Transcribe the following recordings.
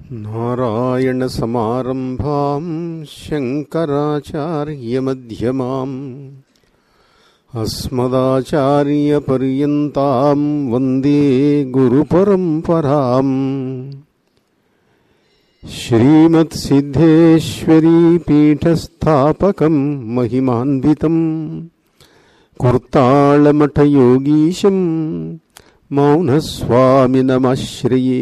नारायणसमारम्भाम् शङ्कराचार्यमध्यमाम् अस्मदाचार्यपर्यन्ताम् वन्दे गुरुपरम्पराम् श्रीमत्सिद्धेश्वरीपीठस्थापकम् महिमान्वितम् कुर्ताळमठयोगीशम् మౌనస్వామినమాశ్రయే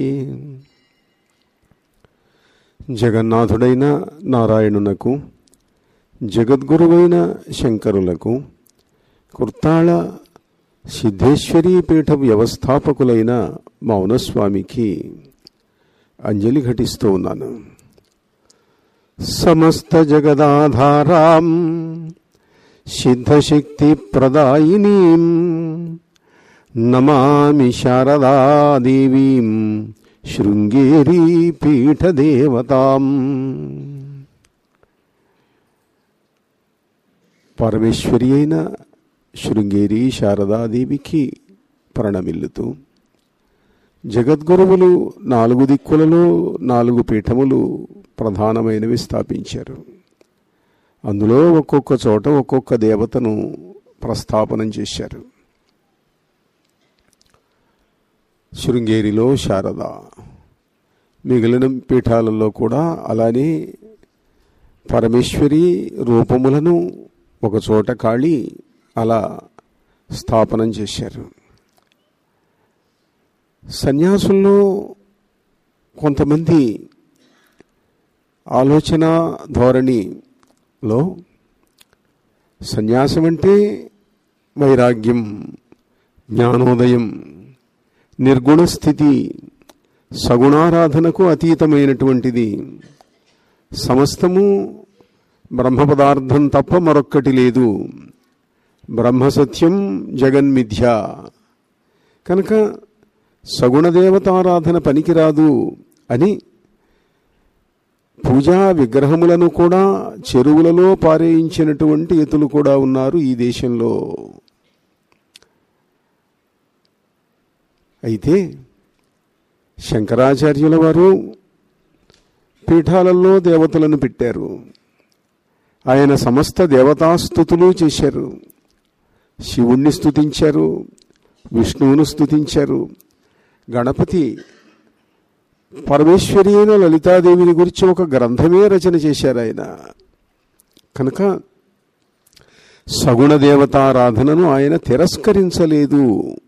జగన్నాథుడైన నారాయణునకు జగద్గురువైన శంకరులకు కుర్తాళ సిద్ధేశ్వరీ పీఠ వ్యవస్థాపకులైన మౌనస్వామికి అంజలి ఘటిస్తూ ఉన్నాను సమస్త జగదాధారాం సిద్ధశక్తి ప్రదాయినీం నమామి శారదాదేవీం శృంగేరీ పీఠదేవతాం పరమేశ్వరి అయిన శృంగేరి శారదాదేవికి ప్రణమిల్లుతూ జగద్గురువులు నాలుగు దిక్కులలో నాలుగు పీఠములు ప్రధానమైనవి స్థాపించారు అందులో ఒక్కొక్క చోట ఒక్కొక్క దేవతను ప్రస్థాపనం చేశారు శృంగేరిలో శారద మిగిలిన పీఠాలలో కూడా అలానే పరమేశ్వరి రూపములను ఒకచోట కాళి అలా స్థాపనం చేశారు సన్యాసుల్లో కొంతమంది ఆలోచన ధోరణిలో సన్యాసం అంటే వైరాగ్యం జ్ఞానోదయం నిర్గుణ స్థితి సగుణారాధనకు అతీతమైనటువంటిది సమస్తము బ్రహ్మ పదార్థం తప్ప మరొక్కటి లేదు బ్రహ్మ సత్యం జగన్మిథ్య కనుక సగుణదేవతారాధన పనికిరాదు అని పూజా విగ్రహములను కూడా చెరువులలో పారేయించినటువంటి ఎతులు కూడా ఉన్నారు ఈ దేశంలో అయితే శంకరాచార్యుల వారు పీఠాలలో దేవతలను పెట్టారు ఆయన సమస్త దేవతాస్థుతులు చేశారు శివుణ్ణి స్థుతించారు విష్ణువును స్థుతించారు గణపతి పరమేశ్వరి అయిన లలితాదేవిని గురించి ఒక గ్రంథమే రచన చేశారు ఆయన కనుక సగుణ దేవతారాధనను ఆయన తిరస్కరించలేదు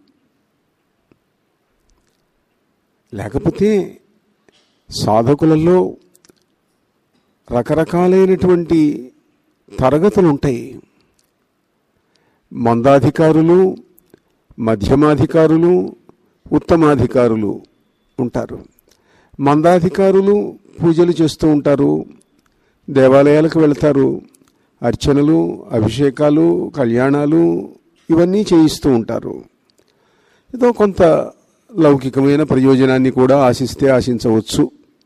లేకపోతే సాధకులలో రకరకాలైనటువంటి తరగతులు ఉంటాయి మందాధికారులు మధ్యమాధికారులు ఉత్తమాధికారులు ఉంటారు మందాధికారులు పూజలు చేస్తూ ఉంటారు దేవాలయాలకు వెళ్తారు అర్చనలు అభిషేకాలు కళ్యాణాలు ఇవన్నీ చేయిస్తూ ఉంటారు ఏదో కొంత లౌకికమైన ప్రయోజనాన్ని కూడా ఆశిస్తే ఆశించవచ్చు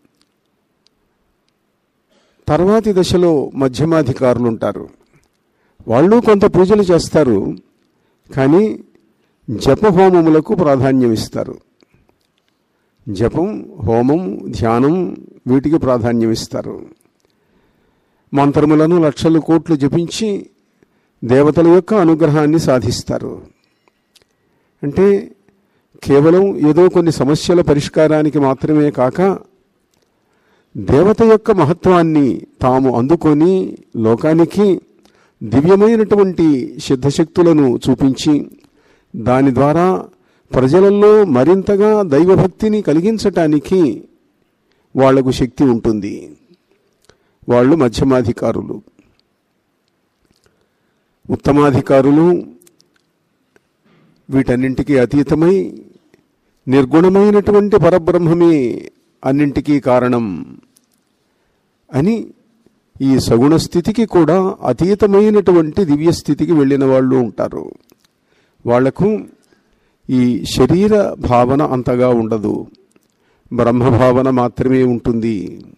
తర్వాతి దశలో మధ్యమాధికారులు ఉంటారు వాళ్ళు కొంత పూజలు చేస్తారు కానీ జపహోమములకు ప్రాధాన్యం ఇస్తారు జపం హోమం ధ్యానం వీటికి ప్రాధాన్యం ఇస్తారు మంత్రములను లక్షలు కోట్లు జపించి దేవతల యొక్క అనుగ్రహాన్ని సాధిస్తారు అంటే కేవలం ఏదో కొన్ని సమస్యల పరిష్కారానికి మాత్రమే కాక దేవత యొక్క మహత్వాన్ని తాము అందుకొని లోకానికి దివ్యమైనటువంటి సిద్ధశక్తులను చూపించి దాని ద్వారా ప్రజలలో మరింతగా దైవభక్తిని కలిగించటానికి వాళ్లకు శక్తి ఉంటుంది వాళ్ళు మధ్యమాధికారులు ఉత్తమాధికారులు వీటన్నింటికీ అతీతమై నిర్గుణమైనటువంటి పరబ్రహ్మమే అన్నింటికీ కారణం అని ఈ సగుణ స్థితికి కూడా అతీతమైనటువంటి దివ్య స్థితికి వెళ్ళిన వాళ్ళు ఉంటారు వాళ్లకు ఈ శరీర భావన అంతగా ఉండదు బ్రహ్మభావన మాత్రమే ఉంటుంది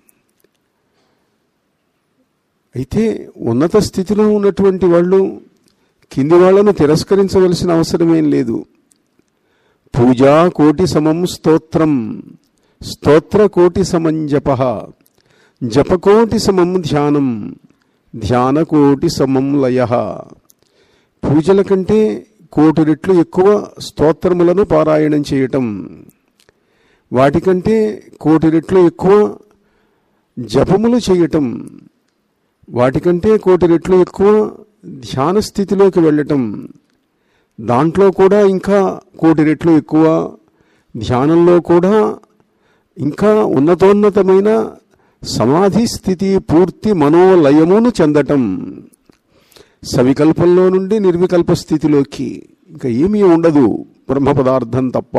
అయితే ఉన్నత స్థితిలో ఉన్నటువంటి వాళ్ళు కింది వాళ్లను తిరస్కరించవలసిన అవసరమేం లేదు పూజా కోటి సమం స్తోత్రం స్తోత్రకోటి సమం జప జపకోటి సమం ధ్యానం ధ్యానకోటి సమం లయ పూజల కంటే కోటి రెట్లు ఎక్కువ స్తోత్రములను పారాయణం చేయటం వాటికంటే కోటి రెట్లు ఎక్కువ జపములు చేయటం వాటికంటే కోటి రెట్లు ఎక్కువ ధ్యాన స్థితిలోకి వెళ్ళటం దాంట్లో కూడా ఇంకా కోటి రెట్లు ఎక్కువ ధ్యానంలో కూడా ఇంకా ఉన్నతోన్నతమైన సమాధి స్థితి పూర్తి మనోలయమును చెందటం సవికల్పంలో నుండి నిర్వికల్ప స్థితిలోకి ఇంకా ఏమీ ఉండదు బ్రహ్మ పదార్థం తప్ప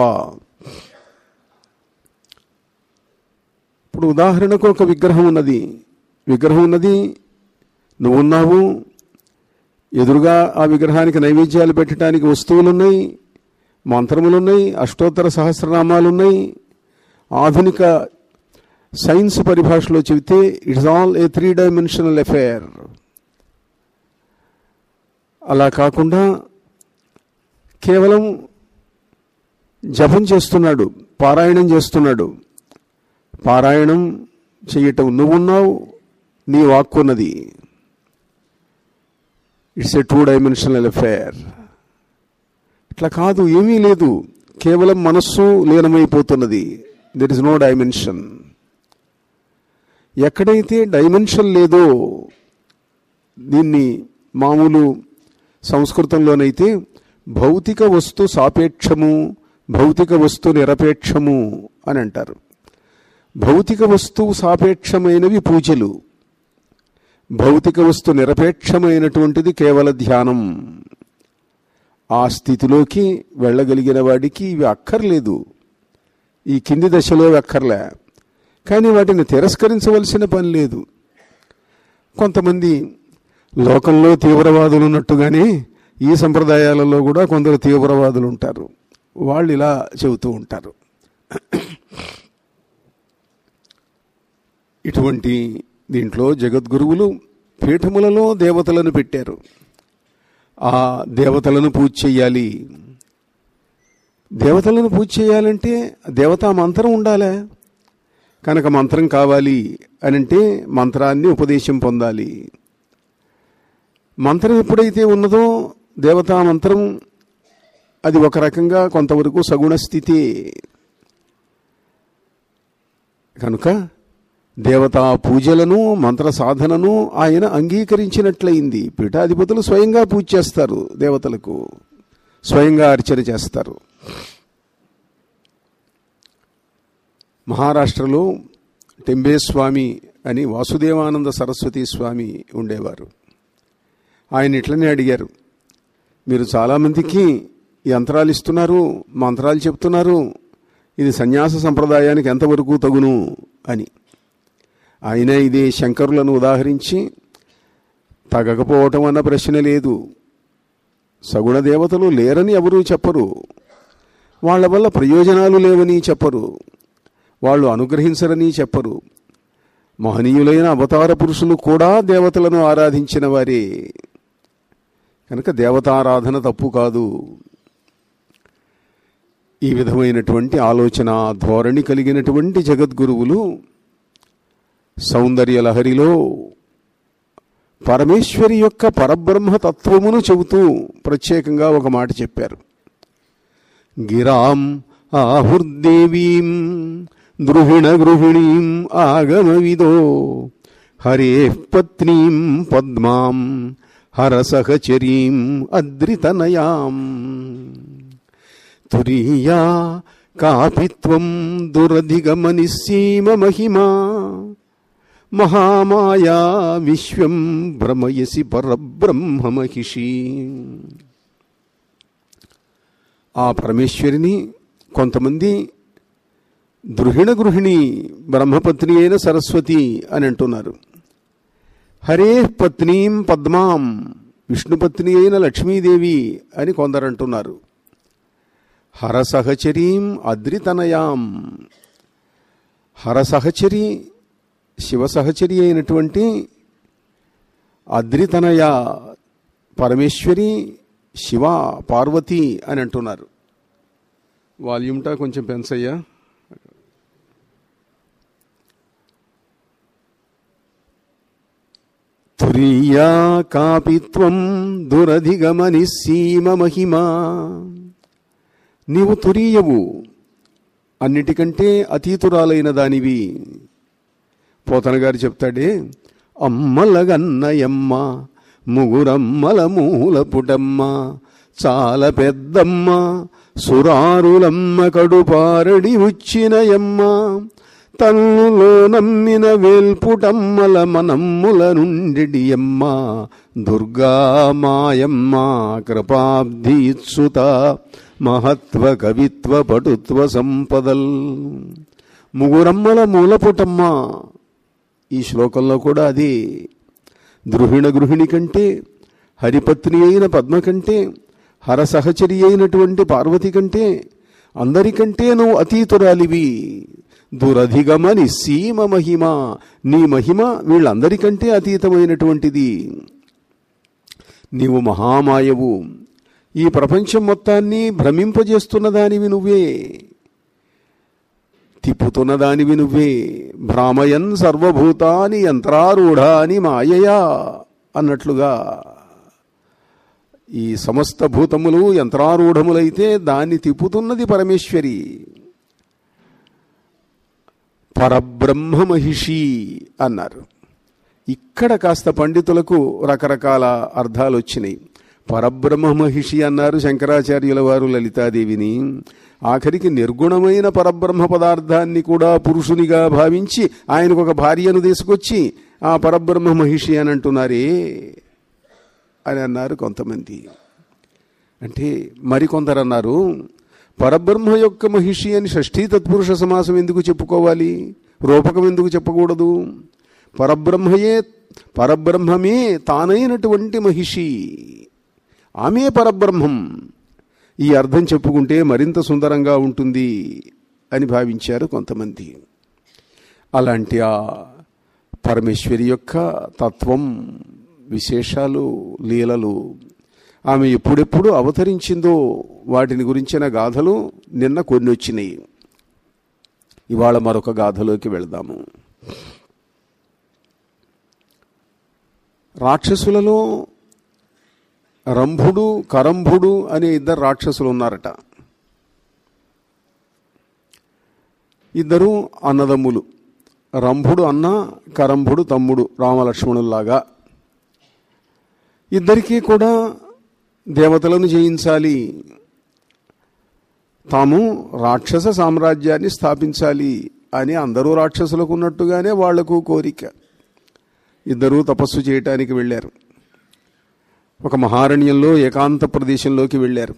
ఇప్పుడు ఉదాహరణకు ఒక విగ్రహం ఉన్నది విగ్రహం ఉన్నది నువ్వున్నావు ఎదురుగా ఆ విగ్రహానికి నైవేద్యాలు పెట్టడానికి వస్తువులున్నాయి మంత్రములున్నాయి అష్టోత్తర సహస్రనామాలున్నాయి ఆధునిక సైన్స్ పరిభాషలో చెబితే it's all a three dimensional affair అలా కాకుండా కేవలం జపం చేస్తున్నాడు పారాయణం చేస్తున్నాడు పారాయణం చేయటం నువ్వున్నావు నీ వాక్కున్నది it's a two dimensional affair ఇట్లా కాదు ఏమీ లేదు కేవలం మనస్సు లీనమైపోతున్నది దెర్ ఇస్ నో డైమెన్షన్ ఎక్కడైతే డైమెన్షన్ లేదో దీన్ని మామూలు సంస్కృతంలోనైతే భౌతిక వస్తు సాపేక్షము భౌతిక వస్తు నిరపేక్షము అని అంటారు భౌతిక వస్తువు సాపేక్షమైనవి పూజలు భౌతిక వస్తు నిరపేక్షమైనటువంటిది కేవల ధ్యానం ఆ స్థితిలోకి వెళ్ళగలిగిన వాడికి ఇవి అక్కర్లేదు ఈ కింది దశలో అక్కర్లే కానీ వాటిని తిరస్కరించవలసిన పని లేదు కొంతమంది లోకంలో తీవ్రవాదులు ఉన్నట్టుగానే ఈ సంప్రదాయాలలో కూడా కొందరు తీవ్రవాదులు ఉంటారు వాళ్ళు ఇలా చెబుతూ ఉంటారు ఇటువంటి దీంట్లో జగద్గురువులు పీఠములలో దేవతలను పెట్టారు ఆ దేవతలను పూజ చేయాలి దేవతలను పూజ చేయాలంటే దేవతా మంత్రం ఉండాలా కనుక మంత్రం కావాలి అని అంటే మంత్రాన్ని ఉపదేశం పొందాలి మంత్రం ఎప్పుడైతే ఉన్నదో దేవతా మంత్రం అది ఒక రకంగా కొంతవరకు సగుణ స్థితి కనుక దేవతా పూజలను మంత్ర సాధనను ఆయన అంగీకరించినట్లయింది పీఠాధిపతులు స్వయంగా పూజ చేస్తారు దేవతలకు స్వయంగా అర్చన చేస్తారు మహారాష్ట్రలో టెంబేస్వామి అని వాసుదేవానంద సరస్వతి స్వామి ఉండేవారు ఆయన ఇట్లనే అడిగారు మీరు చాలామందికి యంత్రాలు ఇస్తున్నారు మంత్రాలు చెప్తున్నారు ఇది సన్యాస సంప్రదాయానికి ఎంతవరకు తగును అని ఆయన ఇదే శంకరులను ఉదాహరించి తగకపోవటం అన్న ప్రశ్న లేదు సగుణ దేవతలు లేరని ఎవరూ చెప్పరు వాళ్ళ వల్ల ప్రయోజనాలు లేవని చెప్పరు వాళ్ళు అనుగ్రహించరని చెప్పరు మహనీయులైన అవతార పురుషులు కూడా దేవతలను ఆరాధించిన వారే కనుక దేవతారాధన తప్పు కాదు ఈ విధమైనటువంటి ఆలోచన ధోరణి కలిగినటువంటి జగద్గురువులు సౌందర్య లహరిలో పరమేశ్వరి యొక్క పరబ్రహ్మ తత్వమును చెబుతూ ప్రత్యేకంగా ఒక మాట చెప్పారు గిరాం ఆహుర్దేవీం ద్రుహిణ గృహిణీం ఆగమవిదో హరే పత్నీం పద్మాం హరసహచరీం అద్రితనయాం తురీయా కాపిత్వం దురధిగమనిసీమ మహిమా మహామాయా విశ్వం భ్రమయసి పరబ్రహ్మ మహిషి ఆ పరమేశ్వరిని కొంతమంది దృహిణ గృహిణి బ్రహ్మపత్ని అయిన సరస్వతి అని అంటున్నారు హరే పత్నీం పద్మాం విష్ణుపత్ని అయిన లక్ష్మీదేవి అని కొందరు అంటున్నారు హరసహచరీం అద్రితనయాం హరసహచరి శివసహచరి అయినటువంటి అద్రితనయ పరమేశ్వరి శివ పార్వతి అని అంటున్నారు వాల్యూమ్టా కొంచెం పెంచయ్యా తురీయా కాపిత్వం దురధిగమని సీమ మహిమా నీవు తురీయవు అన్నిటికంటే అతీతురాలైన దానివి పోతన గారు చెప్తాడే అమ్మలగన్నయమ్మ ముగురమ్మల మూల పుటమ్మ చాలా పెద్దమ్మ సురారులమ్మ కడుపారడి ఉచ్చినయమ్మ తన్నులో నమ్మిన వేల్పుటమ్మల మనమ్ముల నుండియమ్మ దుర్గా మాయమ్మ కృపాబ్ధి ఇత్సుత మహత్వ కవిత్వ పటుత్వ సంపదల్ ముగురమ్మల మూలపుటమ్మ ఈ శ్లోకంలో కూడా అది ద్రుహిణ గృహిణి కంటే హరిపత్ని అయిన పద్మ కంటే హరసహచరి అయినటువంటి పార్వతి కంటే అందరికంటే నువ్వు అతీతురాలివి దురధిగమని సీమ మహిమ నీ మహిమ వీళ్ళందరికంటే అతీతమైనటువంటిది నీవు మహామాయవు ఈ ప్రపంచం మొత్తాన్ని భ్రమింపజేస్తున్న దానివి నువ్వే తిప్పుతున్న దానివి నువ్వే భ్రామయన్ సర్వభూతాని యంత్రారూఢాని మాయయా అన్నట్లుగా ఈ సమస్త భూతములు యంత్రారూఢములైతే దాన్ని తిప్పుతున్నది పరమేశ్వరి పరబ్రహ్మ మహిషి అన్నారు ఇక్కడ కాస్త పండితులకు రకరకాల అర్థాలు వచ్చినాయి పరబ్రహ్మ మహిషి అన్నారు శంకరాచార్యుల వారు లలితాదేవిని ఆఖరికి నిర్గుణమైన పరబ్రహ్మ పదార్థాన్ని కూడా పురుషునిగా భావించి ఆయనకు ఒక భార్యను తీసుకొచ్చి ఆ పరబ్రహ్మ మహిషి అని అంటున్నారే అని అన్నారు కొంతమంది అంటే మరికొందరు అన్నారు పరబ్రహ్మ యొక్క మహిషి అని షష్ఠీ తత్పురుష సమాసం ఎందుకు చెప్పుకోవాలి రూపకం ఎందుకు చెప్పకూడదు పరబ్రహ్మయే పరబ్రహ్మమే తానైనటువంటి మహిషి ఆమె పరబ్రహ్మం ఈ అర్థం చెప్పుకుంటే మరింత సుందరంగా ఉంటుంది అని భావించారు కొంతమంది అలాంటి ఆ పరమేశ్వరి యొక్క తత్వం విశేషాలు లీలలు ఆమె ఎప్పుడెప్పుడు అవతరించిందో వాటిని గురించిన గాథలు నిన్న కొన్ని వచ్చినాయి ఇవాళ మరొక గాథలోకి వెళదాము రాక్షసులలో రంభుడు కరంభుడు అనే ఇద్దరు రాక్షసులు ఉన్నారట ఇద్దరు అన్నదమ్ములు రంభుడు అన్న కరంభుడు తమ్ముడు రామలక్ష్మణుల్లాగా ఇద్దరికీ కూడా దేవతలను జయించాలి తాము రాక్షస సామ్రాజ్యాన్ని స్థాపించాలి అని అందరూ రాక్షసులకు ఉన్నట్టుగానే వాళ్లకు కోరిక ఇద్దరూ తపస్సు చేయటానికి వెళ్ళారు ఒక మహారణ్యంలో ఏకాంత ప్రదేశంలోకి వెళ్ళారు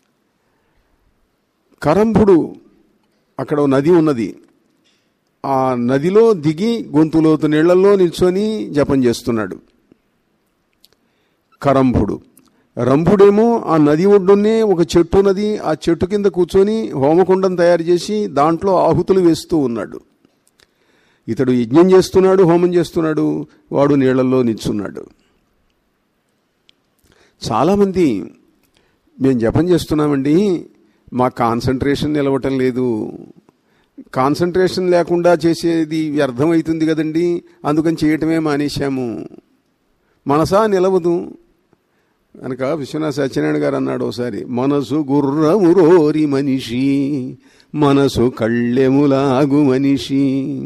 కరంభుడు అక్కడ ఓ నది ఉన్నది ఆ నదిలో దిగి గొంతులోతు నీళ్లలో నిల్చొని జపం చేస్తున్నాడు కరంభుడు రంభుడేమో ఆ నది ఒడ్డునే ఒక చెట్టు నది ఆ చెట్టు కింద కూర్చొని హోమకుండం తయారు చేసి దాంట్లో ఆహుతులు వేస్తూ ఉన్నాడు ఇతడు యజ్ఞం చేస్తున్నాడు హోమం చేస్తున్నాడు వాడు నీళ్లలో నిల్చున్నాడు చాలామంది మేము జపం చేస్తున్నామండి మా కాన్సన్ట్రేషన్ నిలవటం లేదు కాన్సన్ట్రేషన్ లేకుండా చేసేది వ్యర్థమవుతుంది కదండి అందుకని చేయటమే మానేశాము మనసా నిలవదు కనుక విశ్వనాథ సత్యనారాయణ గారు అన్నాడు ఒకసారి మనసు గుర్రమురోరి మనిషి మనసు కళ్ళెములాగు మనిషి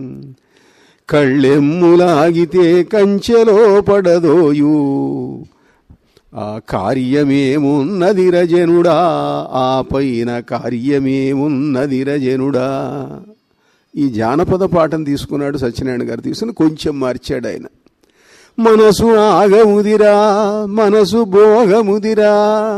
కళ్ళెమ్ములాగితే కంచెలో పడదోయు ఆ కార్యమేమున్నది రజనుడా ఆ పైన కార్యమేమున్నది రజనుడా ఈ జానపద పాఠం తీసుకున్నాడు సత్యనారాయణ గారు తీసుకుని కొంచెం మార్చాడు ఆయన మనసు ఆగముదిరా మనసు భోగముదిరా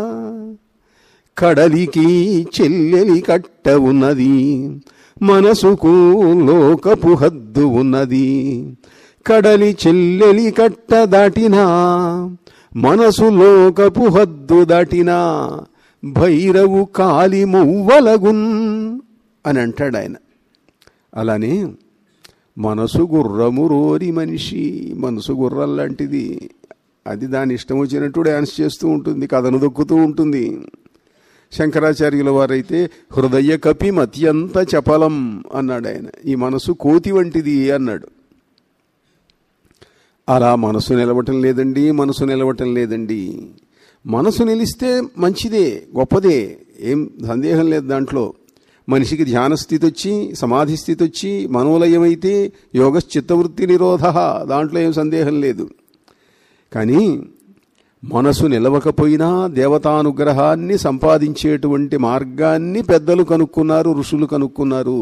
కడలికి చెల్లెలి కట్ట ఉన్నది మనసుకు లోకపు హద్దు ఉన్నది కడలి చెల్లెలి కట్ట దాటినా మనసు లోకపు హద్దు దాటినా భైరవు కాలి మువ్వలగున్ అని అంటాడు ఆయన అలానే మనసు గుర్రము రోరి మనిషి మనసు గుర్రం లాంటిది అది దాని ఇష్టం వచ్చినట్టు డ్యాన్స్ చేస్తూ ఉంటుంది కథను దొక్కుతూ ఉంటుంది శంకరాచార్యుల వారైతే హృదయ కపిం అత్యంత చపలం అన్నాడు ఆయన ఈ మనసు కోతి వంటిది అన్నాడు అలా మనసు నిలవటం లేదండి మనసు నిలవటం లేదండి మనసు నిలిస్తే మంచిదే గొప్పదే ఏం సందేహం లేదు దాంట్లో మనిషికి ధ్యాన స్థితి వచ్చి సమాధి స్థితి వచ్చి మనోలయమైతే యోగ చిత్తవృత్తి నిరోధ దాంట్లో ఏం సందేహం లేదు కానీ మనసు నిలవకపోయినా దేవతానుగ్రహాన్ని సంపాదించేటువంటి మార్గాన్ని పెద్దలు కనుక్కున్నారు ఋషులు కనుక్కున్నారు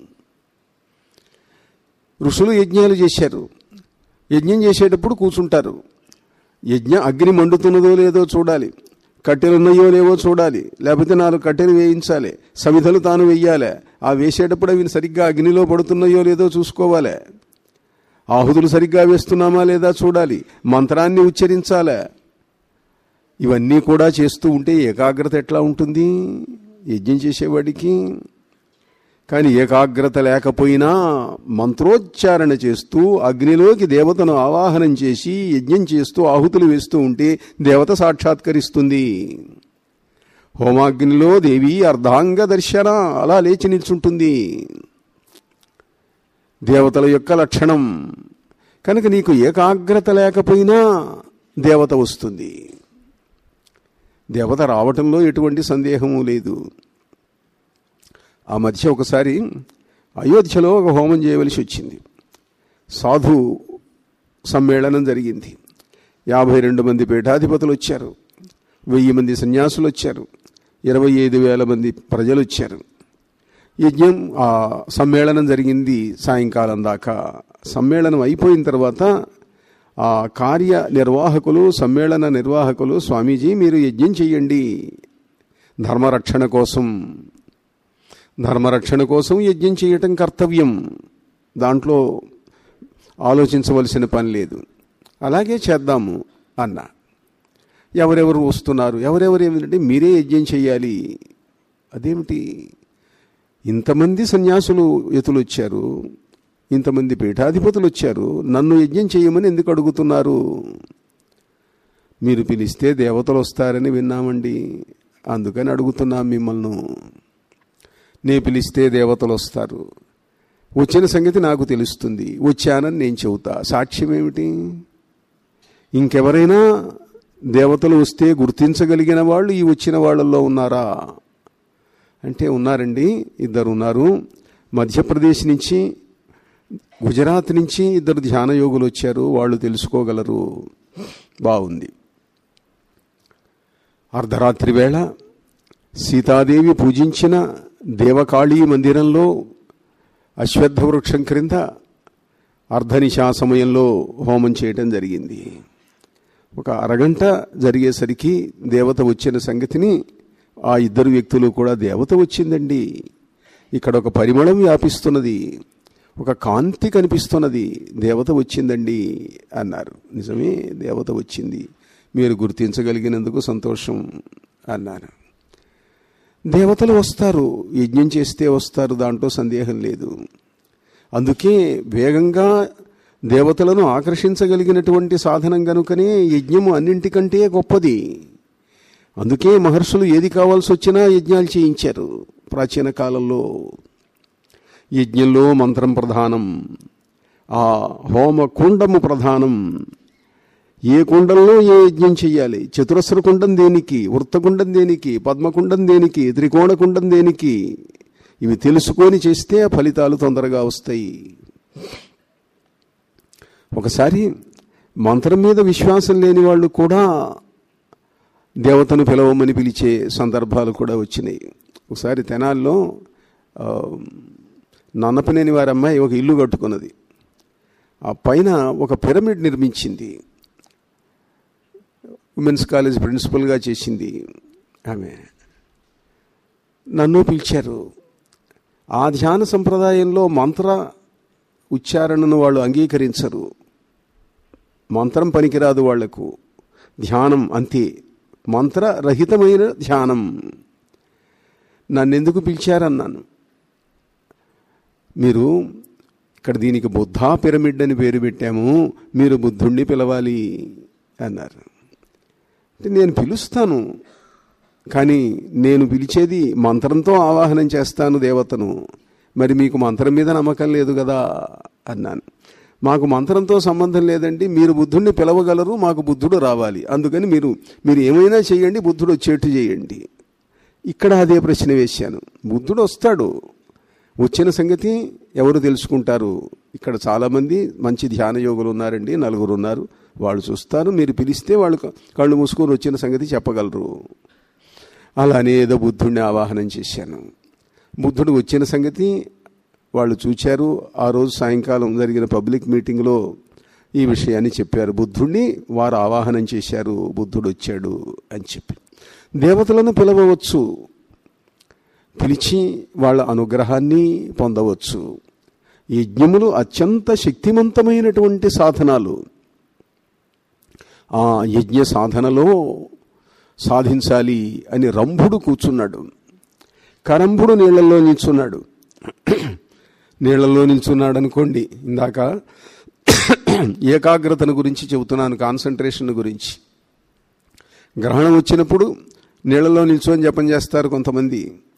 ఋషులు యజ్ఞాలు చేశారు యజ్ఞం చేసేటప్పుడు కూర్చుంటారు యజ్ఞ అగ్ని మండుతున్నదో లేదో చూడాలి కట్టెలు ఉన్నాయో లేవో చూడాలి లేకపోతే నాలుగు కట్టెలు వేయించాలి సమిధలు తాను వెయ్యాలి ఆ వేసేటప్పుడు అవి సరిగ్గా అగ్నిలో పడుతున్నాయో లేదో చూసుకోవాలి ఆహుతులు సరిగ్గా వేస్తున్నామా లేదా చూడాలి మంత్రాన్ని ఉచ్చరించాలి ఇవన్నీ కూడా చేస్తూ ఉంటే ఏకాగ్రత ఎట్లా ఉంటుంది యజ్ఞం చేసేవాడికి కానీ ఏకాగ్రత లేకపోయినా మంత్రోచ్చారణ చేస్తూ అగ్నిలోకి దేవతను ఆవాహనం చేసి యజ్ఞం చేస్తూ ఆహుతులు వేస్తూ ఉంటే దేవత సాక్షాత్కరిస్తుంది హోమాగ్నిలో దేవి అర్ధాంగ దర్శన అలా లేచి నిల్చుంటుంది దేవతల యొక్క లక్షణం కనుక నీకు ఏకాగ్రత లేకపోయినా దేవత వస్తుంది దేవత రావటంలో ఎటువంటి సందేహము లేదు ఆ మధ్య ఒకసారి అయోధ్యలో ఒక హోమం చేయవలసి వచ్చింది సాధు సమ్మేళనం జరిగింది యాభై రెండు మంది పీఠాధిపతులు వచ్చారు వెయ్యి మంది సన్యాసులు వచ్చారు ఇరవై ఐదు వేల మంది ప్రజలు వచ్చారు యజ్ఞం ఆ సమ్మేళనం జరిగింది సాయంకాలం దాకా సమ్మేళనం అయిపోయిన తర్వాత ఆ కార్య నిర్వాహకులు సమ్మేళన నిర్వాహకులు స్వామీజీ మీరు యజ్ఞం చెయ్యండి ధర్మరక్షణ కోసం ధర్మరక్షణ కోసం యజ్ఞం చేయటం కర్తవ్యం దాంట్లో ఆలోచించవలసిన పని లేదు అలాగే చేద్దాము అన్న ఎవరెవరు వస్తున్నారు ఎవరెవరు ఏమిటంటే మీరే యజ్ఞం చేయాలి అదేమిటి ఇంతమంది సన్యాసులు ఎతులు వచ్చారు ఇంతమంది పీఠాధిపతులు వచ్చారు నన్ను యజ్ఞం చేయమని ఎందుకు అడుగుతున్నారు మీరు పిలిస్తే దేవతలు వస్తారని విన్నామండి అందుకని అడుగుతున్నాం మిమ్మల్ని నే పిలిస్తే దేవతలు వస్తారు వచ్చిన సంగతి నాకు తెలుస్తుంది వచ్చానని నేను చెబుతా సాక్ష్యం ఏమిటి ఇంకెవరైనా దేవతలు వస్తే గుర్తించగలిగిన వాళ్ళు ఈ వచ్చిన వాళ్ళల్లో ఉన్నారా అంటే ఉన్నారండి ఇద్దరు ఉన్నారు మధ్యప్రదేశ్ నుంచి గుజరాత్ నుంచి ఇద్దరు ధ్యాన యోగులు వచ్చారు వాళ్ళు తెలుసుకోగలరు బాగుంది అర్ధరాత్రి వేళ సీతాదేవి పూజించిన దేవకాళీ మందిరంలో అశ్వత్థ వృక్షం క్రింద అర్ధనిశా సమయంలో హోమం చేయటం జరిగింది ఒక అరగంట జరిగేసరికి దేవత వచ్చిన సంగతిని ఆ ఇద్దరు వ్యక్తులు కూడా దేవత వచ్చిందండి ఇక్కడ ఒక పరిమళం వ్యాపిస్తున్నది ఒక కాంతి కనిపిస్తున్నది దేవత వచ్చిందండి అన్నారు నిజమే దేవత వచ్చింది మీరు గుర్తించగలిగినందుకు సంతోషం అన్నారు దేవతలు వస్తారు యజ్ఞం చేస్తే వస్తారు దాంట్లో సందేహం లేదు అందుకే వేగంగా దేవతలను ఆకర్షించగలిగినటువంటి సాధనం కనుకనే యజ్ఞము అన్నింటికంటే గొప్పది అందుకే మహర్షులు ఏది కావాల్సి వచ్చినా యజ్ఞాలు చేయించారు ప్రాచీన కాలంలో యజ్ఞంలో మంత్రం ప్రధానం ఆ హోమ కుండము ప్రధానం ఏ కుండంలో ఏ యజ్ఞం చెయ్యాలి చతురస్ర కుండం దేనికి వృత్తకుండం దేనికి పద్మకుండం దేనికి త్రికోణ కుండం దేనికి ఇవి తెలుసుకొని చేస్తే ఆ ఫలితాలు తొందరగా వస్తాయి ఒకసారి మంత్రం మీద విశ్వాసం లేని వాళ్ళు కూడా దేవతను పిలవమని పిలిచే సందర్భాలు కూడా వచ్చినాయి ఒకసారి తెనాల్లో ఆ, నన్నపనేని వారి అమ్మాయి ఒక ఇల్లు కట్టుకున్నది ఆ పైన ఒక పిరమిడ్ నిర్మించింది ఉమెన్స్ కాలేజ్ ప్రిన్సిపల్గా చేసింది ఆమె నన్ను పిలిచారు ఆ ధ్యాన సంప్రదాయంలో మంత్ర ఉచ్చారణను వాళ్ళు అంగీకరించరు మంత్రం పనికిరాదు వాళ్లకు ధ్యానం అంతే మంత్రరహితమైన ధ్యానం నన్నెందుకు పిలిచారన్నాను మీరు ఇక్కడ దీనికి బుద్ధా పిరమిడ్ అని పేరు పెట్టాము మీరు బుద్ధుణ్ణి పిలవాలి అన్నారు అంటే నేను పిలుస్తాను కానీ నేను పిలిచేది మంత్రంతో ఆవాహనం చేస్తాను దేవతను మరి మీకు మంత్రం మీద నమ్మకం లేదు కదా అన్నాను మాకు మంత్రంతో సంబంధం లేదండి మీరు బుద్ధుడిని పిలవగలరు మాకు బుద్ధుడు రావాలి అందుకని మీరు మీరు ఏమైనా చేయండి బుద్ధుడు వచ్చేట్టు చేయండి ఇక్కడ అదే ప్రశ్న వేశాను బుద్ధుడు వస్తాడు వచ్చిన సంగతి ఎవరు తెలుసుకుంటారు ఇక్కడ చాలామంది మంచి ధ్యాన యోగులు ఉన్నారండి నలుగురు ఉన్నారు వాళ్ళు చూస్తారు మీరు పిలిస్తే వాళ్ళు కళ్ళు మూసుకొని వచ్చిన సంగతి చెప్పగలరు అలానే ఏదో బుద్ధుడిని ఆవాహనం చేశాను బుద్ధుడు వచ్చిన సంగతి వాళ్ళు చూచారు ఆ రోజు సాయంకాలం జరిగిన పబ్లిక్ మీటింగ్లో ఈ విషయాన్ని చెప్పారు బుద్ధుడిని వారు ఆవాహనం చేశారు బుద్ధుడు వచ్చాడు అని చెప్పి దేవతలను పిలవవచ్చు పిలిచి వాళ్ళ అనుగ్రహాన్ని పొందవచ్చు యజ్ఞములు అత్యంత శక్తివంతమైనటువంటి సాధనాలు ఆ యజ్ఞ సాధనలో సాధించాలి అని రంభుడు కూర్చున్నాడు కరంభుడు నీళ్లలో నిల్చున్నాడు నీళ్లలో నిల్చున్నాడు అనుకోండి ఇందాక ఏకాగ్రతను గురించి చెబుతున్నాను కాన్సన్ట్రేషన్ గురించి గ్రహణం వచ్చినప్పుడు నీళ్లలో నిల్చొని జపం చేస్తారు కొంతమంది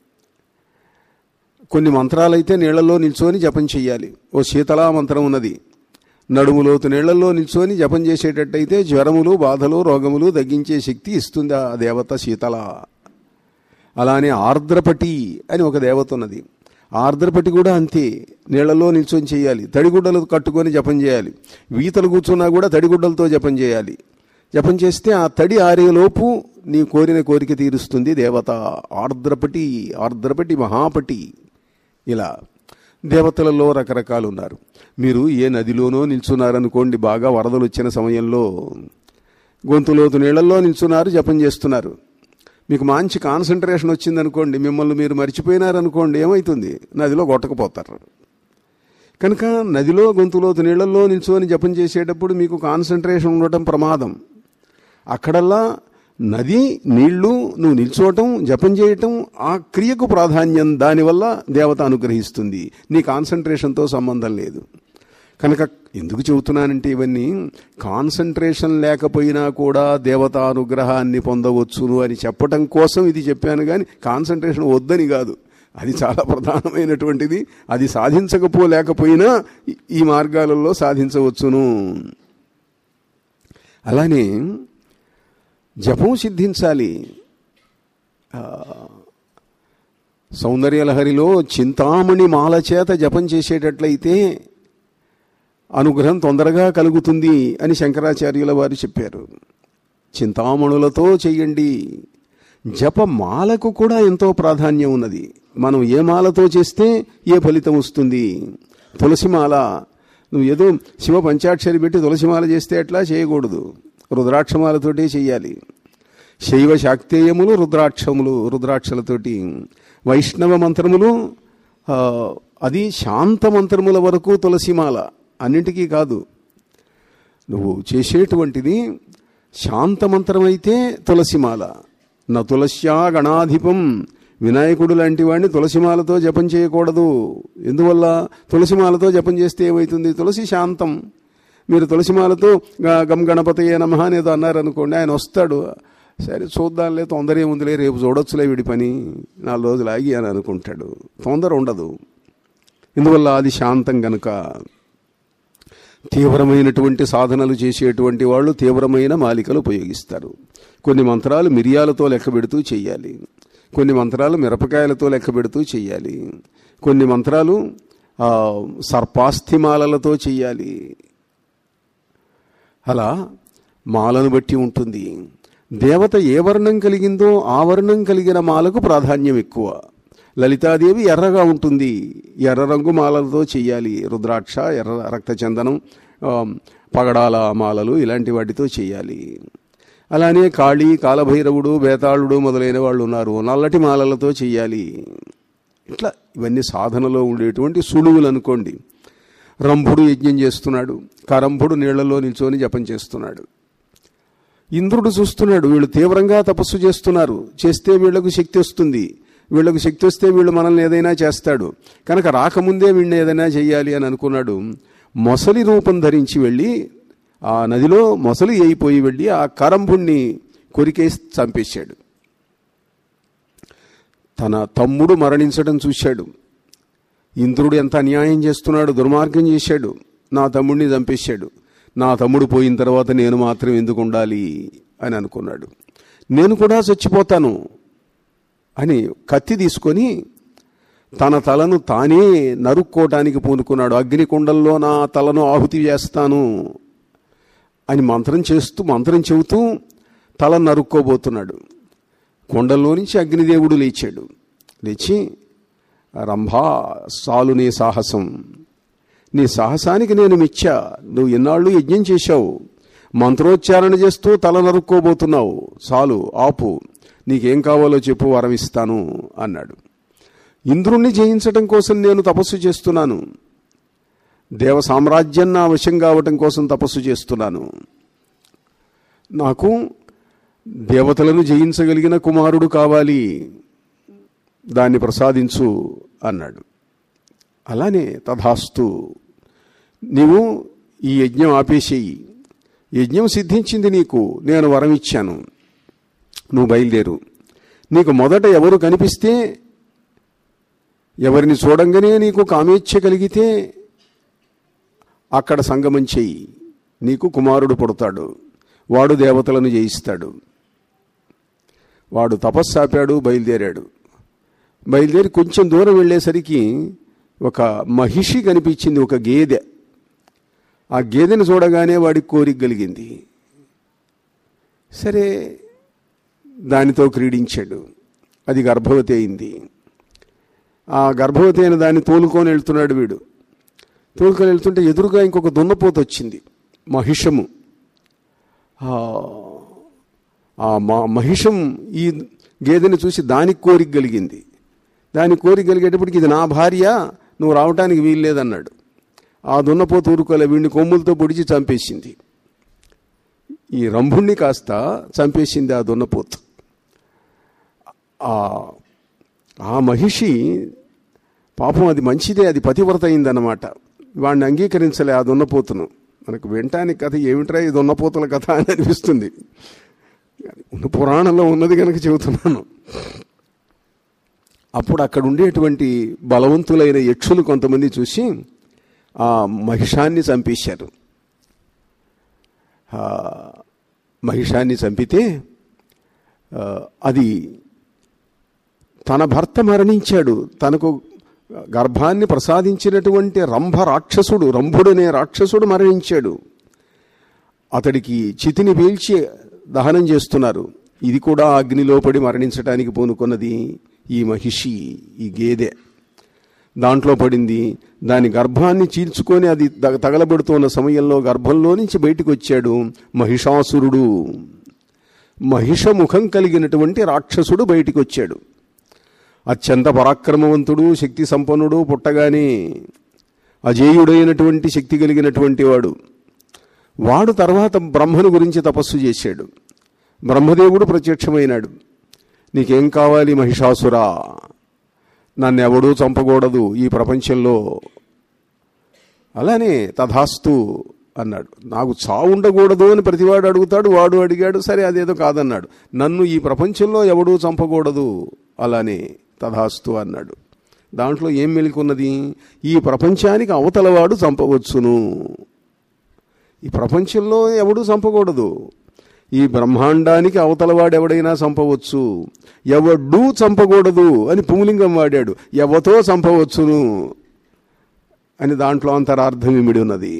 కొన్ని మంత్రాలు అయితే నీళ్లలో నిల్చొని జపం చేయాలి ఓ శీతలా మంత్రం ఉన్నది నడుములోతు నీళ్లలో నిల్చొని జపం చేసేటట్టయితే జ్వరములు బాధలు రోగములు తగ్గించే శక్తి ఇస్తుంది ఆ దేవత శీతల అలానే ఆర్ద్రపటి అని ఒక దేవత ఉన్నది ఆర్ద్రపటి కూడా అంతే నీళ్లలో నిల్చొని చేయాలి తడిగుడ్డలు కట్టుకొని జపం చేయాలి వీతలు కూర్చున్నా కూడా తడిగుడ్డలతో జపం చేయాలి జపం చేస్తే ఆ తడి ఆరేలోపు నీ కోరిన కోరిక తీరుస్తుంది దేవత ఆర్ద్రపటి ఆర్ద్రపటి మహాపటి ఇలా దేవతలలో రకరకాలు ఉన్నారు మీరు ఏ నదిలోనో నిల్చున్నారనుకోండి బాగా వరదలు వచ్చిన సమయంలో గొంతులోతు నీళ్లలో నిల్చున్నారు జపం చేస్తున్నారు మీకు మంచి కాన్సన్ట్రేషన్ వచ్చిందనుకోండి మిమ్మల్ని మీరు మర్చిపోయినారనుకోండి ఏమవుతుంది నదిలో కొట్టకపోతారు కనుక నదిలో గొంతులోతు నీళ్లలో నిల్చొని జపం చేసేటప్పుడు మీకు కాన్సన్ట్రేషన్ ఉండటం ప్రమాదం అక్కడల్లా నది నీళ్లు నువ్వు నిల్చోవటం జపం చేయటం ఆ క్రియకు ప్రాధాన్యం దానివల్ల దేవత అనుగ్రహిస్తుంది నీ కాన్సన్ట్రేషన్తో సంబంధం లేదు కనుక ఎందుకు చెబుతున్నానంటే ఇవన్నీ కాన్సన్ట్రేషన్ లేకపోయినా కూడా దేవతా అనుగ్రహాన్ని పొందవచ్చును అని చెప్పటం కోసం ఇది చెప్పాను కానీ కాన్సన్ట్రేషన్ వద్దని కాదు అది చాలా ప్రధానమైనటువంటిది అది సాధించకపోలేకపోయినా ఈ మార్గాలలో సాధించవచ్చును అలానే జపం సిద్ధించాలి సౌందర్యలహరిలో చింతామణి మాల చేత జపం చేసేటట్లయితే అనుగ్రహం తొందరగా కలుగుతుంది అని శంకరాచార్యుల వారు చెప్పారు చింతామణులతో చెయ్యండి జపమాలకు కూడా ఎంతో ప్రాధాన్యం ఉన్నది మనం ఏ మాలతో చేస్తే ఏ ఫలితం వస్తుంది తులసిమాల నువ్వు ఏదో శివ పంచాక్షరి పెట్టి తులసిమాల చేస్తే ఎట్లా చేయకూడదు రుద్రాక్షమాలతోటే చెయ్యాలి శైవ శాక్తేయములు రుద్రాక్షములు రుద్రాక్షలతోటి వైష్ణవ మంత్రములు అది శాంత మంత్రముల వరకు తులసిమాల అన్నింటికీ కాదు నువ్వు చేసేటువంటిది శాంత మంత్రమైతే తులసిమాల నా తులస్యా గణాధిపం వినాయకుడు లాంటి వాడిని తులసిమాలతో జపం చేయకూడదు ఎందువల్ల తులసిమాలతో జపం చేస్తే ఏమవుతుంది తులసి శాంతం మీరు తులసిమాలతో గం గణపతయ్య నమ అనేదో అన్నారనుకోండి ఆయన వస్తాడు సరే చూద్దాంలే తొందర ఏముందిలే రేపు చూడొచ్చులే వీడి పని నాలుగు రోజులు ఆగి అని అనుకుంటాడు తొందర ఉండదు ఇందువల్ల అది శాంతం గనుక తీవ్రమైనటువంటి సాధనలు చేసేటువంటి వాళ్ళు తీవ్రమైన మాలికలు ఉపయోగిస్తారు కొన్ని మంత్రాలు మిరియాలతో లెక్క పెడుతూ చెయ్యాలి కొన్ని మంత్రాలు మిరపకాయలతో లెక్క పెడుతూ చెయ్యాలి కొన్ని మంత్రాలు సర్పాస్థిమాలలతో చెయ్యాలి అలా మాలను బట్టి ఉంటుంది దేవత ఏ వర్ణం కలిగిందో ఆ వర్ణం కలిగిన మాలకు ప్రాధాన్యం ఎక్కువ లలితాదేవి ఎర్రగా ఉంటుంది ఎర్ర రంగు మాలలతో చెయ్యాలి రుద్రాక్ష ఎర్ర రక్తచందనం పగడాల మాలలు ఇలాంటి వాటితో చెయ్యాలి అలానే కాళీ కాలభైరవుడు బేతాళుడు మొదలైన వాళ్ళు ఉన్నారు నల్లటి మాలలతో చెయ్యాలి ఇట్లా ఇవన్నీ సాధనలో ఉండేటువంటి సులువులు అనుకోండి రంభుడు యజ్ఞం చేస్తున్నాడు కరంభుడు నీళ్లలో నిల్చొని జపం చేస్తున్నాడు ఇంద్రుడు చూస్తున్నాడు వీళ్ళు తీవ్రంగా తపస్సు చేస్తున్నారు చేస్తే వీళ్లకు శక్తి వస్తుంది వీళ్ళకు శక్తి వస్తే వీళ్ళు మనల్ని ఏదైనా చేస్తాడు కనుక రాకముందే వీళ్ళని ఏదైనా చెయ్యాలి అని అనుకున్నాడు మొసలి రూపం ధరించి వెళ్ళి ఆ నదిలో మొసలి అయిపోయి వెళ్ళి ఆ కరంభుణ్ణి కొరికేసి చంపేశాడు తన తమ్ముడు మరణించడం చూశాడు ఇంద్రుడు ఎంత అన్యాయం చేస్తున్నాడు దుర్మార్గం చేశాడు నా తమ్ముడిని చంపేశాడు నా తమ్ముడు పోయిన తర్వాత నేను మాత్రం ఎందుకు ఉండాలి అని అనుకున్నాడు నేను కూడా చచ్చిపోతాను అని కత్తి తీసుకొని తన తలను తానే నరుక్కోవటానికి పూనుకున్నాడు అగ్నికుండంలో నా తలను ఆహుతి చేస్తాను అని మంత్రం చేస్తూ మంత్రం చెబుతూ తల నరుక్కోబోతున్నాడు కొండల్లో నుంచి అగ్నిదేవుడు లేచాడు లేచి రంభా సాలు నీ సాహసం నీ సాహసానికి నేను మెచ్చా నువ్వు ఎన్నాళ్ళు యజ్ఞం చేశావు మంత్రోచ్చారణ చేస్తూ తల నరుక్కోబోతున్నావు చాలు ఆపు నీకేం కావాలో చెప్పు వరం ఇస్తాను అన్నాడు ఇంద్రుణ్ణి జయించటం కోసం నేను తపస్సు చేస్తున్నాను దేవ సామ్రాజ్యం నా వశం కావటం కోసం తపస్సు చేస్తున్నాను నాకు దేవతలను జయించగలిగిన కుమారుడు కావాలి దాన్ని ప్రసాదించు అన్నాడు అలానే తథాస్తు నీవు ఈ యజ్ఞం ఆపేసేయి యజ్ఞం సిద్ధించింది నీకు నేను వరం ఇచ్చాను నువ్వు బయలుదేరు నీకు మొదట ఎవరు కనిపిస్తే ఎవరిని చూడంగానే నీకు కామేచ్ఛ కలిగితే అక్కడ సంగమం చెయ్యి నీకు కుమారుడు పుడతాడు వాడు దేవతలను జయిస్తాడు వాడు తపస్సు ఆపాడు బయలుదేరాడు బయలుదేరి కొంచెం దూరం వెళ్ళేసరికి ఒక మహిషి కనిపించింది ఒక గేదె ఆ గేదెని చూడగానే వాడికి కోరిక కలిగింది సరే దానితో క్రీడించాడు అది గర్భవతి అయింది ఆ గర్భవతి అయిన దాన్ని తోలుకొని వెళ్తున్నాడు వీడు తోలుకొని వెళ్తుంటే ఎదురుగా ఇంకొక దున్నపోత వచ్చింది మహిషము ఆ మా- మహిషం ఈ గేదెని చూసి దానికి కోరిక కలిగింది దానికి కోరిక కలిగేటప్పటికి ఇది నా భార్య నువ్వు రావటానికి వీల్లేదన్నాడు ఆ దున్నపోతు ఊరుకోలే వీడిని కొమ్ములతో పొడిచి చంపేసింది ఈ రంభుణ్ణి కాస్త చంపేసింది ఆ దున్నపోతు ఆ ఆ మహిషి పాపం అది మంచిదే అది పతివ్రత అయిందన్నమాట వాడిని అంగీకరించలే ఆ దున్నపోతును మనకు వినటానికి కథ ఏమిట్రా ఈ దున్నపోతుల కథ అని అనిపిస్తుంది ఉన్న పురాణంలో ఉన్నది కనుక చెబుతున్నాను అప్పుడు అక్కడ ఉండేటువంటి బలవంతులైన యక్షులు కొంతమంది చూసి ఆ మహిషాన్ని చంపేశారు ఆ మహిషాన్ని చంపితే ఆ, అది తన భర్త మరణించాడు తనకు గర్భాన్ని ప్రసాదించినటువంటి రంభ రాక్షసుడు రంభుడనే రాక్షసుడు మరణించాడు అతడికి చితిని పీల్చి దహనం చేస్తున్నారు ఇది కూడా అగ్నిలో పడి మరణించడానికి పూనుకున్నది ఈ మహిషి ఈ గేదె దాంట్లో పడింది దాని గర్భాన్ని చీల్చుకొని అది ద- తగలబెడుతున్న సమయంలో గర్భంలో నుంచి బయటికి వచ్చాడు మహిషాసురుడు మహిష ముఖం కలిగినటువంటి రాక్షసుడు బయటికి వచ్చాడు అత్యంత పరాక్రమవంతుడు శక్తి సంపన్నుడు పుట్టగానే అజేయుడైనటువంటి శక్తి కలిగినటువంటి వాడు వాడు తర్వాత బ్రహ్మను గురించి తపస్సు చేశాడు బ్రహ్మదేవుడు ప్రత్యక్షమైనాడు నీకేం కావాలి మహిషాసురా నన్ను ఎవడూ చంపకూడదు ఈ ప్రపంచంలో అలానే తథాస్తు అన్నాడు నాకు చావు ఉండకూడదు అని ప్రతివాడు అడుగుతాడు వాడు అడిగాడు సరే అదేదో కాదన్నాడు నన్ను ఈ ప్రపంచంలో ఎవడూ చంపకూడదు అలానే తథాస్తు అన్నాడు దాంట్లో ఏం మెలికున్నది ఈ ప్రపంచానికి అవతలవాడు చంపవచ్చును ఈ ప్రపంచంలో ఎవడూ చంపకూడదు ఈ బ్రహ్మాండానికి అవతలవాడు ఎవడైనా చంపవచ్చు ఎవడూ చంపకూడదు అని పుంలింగం వాడాడు ఎవతో చంపవచ్చును అని దాంట్లో అంతరార్థం ఇమిడి ఉన్నది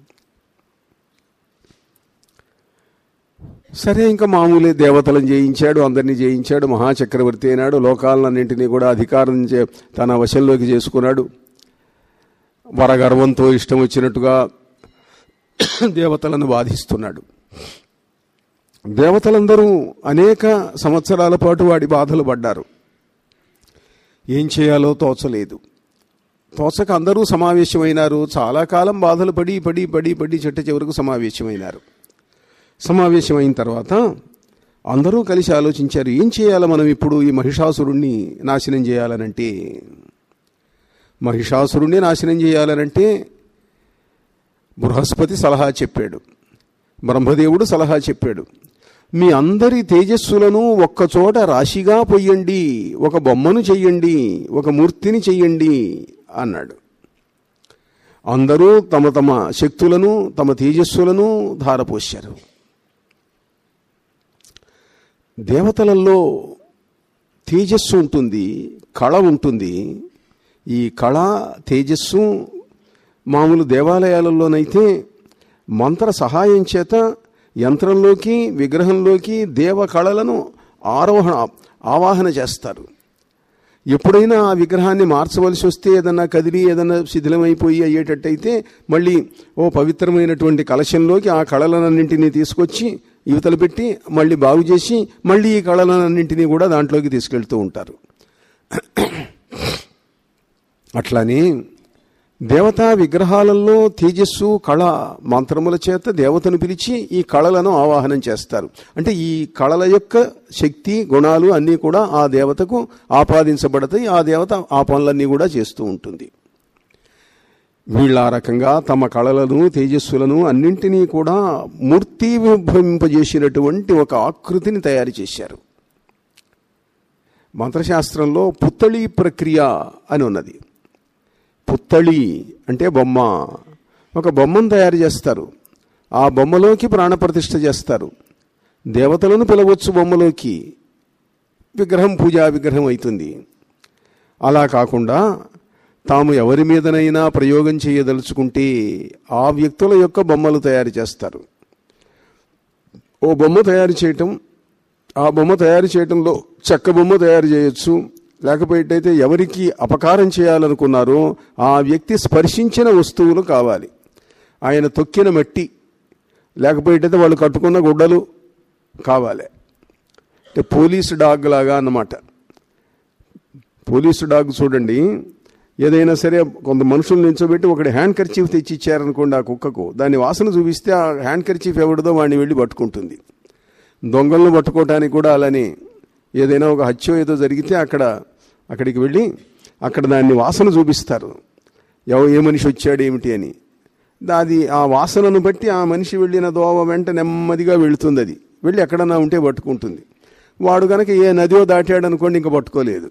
సరే ఇంకా మామూలే దేవతలను జయించాడు అందరినీ జయించాడు మహాచక్రవర్తి అయినాడు లోకాలన్నింటినీ కూడా అధికారం చే తన వశంలోకి చేసుకున్నాడు వరగర్వంతో ఇష్టం వచ్చినట్టుగా దేవతలను బాధిస్తున్నాడు దేవతలందరూ అనేక సంవత్సరాల పాటు వాడి బాధలు పడ్డారు ఏం చేయాలో తోచలేదు తోచక అందరూ సమావేశమైనారు చాలా కాలం బాధలు పడి పడి పడి పడి చెట్ట చివరకు సమావేశమైనారు సమావేశమైన తర్వాత అందరూ కలిసి ఆలోచించారు ఏం చేయాలి మనం ఇప్పుడు ఈ మహిషాసురుణ్ణి నాశనం చేయాలనంటే మహిషాసురుణ్ణి నాశనం చేయాలనంటే బృహస్పతి సలహా చెప్పాడు బ్రహ్మదేవుడు సలహా చెప్పాడు మీ అందరి తేజస్సులను ఒక్కచోట రాశిగా పొయ్యండి ఒక బొమ్మను చెయ్యండి ఒక మూర్తిని చెయ్యండి అన్నాడు అందరూ తమ తమ శక్తులను తమ తేజస్సులను ధారపోశారు దేవతలలో తేజస్సు ఉంటుంది కళ ఉంటుంది ఈ కళ తేజస్సు మామూలు దేవాలయాలలోనైతే మంత్ర సహాయం చేత యంత్రంలోకి విగ్రహంలోకి దేవ కళలను ఆరోహణ ఆవాహన చేస్తారు ఎప్పుడైనా ఆ విగ్రహాన్ని మార్చవలసి వస్తే ఏదన్నా కదిలి ఏదన్నా శిథిలమైపోయి అయ్యేటట్టయితే మళ్ళీ ఓ పవిత్రమైనటువంటి కలశంలోకి ఆ కళలన్నింటినీ తీసుకొచ్చి యువతలు పెట్టి మళ్ళీ బాగు చేసి మళ్ళీ ఈ కళలన్నింటినీ కూడా దాంట్లోకి తీసుకెళ్తూ ఉంటారు అట్లానే దేవతా విగ్రహాలలో తేజస్సు కళ మంత్రముల చేత దేవతను పిలిచి ఈ కళలను ఆవాహనం చేస్తారు అంటే ఈ కళల యొక్క శక్తి గుణాలు అన్నీ కూడా ఆ దేవతకు ఆపాదించబడతాయి ఆ దేవత ఆ పనులన్నీ కూడా చేస్తూ ఉంటుంది వీళ్ళ ఆ రకంగా తమ కళలను తేజస్సులను అన్నింటినీ కూడా మూర్తి విభవింపజేసినటువంటి ఒక ఆకృతిని తయారు చేశారు మంత్రశాస్త్రంలో పుత్తళి ప్రక్రియ అని ఉన్నది పుత్తళి అంటే బొమ్మ ఒక బొమ్మను తయారు చేస్తారు ఆ బొమ్మలోకి ప్రాణప్రతిష్ఠ చేస్తారు దేవతలను పిలవచ్చు బొమ్మలోకి విగ్రహం పూజా విగ్రహం అవుతుంది అలా కాకుండా తాము ఎవరి మీదనైనా ప్రయోగం చేయదలుచుకుంటే ఆ వ్యక్తుల యొక్క బొమ్మలు తయారు చేస్తారు ఓ బొమ్మ తయారు చేయటం ఆ బొమ్మ తయారు చేయటంలో చెక్క బొమ్మ తయారు చేయొచ్చు లేకపోతే ఎవరికి అపకారం చేయాలనుకున్నారో ఆ వ్యక్తి స్పర్శించిన వస్తువులు కావాలి ఆయన తొక్కిన మట్టి లేకపోతే వాళ్ళు కట్టుకున్న గుడ్డలు కావాలి అంటే పోలీసు డాగ్ లాగా అన్నమాట పోలీసు డాగ్ చూడండి ఏదైనా సరే కొంత మనుషులు నించోబెట్టి ఒకటి హ్యాండ్ కర్చీఫ్ తెచ్చి ఇచ్చారనుకోండి ఆ కుక్కకు దాని వాసన చూపిస్తే ఆ హ్యాండ్ కర్చీఫ్ ఎవడిదో వాడిని వెళ్ళి పట్టుకుంటుంది దొంగలను పట్టుకోవటానికి కూడా అలానే ఏదైనా ఒక హత్య ఏదో జరిగితే అక్కడ అక్కడికి వెళ్ళి అక్కడ దాన్ని వాసన చూపిస్తారు ఎవ ఏ మనిషి వచ్చాడు ఏమిటి అని అది ఆ వాసనను బట్టి ఆ మనిషి వెళ్ళిన దోవ వెంట నెమ్మదిగా వెళుతుంది అది వెళ్ళి ఎక్కడన్నా ఉంటే పట్టుకుంటుంది వాడు కనుక ఏ నదిలో దాటాడు అనుకోండి ఇంకా పట్టుకోలేదు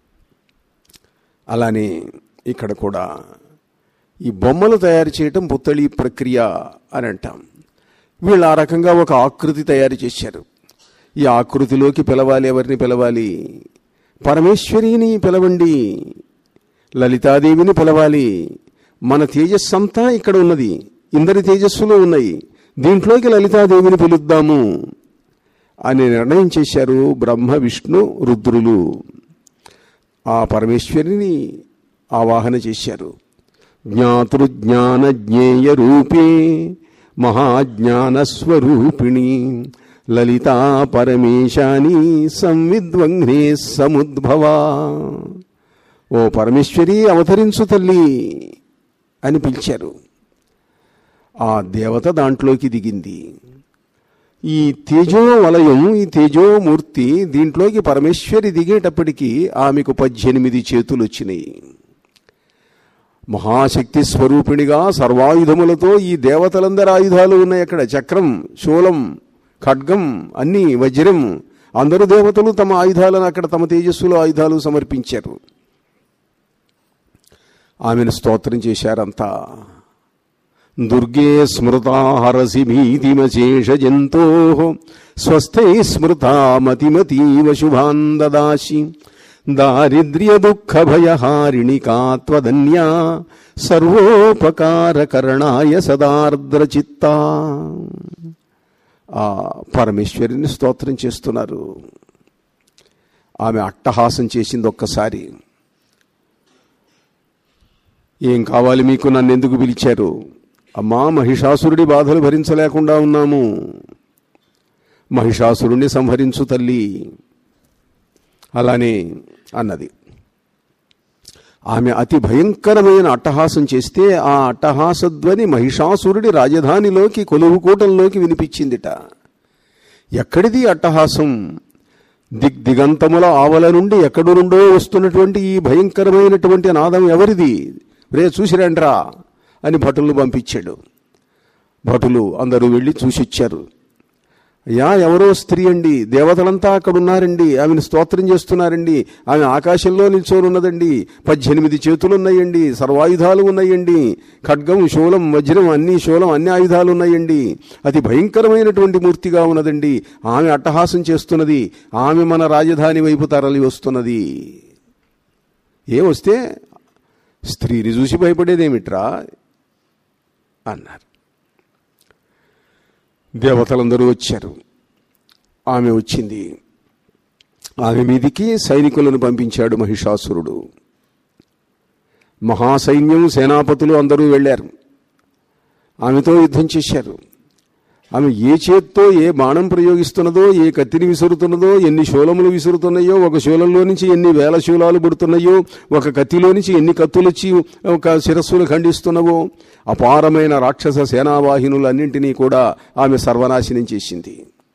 అలానే ఇక్కడ కూడా ఈ బొమ్మలు తయారు చేయటం పుత్తళి ప్రక్రియ అని అంటాం వీళ్ళు ఆ రకంగా ఒక ఆకృతి తయారు చేశారు ఈ ఆకృతిలోకి పిలవాలి ఎవరిని పిలవాలి పరమేశ్వరిని పిలవండి లలితాదేవిని పిలవాలి మన తేజస్సు అంతా ఇక్కడ ఉన్నది ఇందరి తేజస్సులో ఉన్నాయి దీంట్లోకి లలితాదేవిని పిలుద్దాము అని నిర్ణయం చేశారు బ్రహ్మ విష్ణు రుద్రులు ఆ పరమేశ్వరిని ఆవాహన చేశారు జ్ఞాతృజ్ఞాన జ్ఞేయ రూపే మహాజ్ఞాన స్వరూపిణి లలితా పరమేశాని సంవిద్వంగ్నే సముద్భవా ఓ పరమేశ్వరి అవతరించు తల్లి అని పిలిచారు ఆ దేవత దాంట్లోకి దిగింది ఈ తేజో వలయం ఈ తేజోమూర్తి దీంట్లోకి పరమేశ్వరి దిగేటప్పటికీ ఆమెకు పద్దెనిమిది చేతులు వచ్చినాయి మహాశక్తి స్వరూపిణిగా సర్వాయుధములతో ఈ దేవతలందరి ఆయుధాలు ఉన్నాయి అక్కడ చక్రం శూలం ఖడ్గం అన్ని వజ్రం అందరు దేవతలు తమ ఆయుధాలను అక్కడ తమ తేజస్సులో ఆయుధాలు సమర్పించారు ఆమెను స్తోత్రం చేశారంతా దుర్గే స్మృతా హరసి భీతిమశేష జంతో స్వస్థై స్మృతా మతిమతీవ శుభాన్ దదాసి దారిద్ర్య దుఃఖ భయహారిణి కాత్వదన్యా సర్వోపకారకరణాయ సదార్ద్రచిత్తా ఆ పరమేశ్వరిని స్తోత్రం చేస్తున్నారు ఆమె అట్టహాసం చేసింది ఒక్కసారి ఏం కావాలి మీకు నన్ను ఎందుకు పిలిచారు అమ్మా మహిషాసురుడి బాధలు భరించలేకుండా ఉన్నాము మహిషాసురుణ్ణి సంహరించు తల్లి అలానే అన్నది ఆమె అతి భయంకరమైన అట్టహాసం చేస్తే ఆ అట్టహాసధ్వని మహిషాసురుడి రాజధానిలోకి కొలువుకూటంలోకి వినిపించిందిట ఎక్కడిది అట్టహాసం దిగ్దిగంతముల ఆవల నుండి ఎక్కడి నుండో వస్తున్నటువంటి ఈ భయంకరమైనటువంటి నాదం ఎవరిది రే చూసిరండ్రా అని భటులు పంపించాడు భటులు అందరూ వెళ్ళి చూసిచ్చారు అయ్యా ఎవరో స్త్రీ అండి దేవతలంతా అక్కడ ఉన్నారండి ఆమెను స్తోత్రం చేస్తున్నారండి ఆమె ఆకాశంలో నిల్చొని ఉన్నదండి పద్దెనిమిది చేతులు ఉన్నాయండి సర్వాయుధాలు ఉన్నాయండి ఖడ్గం శూలం వజ్రం అన్ని శూలం అన్ని ఆయుధాలు ఉన్నాయండి అతి భయంకరమైనటువంటి మూర్తిగా ఉన్నదండి ఆమె అట్టహాసం చేస్తున్నది ఆమె మన రాజధాని వైపు తరలి వస్తున్నది ఏ వస్తే స్త్రీని చూసి భయపడేదేమిట్రా అన్నారు దేవతలందరూ వచ్చారు ఆమె వచ్చింది ఆమె మీదికి సైనికులను పంపించాడు మహిషాసురుడు మహాసైన్యం సేనాపతులు అందరూ వెళ్ళారు ఆమెతో యుద్ధం చేశారు ఆమె ఏ చేత్తో ఏ బాణం ప్రయోగిస్తున్నదో ఏ కత్తిని విసురుతున్నదో ఎన్ని శూలములు విసురుతున్నాయో ఒక శూలంలో నుంచి ఎన్ని వేల శూలాలు పుడుతున్నాయో ఒక కత్తిలో నుంచి ఎన్ని కత్తులు వచ్చి ఒక శిరస్సును ఖండిస్తున్నవో అపారమైన రాక్షస సేనావాహినులన్నింటినీ కూడా ఆమె సర్వనాశనం చేసింది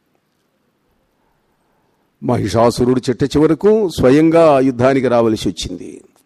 మహిషాసురుడు చిట్ట చివరకు స్వయంగా యుద్ధానికి రావలసి వచ్చింది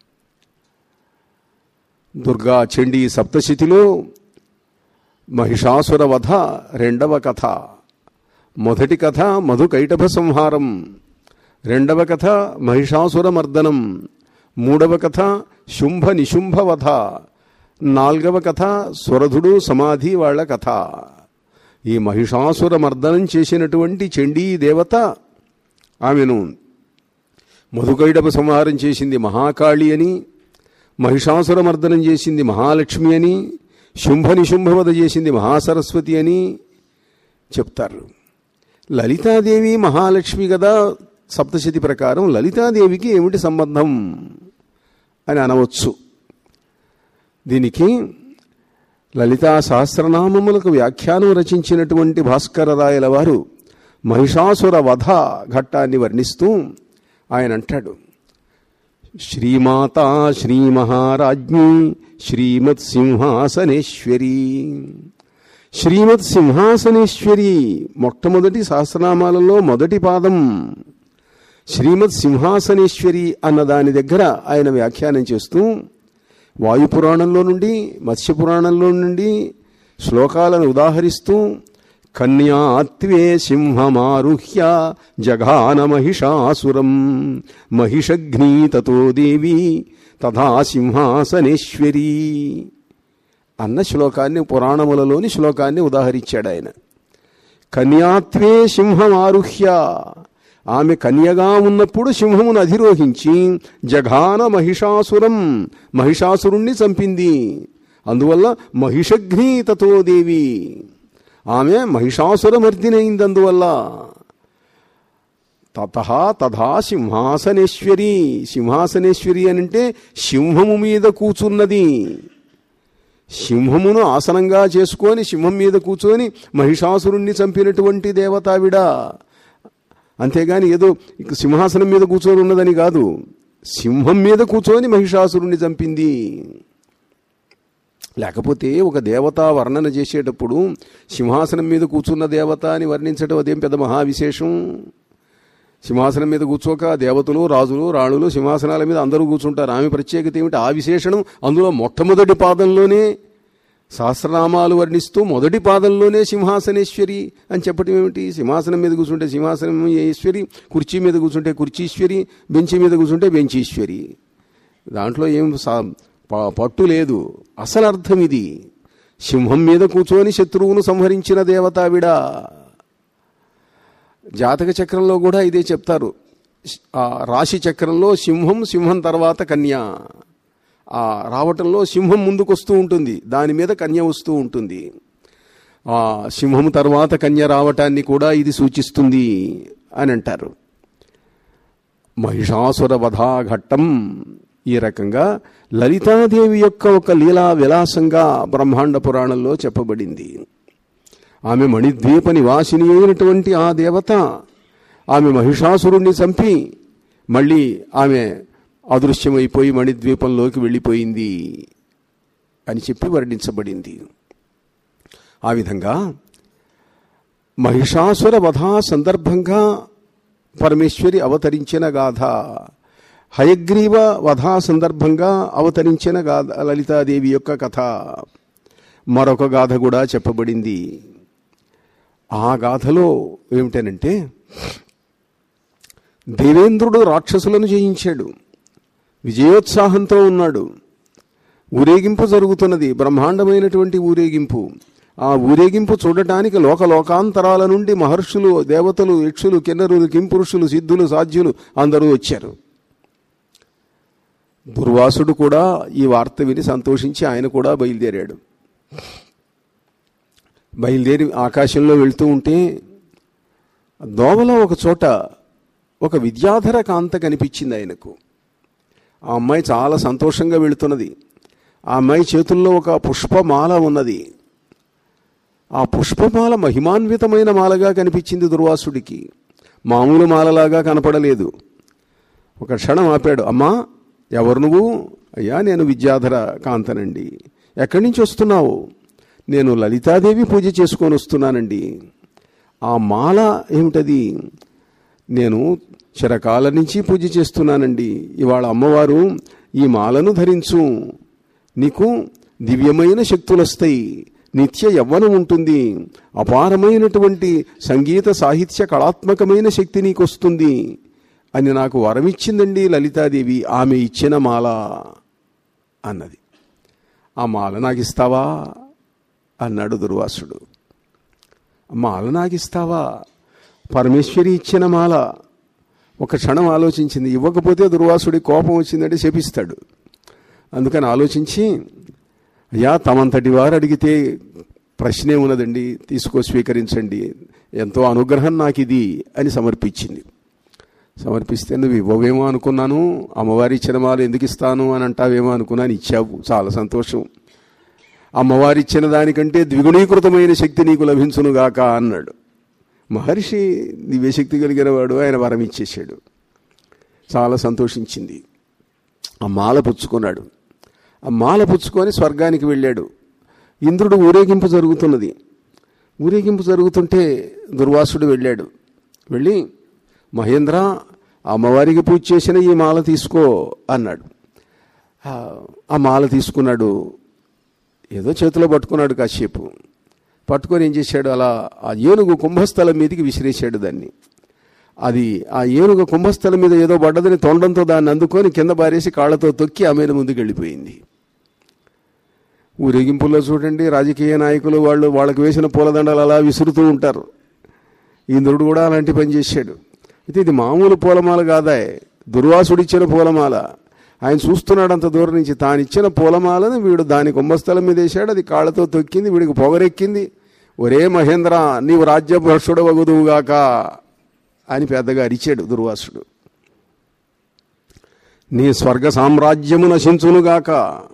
దుర్గా చండీ సప్తశతిలో మహిషాసుర వధ రెండవ కథ మొదటి కథ మధుకైటభ సంహారం రెండవ కథ మహిషాసుర మర్దనం మూడవ కథ శుంభ నిశుంభ వధ నాల్గవ కథ సురధుడు సమాధి వాళ్ళ కథ ఈ మహిషాసుర మర్దనం చేసినటువంటి చండీ దేవత ఆమెను మధుకైడప సంహారం చేసింది మహాకాళి అని మహిషాసుర మర్దనం చేసింది మహాలక్ష్మి అని శుంభ నిశుంభవద చేసింది మహాసరస్వతి అని చెప్తారు లలితాదేవి మహాలక్ష్మి కదా సప్తశతి ప్రకారం లలితాదేవికి ఏమిటి సంబంధం అని అనవచ్చు దీనికి లలితా సహస్రనామములకు వ్యాఖ్యానం రచించినటువంటి భాస్కరరాయల వారు మహిషాసుర వధ ఘట్టాన్ని వర్ణిస్తూ ఆయన అంటాడు శ్రీమాతా శ్రీమహారాజ్ఞి శ్రీమత్ సింహాసనేశ్వరి శ్రీమత్ సింహాసనేశ్వరి మొట్టమొదటి సహస్రనామాలలో మొదటి పాదం శ్రీమత్ సింహాసనేశ్వరి అన్న దాని దగ్గర ఆయన వ్యాఖ్యానం చేస్తూ వాయుపురాణంలో నుండి మత్స్యపురాణంలో నుండి శ్లోకాలను ఉదాహరిస్తూ కన్యాత్వే సింహమారుహ్య జఘాన మహిషాసురం మహిషఘ్నీ తతో దేవి తథా సింహాసనేశ్వరీ అన్న శ్లోకాన్ని పురాణములలోని శ్లోకాన్ని ఉదాహరించాడు ఆయన కన్యాత్వే సింహమారుహ్య ఆమె కన్యగా ఉన్నప్పుడు సింహమును అధిరోహించి జఘాన మహిషాసురం మహిషాసురుణ్ణి చంపింది అందువల్ల మహిషఘ్నీ తతో దేవి ఆమె మహిషాసురమర్దినైంది అందువల్ల తత తథా సింహాసనేశ్వరి సింహాసనేశ్వరి అని అంటే సింహము మీద కూర్చున్నది సింహమును ఆసనంగా చేసుకొని సింహం మీద కూర్చొని మహిషాసురుణ్ణి చంపినటువంటి దేవతావిడ అంతేగాని ఏదో ఇక సింహాసనం మీద కూర్చొని ఉన్నదని కాదు సింహం మీద కూర్చొని మహిషాసురుణ్ణి చంపింది లేకపోతే ఒక దేవత వర్ణన చేసేటప్పుడు సింహాసనం మీద కూర్చున్న దేవత అని వర్ణించడం అదేం పెద్ద మహావిశేషం సింహాసనం మీద కూర్చోక దేవతలు రాజులు రాణులు సింహాసనాల మీద అందరూ కూర్చుంటారు ఆమె ప్రత్యేకత ఏమిటి ఆ విశేషణం అందులో మొట్టమొదటి పాదంలోనే సహస్రనామాలు వర్ణిస్తూ మొదటి పాదంలోనే సింహాసనేశ్వరి అని చెప్పటం ఏమిటి సింహాసనం మీద కూర్చుంటే సింహాసనం ఈశ్వరి కుర్చీ మీద కూర్చుంటే కుర్చీశ్వరి బెంచి మీద కూర్చుంటే బెంచీశ్వరి దాంట్లో ఏం సా- ప- పట్టు లేదు అసలు అర్థం ఇది సింహం మీద కూర్చొని శత్రువును సంహరించిన దేవతావిడ జాతక చక్రంలో కూడా ఇదే చెప్తారు ఆ రాశి చక్రంలో సింహం సింహం తర్వాత కన్య ఆ రావటంలో సింహం ముందుకు వస్తూ ఉంటుంది దాని మీద కన్య వస్తూ ఉంటుంది ఆ సింహం తర్వాత కన్య రావటాన్ని కూడా ఇది సూచిస్తుంది అని అంటారు మహిషాసుర వధా ఘట్టం ఈ రకంగా లలితాదేవి యొక్క ఒక లీలా విలాసంగా బ్రహ్మాండ పురాణంలో చెప్పబడింది ఆమె మణిద్వీప నివాసిని అయినటువంటి ఆ దేవత ఆమె మహిషాసురుణ్ణి చంపి మళ్ళీ ఆమె అదృశ్యమైపోయి మణిద్వీపంలోకి వెళ్ళిపోయింది అని చెప్పి వర్ణించబడింది ఆ విధంగా మహిషాసుర వధా సందర్భంగా పరమేశ్వరి అవతరించిన గాథ హయగ్రీవ వధా సందర్భంగా అవతరించిన గాథ లలితాదేవి యొక్క కథ మరొక గాథ కూడా చెప్పబడింది ఆ గాథలో ఏమిటనంటే దేవేంద్రుడు రాక్షసులను జయించాడు విజయోత్సాహంతో ఉన్నాడు ఊరేగింపు జరుగుతున్నది బ్రహ్మాండమైనటువంటి ఊరేగింపు ఆ ఊరేగింపు చూడటానికి లోక లోకాంతరాల నుండి మహర్షులు దేవతలు యక్షులు కిన్నరులు కింపురుషులు సిద్ధులు సాధ్యులు అందరూ వచ్చారు దుర్వాసుడు కూడా ఈ వార్త విని సంతోషించి ఆయన కూడా బయలుదేరాడు బయలుదేరి ఆకాశంలో వెళ్తూ ఉంటే దోవలో ఒక చోట ఒక విద్యాధర కాంత కనిపించింది ఆయనకు ఆ అమ్మాయి చాలా సంతోషంగా వెళుతున్నది ఆ అమ్మాయి చేతుల్లో ఒక పుష్పమాల ఉన్నది ఆ పుష్పమాల మహిమాన్వితమైన మాలగా కనిపించింది దుర్వాసుడికి మామూలు మాలలాగా కనపడలేదు ఒక క్షణం ఆపాడు అమ్మా ఎవరు నువ్వు అయ్యా నేను విద్యాధర కాంతనండి ఎక్కడి నుంచి వస్తున్నావు నేను లలితాదేవి పూజ చేసుకొని వస్తున్నానండి ఆ మాల ఏమిటది నేను చిరకాల నుంచి పూజ చేస్తున్నానండి ఇవాళ అమ్మవారు ఈ మాలను ధరించు నీకు దివ్యమైన శక్తులు వస్తాయి నిత్య యవ్వనం ఉంటుంది అపారమైనటువంటి సంగీత సాహిత్య కళాత్మకమైన శక్తి నీకు వస్తుంది అని నాకు వరమిచ్చిందండి లలితాదేవి ఆమె ఇచ్చిన మాల అన్నది ఆ మాల నాకు ఇస్తావా అన్నాడు దుర్వాసుడు మాల నాకు ఇస్తావా పరమేశ్వరి ఇచ్చిన మాల ఒక క్షణం ఆలోచించింది ఇవ్వకపోతే దుర్వాసుడి కోపం వచ్చిందంటే శపిస్తాడు అందుకని ఆలోచించి అయ్యా తమంతటి వారు అడిగితే ప్రశ్నే ఉన్నదండి తీసుకో స్వీకరించండి ఎంతో అనుగ్రహం నాకు ఇది అని సమర్పించింది సమర్పిస్తే నువ్వు ఇవ్వవేమో అనుకున్నాను అమ్మవారి ఇచ్చిన మాలు ఎందుకు ఇస్తాను అని అంటావేమో అనుకున్నాను ఇచ్చావు చాలా సంతోషం అమ్మవారి ఇచ్చిన దానికంటే ద్విగుణీకృతమైన శక్తి నీకు లభించునుగాక అన్నాడు మహర్షి దివ్యశక్తి కలిగిన వాడు ఆయన వరం ఇచ్చేసాడు చాలా సంతోషించింది ఆ మాల పుచ్చుకున్నాడు ఆ మాల పుచ్చుకొని స్వర్గానికి వెళ్ళాడు ఇంద్రుడు ఊరేగింపు జరుగుతున్నది ఊరేగింపు జరుగుతుంటే దుర్వాసుడు వెళ్ళాడు వెళ్ళి మహేంద్ర అమ్మవారికి పూజ చేసిన ఈ మాల తీసుకో అన్నాడు ఆ మాల తీసుకున్నాడు ఏదో చేతిలో పట్టుకున్నాడు కాసేపు పట్టుకొని ఏం చేశాడు అలా ఆ ఏనుగు కుంభస్థలం మీదకి విసిరేశాడు దాన్ని అది ఆ ఏనుగు కుంభస్థలం మీద ఏదో పడ్డదని తొండంతో దాన్ని అందుకొని కింద బారేసి కాళ్ళతో తొక్కి ఆమెను ముందుకు వెళ్ళిపోయింది ఊరేగింపుల్లో చూడండి రాజకీయ నాయకులు వాళ్ళు వాళ్ళకి వేసిన పూలదండలు అలా విసురుతూ ఉంటారు ఇంద్రుడు కూడా అలాంటి పని చేశాడు అయితే ఇది మామూలు పూలమాల కాదా దుర్వాసుడిచ్చిన పూలమాల ఆయన చూస్తున్నాడు అంత దూరం నుంచి తాను ఇచ్చిన పూలమాలను వీడు దాని కుంభస్థలం మీద వేశాడు అది కాళ్ళతో తొక్కింది వీడికి పొగరెక్కింది ఒరే మహేంద్ర నీవు రాజ్యభ్రష్టుడు వగుదువుగాక అని పెద్దగా అరిచాడు దుర్వాసుడు నీ స్వర్గ సామ్రాజ్యము నశించునుగాక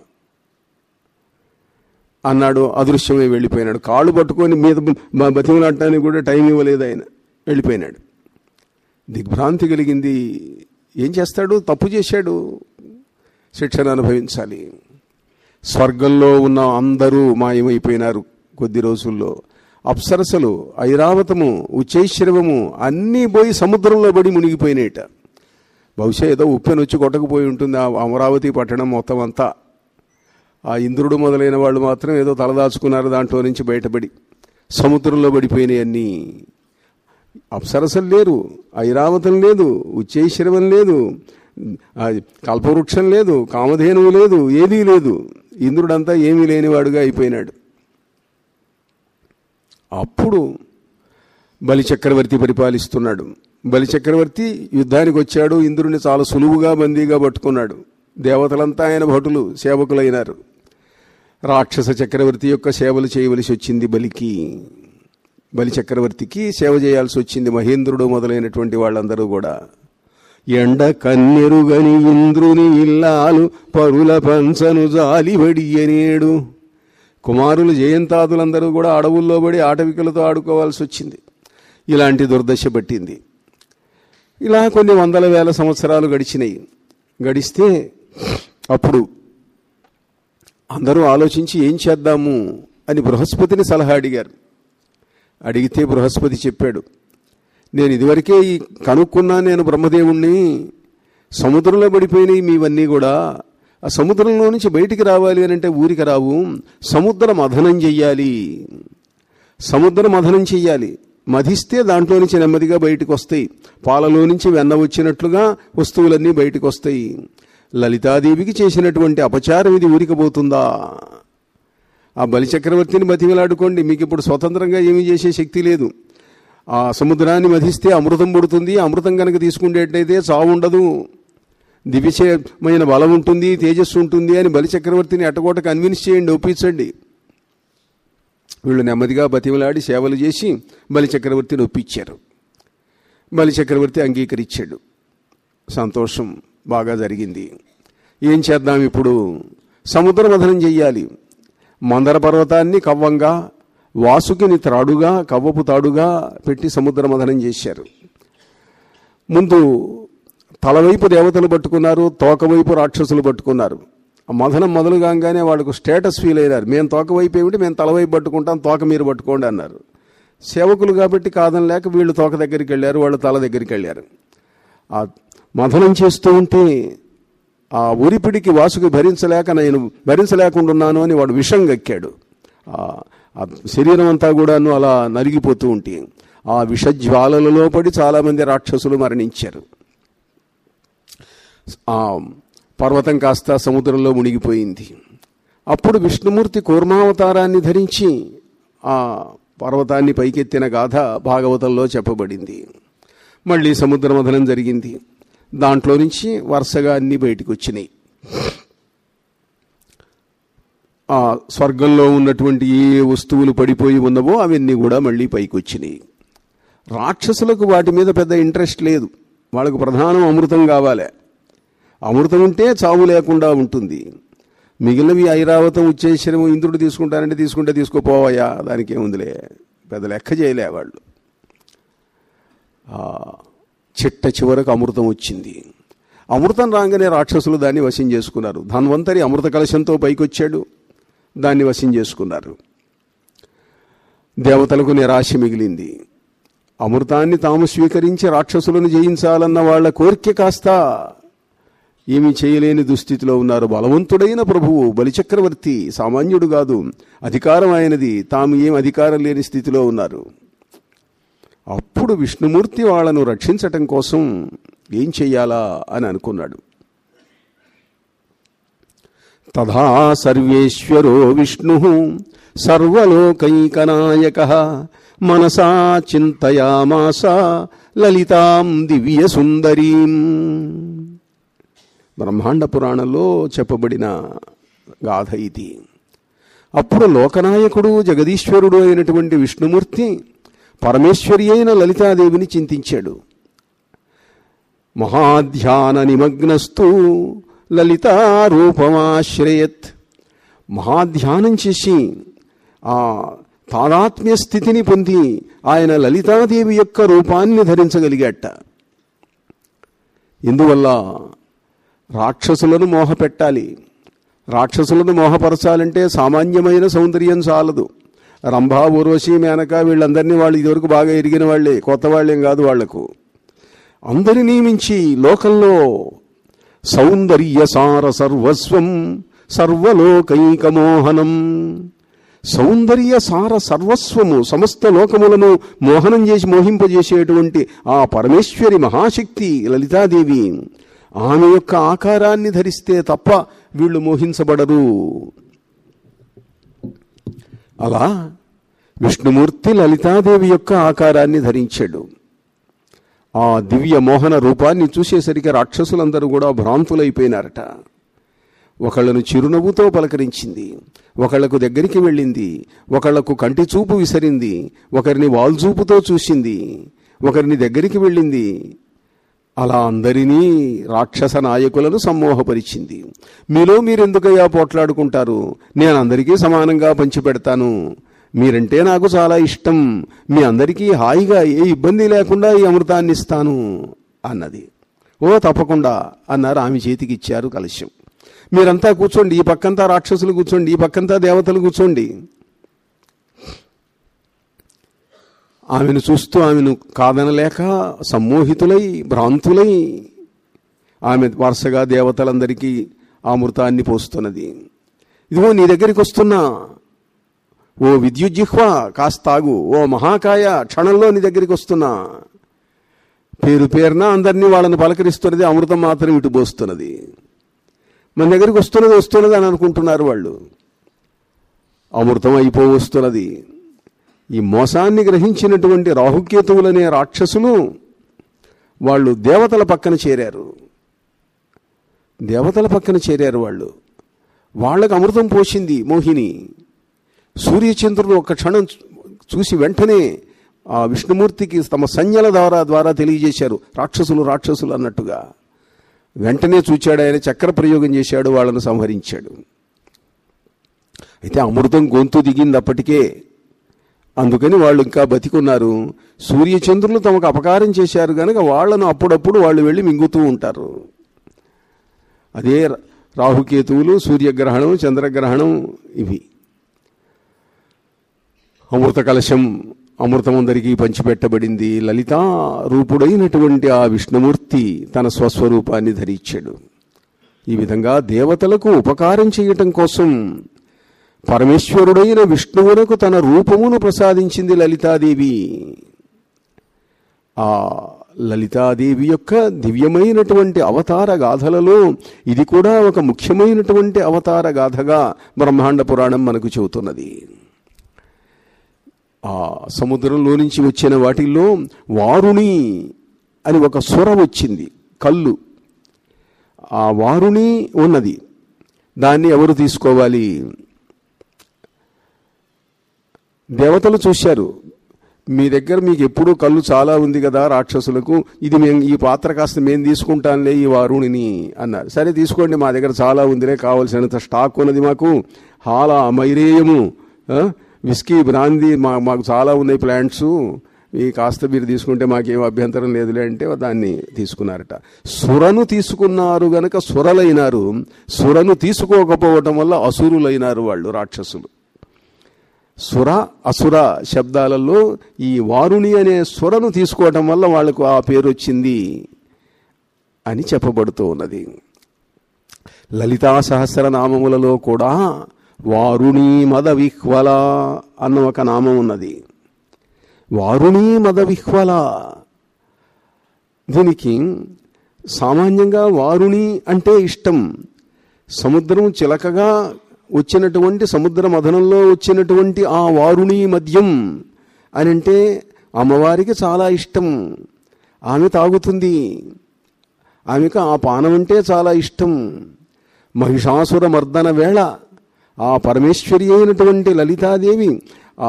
అన్నాడు అదృశ్యమై వెళ్ళిపోయినాడు కాళ్ళు పట్టుకొని మీద బతిమలాడటానికి కూడా టైం ఇవ్వలేదు ఆయన వెళ్ళిపోయినాడు దిగ్భ్రాంతి కలిగింది ఏం చేస్తాడు తప్పు చేశాడు శిక్షణ అనుభవించాలి స్వర్గంలో ఉన్న అందరూ మాయమైపోయినారు కొద్ది రోజుల్లో అప్సరసలు ఐరావతము ఉచ్చైశ్రవము అన్నీ పోయి సముద్రంలో పడి మునిగిపోయినాయట బహుశా ఏదో ఉప్పెనొచ్చి కొట్టకపోయి ఉంటుంది ఆ అమరావతి పట్టణం మొత్తం అంతా ఆ ఇంద్రుడు మొదలైన వాళ్ళు మాత్రం ఏదో తలదాచుకున్నారు దాంట్లో నుంచి బయటపడి సముద్రంలో పడిపోయినాయి అన్నీ అప్సరసలు లేరు ఐరావతం లేదు ఉచ్చైశ్రవం లేదు కల్పవృక్షం లేదు కామధేనువు లేదు ఏదీ లేదు ఇంద్రుడంతా ఏమీ లేనివాడుగా అయిపోయినాడు అప్పుడు బలిచక్రవర్తి పరిపాలిస్తున్నాడు బలిచక్రవర్తి యుద్ధానికి వచ్చాడు ఇంద్రుని చాలా సులువుగా బందీగా పట్టుకున్నాడు దేవతలంతా ఆయన భటులు సేవకులైనారు రాక్షస చక్రవర్తి యొక్క సేవలు చేయవలసి వచ్చింది బలికి బలి చక్రవర్తికి సేవ చేయాల్సి వచ్చింది మహేంద్రుడు మొదలైనటువంటి వాళ్ళందరూ కూడా ఎండ కన్నెరుగని ఇంద్రుని ఇల్లాలు పరుల పంచను జాలిబడియనేడు కుమారులు జయంతాదులందరూ కూడా అడవుల్లో పడి ఆటవికలతో ఆడుకోవాల్సి వచ్చింది ఇలాంటి దుర్దశ పట్టింది ఇలా కొన్ని వందల వేల సంవత్సరాలు గడిచినాయి గడిస్తే అప్పుడు అందరూ ఆలోచించి ఏం చేద్దాము అని బృహస్పతిని సలహా అడిగారు అడిగితే బృహస్పతి చెప్పాడు నేను ఇదివరకే ఈ కనుక్కున్నా నేను బ్రహ్మదేవుణ్ణి సముద్రంలో పడిపోయినాయి మీవన్నీ కూడా ఆ సముద్రంలో నుంచి బయటికి రావాలి అని అంటే ఊరికి రావు సముద్ర మథనం చెయ్యాలి సముద్ర మథనం చెయ్యాలి మధిస్తే దాంట్లో నుంచి నెమ్మదిగా బయటకు వస్తాయి పాలలో నుంచి వెన్న వచ్చినట్లుగా వస్తువులన్నీ బయటకు వస్తాయి లలితాదేవికి చేసినటువంటి అపచారం ఇది ఊరికబోతుందా ఆ బలిచక్రవర్తిని బతిమిలాడుకోండి మీకు ఇప్పుడు స్వతంత్రంగా ఏమీ చేసే శక్తి లేదు ఆ సముద్రాన్ని మధిస్తే అమృతం పుడుతుంది అమృతం కనుక తీసుకునేటైతే చావు ఉండదు దివ్యమైన బలం ఉంటుంది తేజస్సు ఉంటుంది అని బలిచక్రవర్తిని ఎట్టగోట కన్విన్స్ చేయండి ఒప్పించండి వీళ్ళు నెమ్మదిగా బతిమలాడి సేవలు చేసి బలిచక్రవర్తిని ఒప్పించారు బలిచక్రవర్తి అంగీకరించాడు సంతోషం బాగా జరిగింది ఏం చేద్దాం ఇప్పుడు సముద్ర మథనం చెయ్యాలి మందర పర్వతాన్ని కవ్వంగా వాసుకిని త్రాడుగా కవ్వపు తాడుగా పెట్టి సముద్ర మథనం చేశారు ముందు తలవైపు దేవతలు పట్టుకున్నారు తోకవైపు రాక్షసులు పట్టుకున్నారు ఆ మథనం మొదలు కాగానే వాళ్ళకు స్టేటస్ ఫీల్ అయినారు మేము తోక వైపు ఏమిటి మేము తలవైపు పట్టుకుంటాం తోక మీరు పట్టుకోండి అన్నారు సేవకులు కాబట్టి కాదని లేక వీళ్ళు తోక దగ్గరికి వెళ్ళారు వాళ్ళు తల దగ్గరికి వెళ్ళారు ఆ మథనం చేస్తూ ఉంటే ఆ ఉరిపిడికి వాసుకి భరించలేక నేను భరించలేకుండాను అని వాడు విషం గక్కాడు ఆ ఆ శరీరం అంతా కూడాను అలా నలిగిపోతూ ఉంటే ఆ విషజ్వాలలలో పడి చాలామంది రాక్షసులు మరణించారు ఆ పర్వతం కాస్త సముద్రంలో మునిగిపోయింది అప్పుడు విష్ణుమూర్తి కూర్మావతారాన్ని ధరించి ఆ పర్వతాన్ని పైకెత్తిన గాథ భాగవతంలో చెప్పబడింది మళ్ళీ సముద్ర మథనం జరిగింది దాంట్లో నుంచి వరుసగా అన్ని బయటకు వచ్చినాయి ఆ స్వర్గంలో ఉన్నటువంటి ఏ వస్తువులు పడిపోయి ఉన్నవో అవన్నీ కూడా మళ్ళీ పైకి వచ్చినాయి రాక్షసులకు వాటి మీద పెద్ద ఇంట్రెస్ట్ లేదు వాళ్ళకు ప్రధానం అమృతం కావాలి అమృతం ఉంటే చావు లేకుండా ఉంటుంది మిగిలినవి ఐరావతం ఉచ్చేశ్వరము ఇంద్రుడు తీసుకుంటానంటే తీసుకుంటే తీసుకోపోవయ్యా దానికి ఏముందిలే పెద్ద లెక్క చేయలే వాళ్ళు ఆ, చిట్ట చివరకు అమృతం వచ్చింది అమృతం రాగానే రాక్షసులు దాన్ని వశం చేసుకున్నారు ధన్వంతరి అమృత కలశంతో పైకొచ్చాడు దాన్ని వశం చేసుకున్నారు దేవతలకు నిరాశ మిగిలింది అమృతాన్ని తాము స్వీకరించి రాక్షసులను జయించాలన్న వాళ్ళ కోరిక కాస్త ఏమీ చేయలేని దుస్థితిలో ఉన్నారు బలవంతుడైన ప్రభువు బలిచక్రవర్తి సామాన్యుడు కాదు అధికారం ఆయనది తాము ఏం అధికారం లేని స్థితిలో ఉన్నారు అప్పుడు విష్ణుమూర్తి వాళ్ళను రక్షించటం కోసం ఏం చెయ్యాలా అని అనుకున్నాడు తథా సర్వేశ్వరో విష్ణు సర్వలోకైకనాయక మనసా చింతయామాస లలితాం దివ్య సుందరీం బ్రహ్మాండ పురాణంలో చెప్పబడిన గాథ ఇది అప్పుడు లోకనాయకుడు జగదీశ్వరుడు అయినటువంటి విష్ణుమూర్తి పరమేశ్వరి అయిన లలితాదేవిని చింతించాడు మహాధ్యాన నిమగ్నస్తు లలితారూపమాశ్రయత్ మహాధ్యానం చేసి ఆ తాదాత్మ్య స్థితిని పొంది ఆయన లలితాదేవి యొక్క రూపాన్ని ధరించగలిగాట ఇందువల్ల రాక్షసులను మోహపెట్టాలి రాక్షసులను మోహపరచాలంటే సామాన్యమైన సౌందర్యం చాలదు రంభా ఊర్వశి మేనక వీళ్ళందరినీ వాళ్ళు ఇదివరకు బాగా ఎరిగిన వాళ్ళే కొత్త వాళ్ళేం కాదు వాళ్లకు అందరినీ మించి లోకంలో సౌందర్య సార సర్వస్వం సర్వలోకైకమోహనం సౌందర్య సార సర్వస్వము సమస్త లోకములను మోహనం చేసి మోహింపజేసేటువంటి ఆ పరమేశ్వరి మహాశక్తి లలితాదేవి ఆమె యొక్క ఆకారాన్ని ధరిస్తే తప్ప వీళ్ళు మోహించబడరు అలా విష్ణుమూర్తి లలితాదేవి యొక్క ఆకారాన్ని ధరించాడు ఆ దివ్య మోహన రూపాన్ని చూసేసరికి రాక్షసులందరూ కూడా భ్రాంతులైపోయినారట ఒకళ్ళను చిరునవ్వుతో పలకరించింది ఒకళ్లకు దగ్గరికి వెళ్ళింది ఒకళ్లకు కంటి చూపు విసరింది ఒకరిని వాల్చూపుతో చూసింది ఒకరిని దగ్గరికి వెళ్ళింది అలా అందరినీ రాక్షస నాయకులను సమ్మోహపరిచింది మీలో మీరెందుకయ్యా పోట్లాడుకుంటారు నేను అందరికీ సమానంగా పంచిపెడతాను మీరంటే నాకు చాలా ఇష్టం మీ అందరికీ హాయిగా ఏ ఇబ్బంది లేకుండా ఈ అమృతాన్ని ఇస్తాను అన్నది ఓ తప్పకుండా అన్నారు ఆమె చేతికి ఇచ్చారు కలశం మీరంతా కూర్చోండి ఈ పక్కంతా రాక్షసులు కూర్చోండి ఈ పక్కంతా దేవతలు కూర్చోండి ఆమెను చూస్తూ ఆమెను కాదనలేక సమ్మోహితులై భ్రాంతులై ఆమె వరుసగా దేవతలందరికీ ఆ మృతాన్ని పోస్తున్నది ఇదిగో నీ దగ్గరికి వస్తున్నా ఓ విద్యుజ్జిహ్వ కాస్తాగు ఓ మహాకాయ క్షణంలో నీ దగ్గరికి వస్తున్నా పేరు పేరున అందరినీ వాళ్ళని పలకరిస్తున్నది అమృతం మాత్రం ఇటు పోస్తున్నది మన దగ్గరికి వస్తున్నది వస్తున్నది అని అనుకుంటున్నారు వాళ్ళు అమృతం అయిపో వస్తున్నది ఈ మోసాన్ని గ్రహించినటువంటి రాహుకేతువులనే రాక్షసులు వాళ్ళు దేవతల పక్కన చేరారు దేవతల పక్కన చేరారు వాళ్ళు వాళ్ళకు అమృతం పోసింది మోహిని సూర్యచంద్రుడు ఒక క్షణం చూసి వెంటనే ఆ విష్ణుమూర్తికి తమ సంజ్ఞల ద్వారా ద్వారా తెలియజేశారు రాక్షసులు రాక్షసులు అన్నట్టుగా వెంటనే చూచాడు ఆయన చక్ర ప్రయోగం చేశాడు వాళ్ళను సంహరించాడు అయితే అమృతం గొంతు దిగింది అప్పటికే అందుకని వాళ్ళు ఇంకా బతికున్నారు సూర్యచంద్రులు తమకు అపకారం చేశారు కనుక వాళ్లను అప్పుడప్పుడు వాళ్ళు వెళ్ళి మింగుతూ ఉంటారు అదే రాహుకేతువులు సూర్యగ్రహణం చంద్రగ్రహణం ఇవి అమృత కలశం అమృతమందరికీ పంచిపెట్టబడింది లలితా రూపుడైనటువంటి ఆ విష్ణుమూర్తి తన స్వస్వరూపాన్ని ధరించాడు ఈ విధంగా దేవతలకు ఉపకారం చేయటం కోసం పరమేశ్వరుడైన విష్ణువునకు తన రూపమును ప్రసాదించింది లలితాదేవి ఆ లలితాదేవి యొక్క దివ్యమైనటువంటి అవతార గాథలలో ఇది కూడా ఒక ముఖ్యమైనటువంటి అవతార గాథగా బ్రహ్మాండ పురాణం మనకు చెబుతున్నది ఆ సముద్రంలో నుంచి వచ్చిన వాటిల్లో వారుణి అని ఒక స్వర వచ్చింది కళ్ళు ఆ వారుణి ఉన్నది దాన్ని ఎవరు తీసుకోవాలి దేవతలు చూశారు మీ దగ్గర మీకు ఎప్పుడూ కళ్ళు చాలా ఉంది కదా రాక్షసులకు ఇది మేము ఈ పాత్ర కాస్త మేము తీసుకుంటాంలే ఈ వారుణిని అన్నారు సరే తీసుకోండి మా దగ్గర చాలా ఉందిలే కావలసినంత స్టాక్ ఉన్నది మాకు హాల మైరేయము ఆ, విస్కీ బ్రాందీ మా మాకు చాలా ఉన్నాయి ప్లాంట్స్ ఈ కాస్త మీరు తీసుకుంటే మాకేం అభ్యంతరం లేదులే అంటే దాన్ని తీసుకున్నారట సురను తీసుకున్నారు గనక సురలైనారు సురను తీసుకోకపోవటం వల్ల అసురులైనారు వాళ్ళు రాక్షసులు సుర అసుర శబ్దాలలో ఈ వారుణి అనే సురను తీసుకోవటం వల్ల వాళ్లకు ఆ పేరు వచ్చింది అని చెప్పబడుతూ ఉన్నది లలితా సహస్రనామములలో కూడా వారుణి మద విహ్వల అన్న ఒక నామం ఉన్నది వారుణి మద విహ్వల దీనికి సామాన్యంగా వారుణి అంటే ఇష్టం సముద్రం చిలకగా వచ్చినటువంటి సముద్ర మథనంలో వచ్చినటువంటి ఆ వారుణి మద్యం అని అంటే అమ్మవారికి చాలా ఇష్టం ఆమె తాగుతుంది ఆమెకు ఆ పానం అంటే చాలా ఇష్టం మహిషాసుర మర్దన వేళ ఆ పరమేశ్వరి అయినటువంటి లలితాదేవి ఆ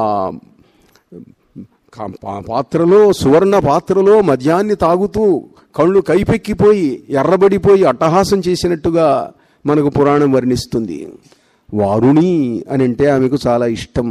కా- పా- పాత్రలో సువర్ణ పాత్రలో మద్యాన్ని తాగుతూ కళ్ళు కైపెక్కిపోయి ఎర్రబడిపోయి అట్టహాసం చేసినట్టుగా మనకు పురాణం వర్ణిస్తుంది వారుణి అని అంటే ఆమెకు చాలా ఇష్టం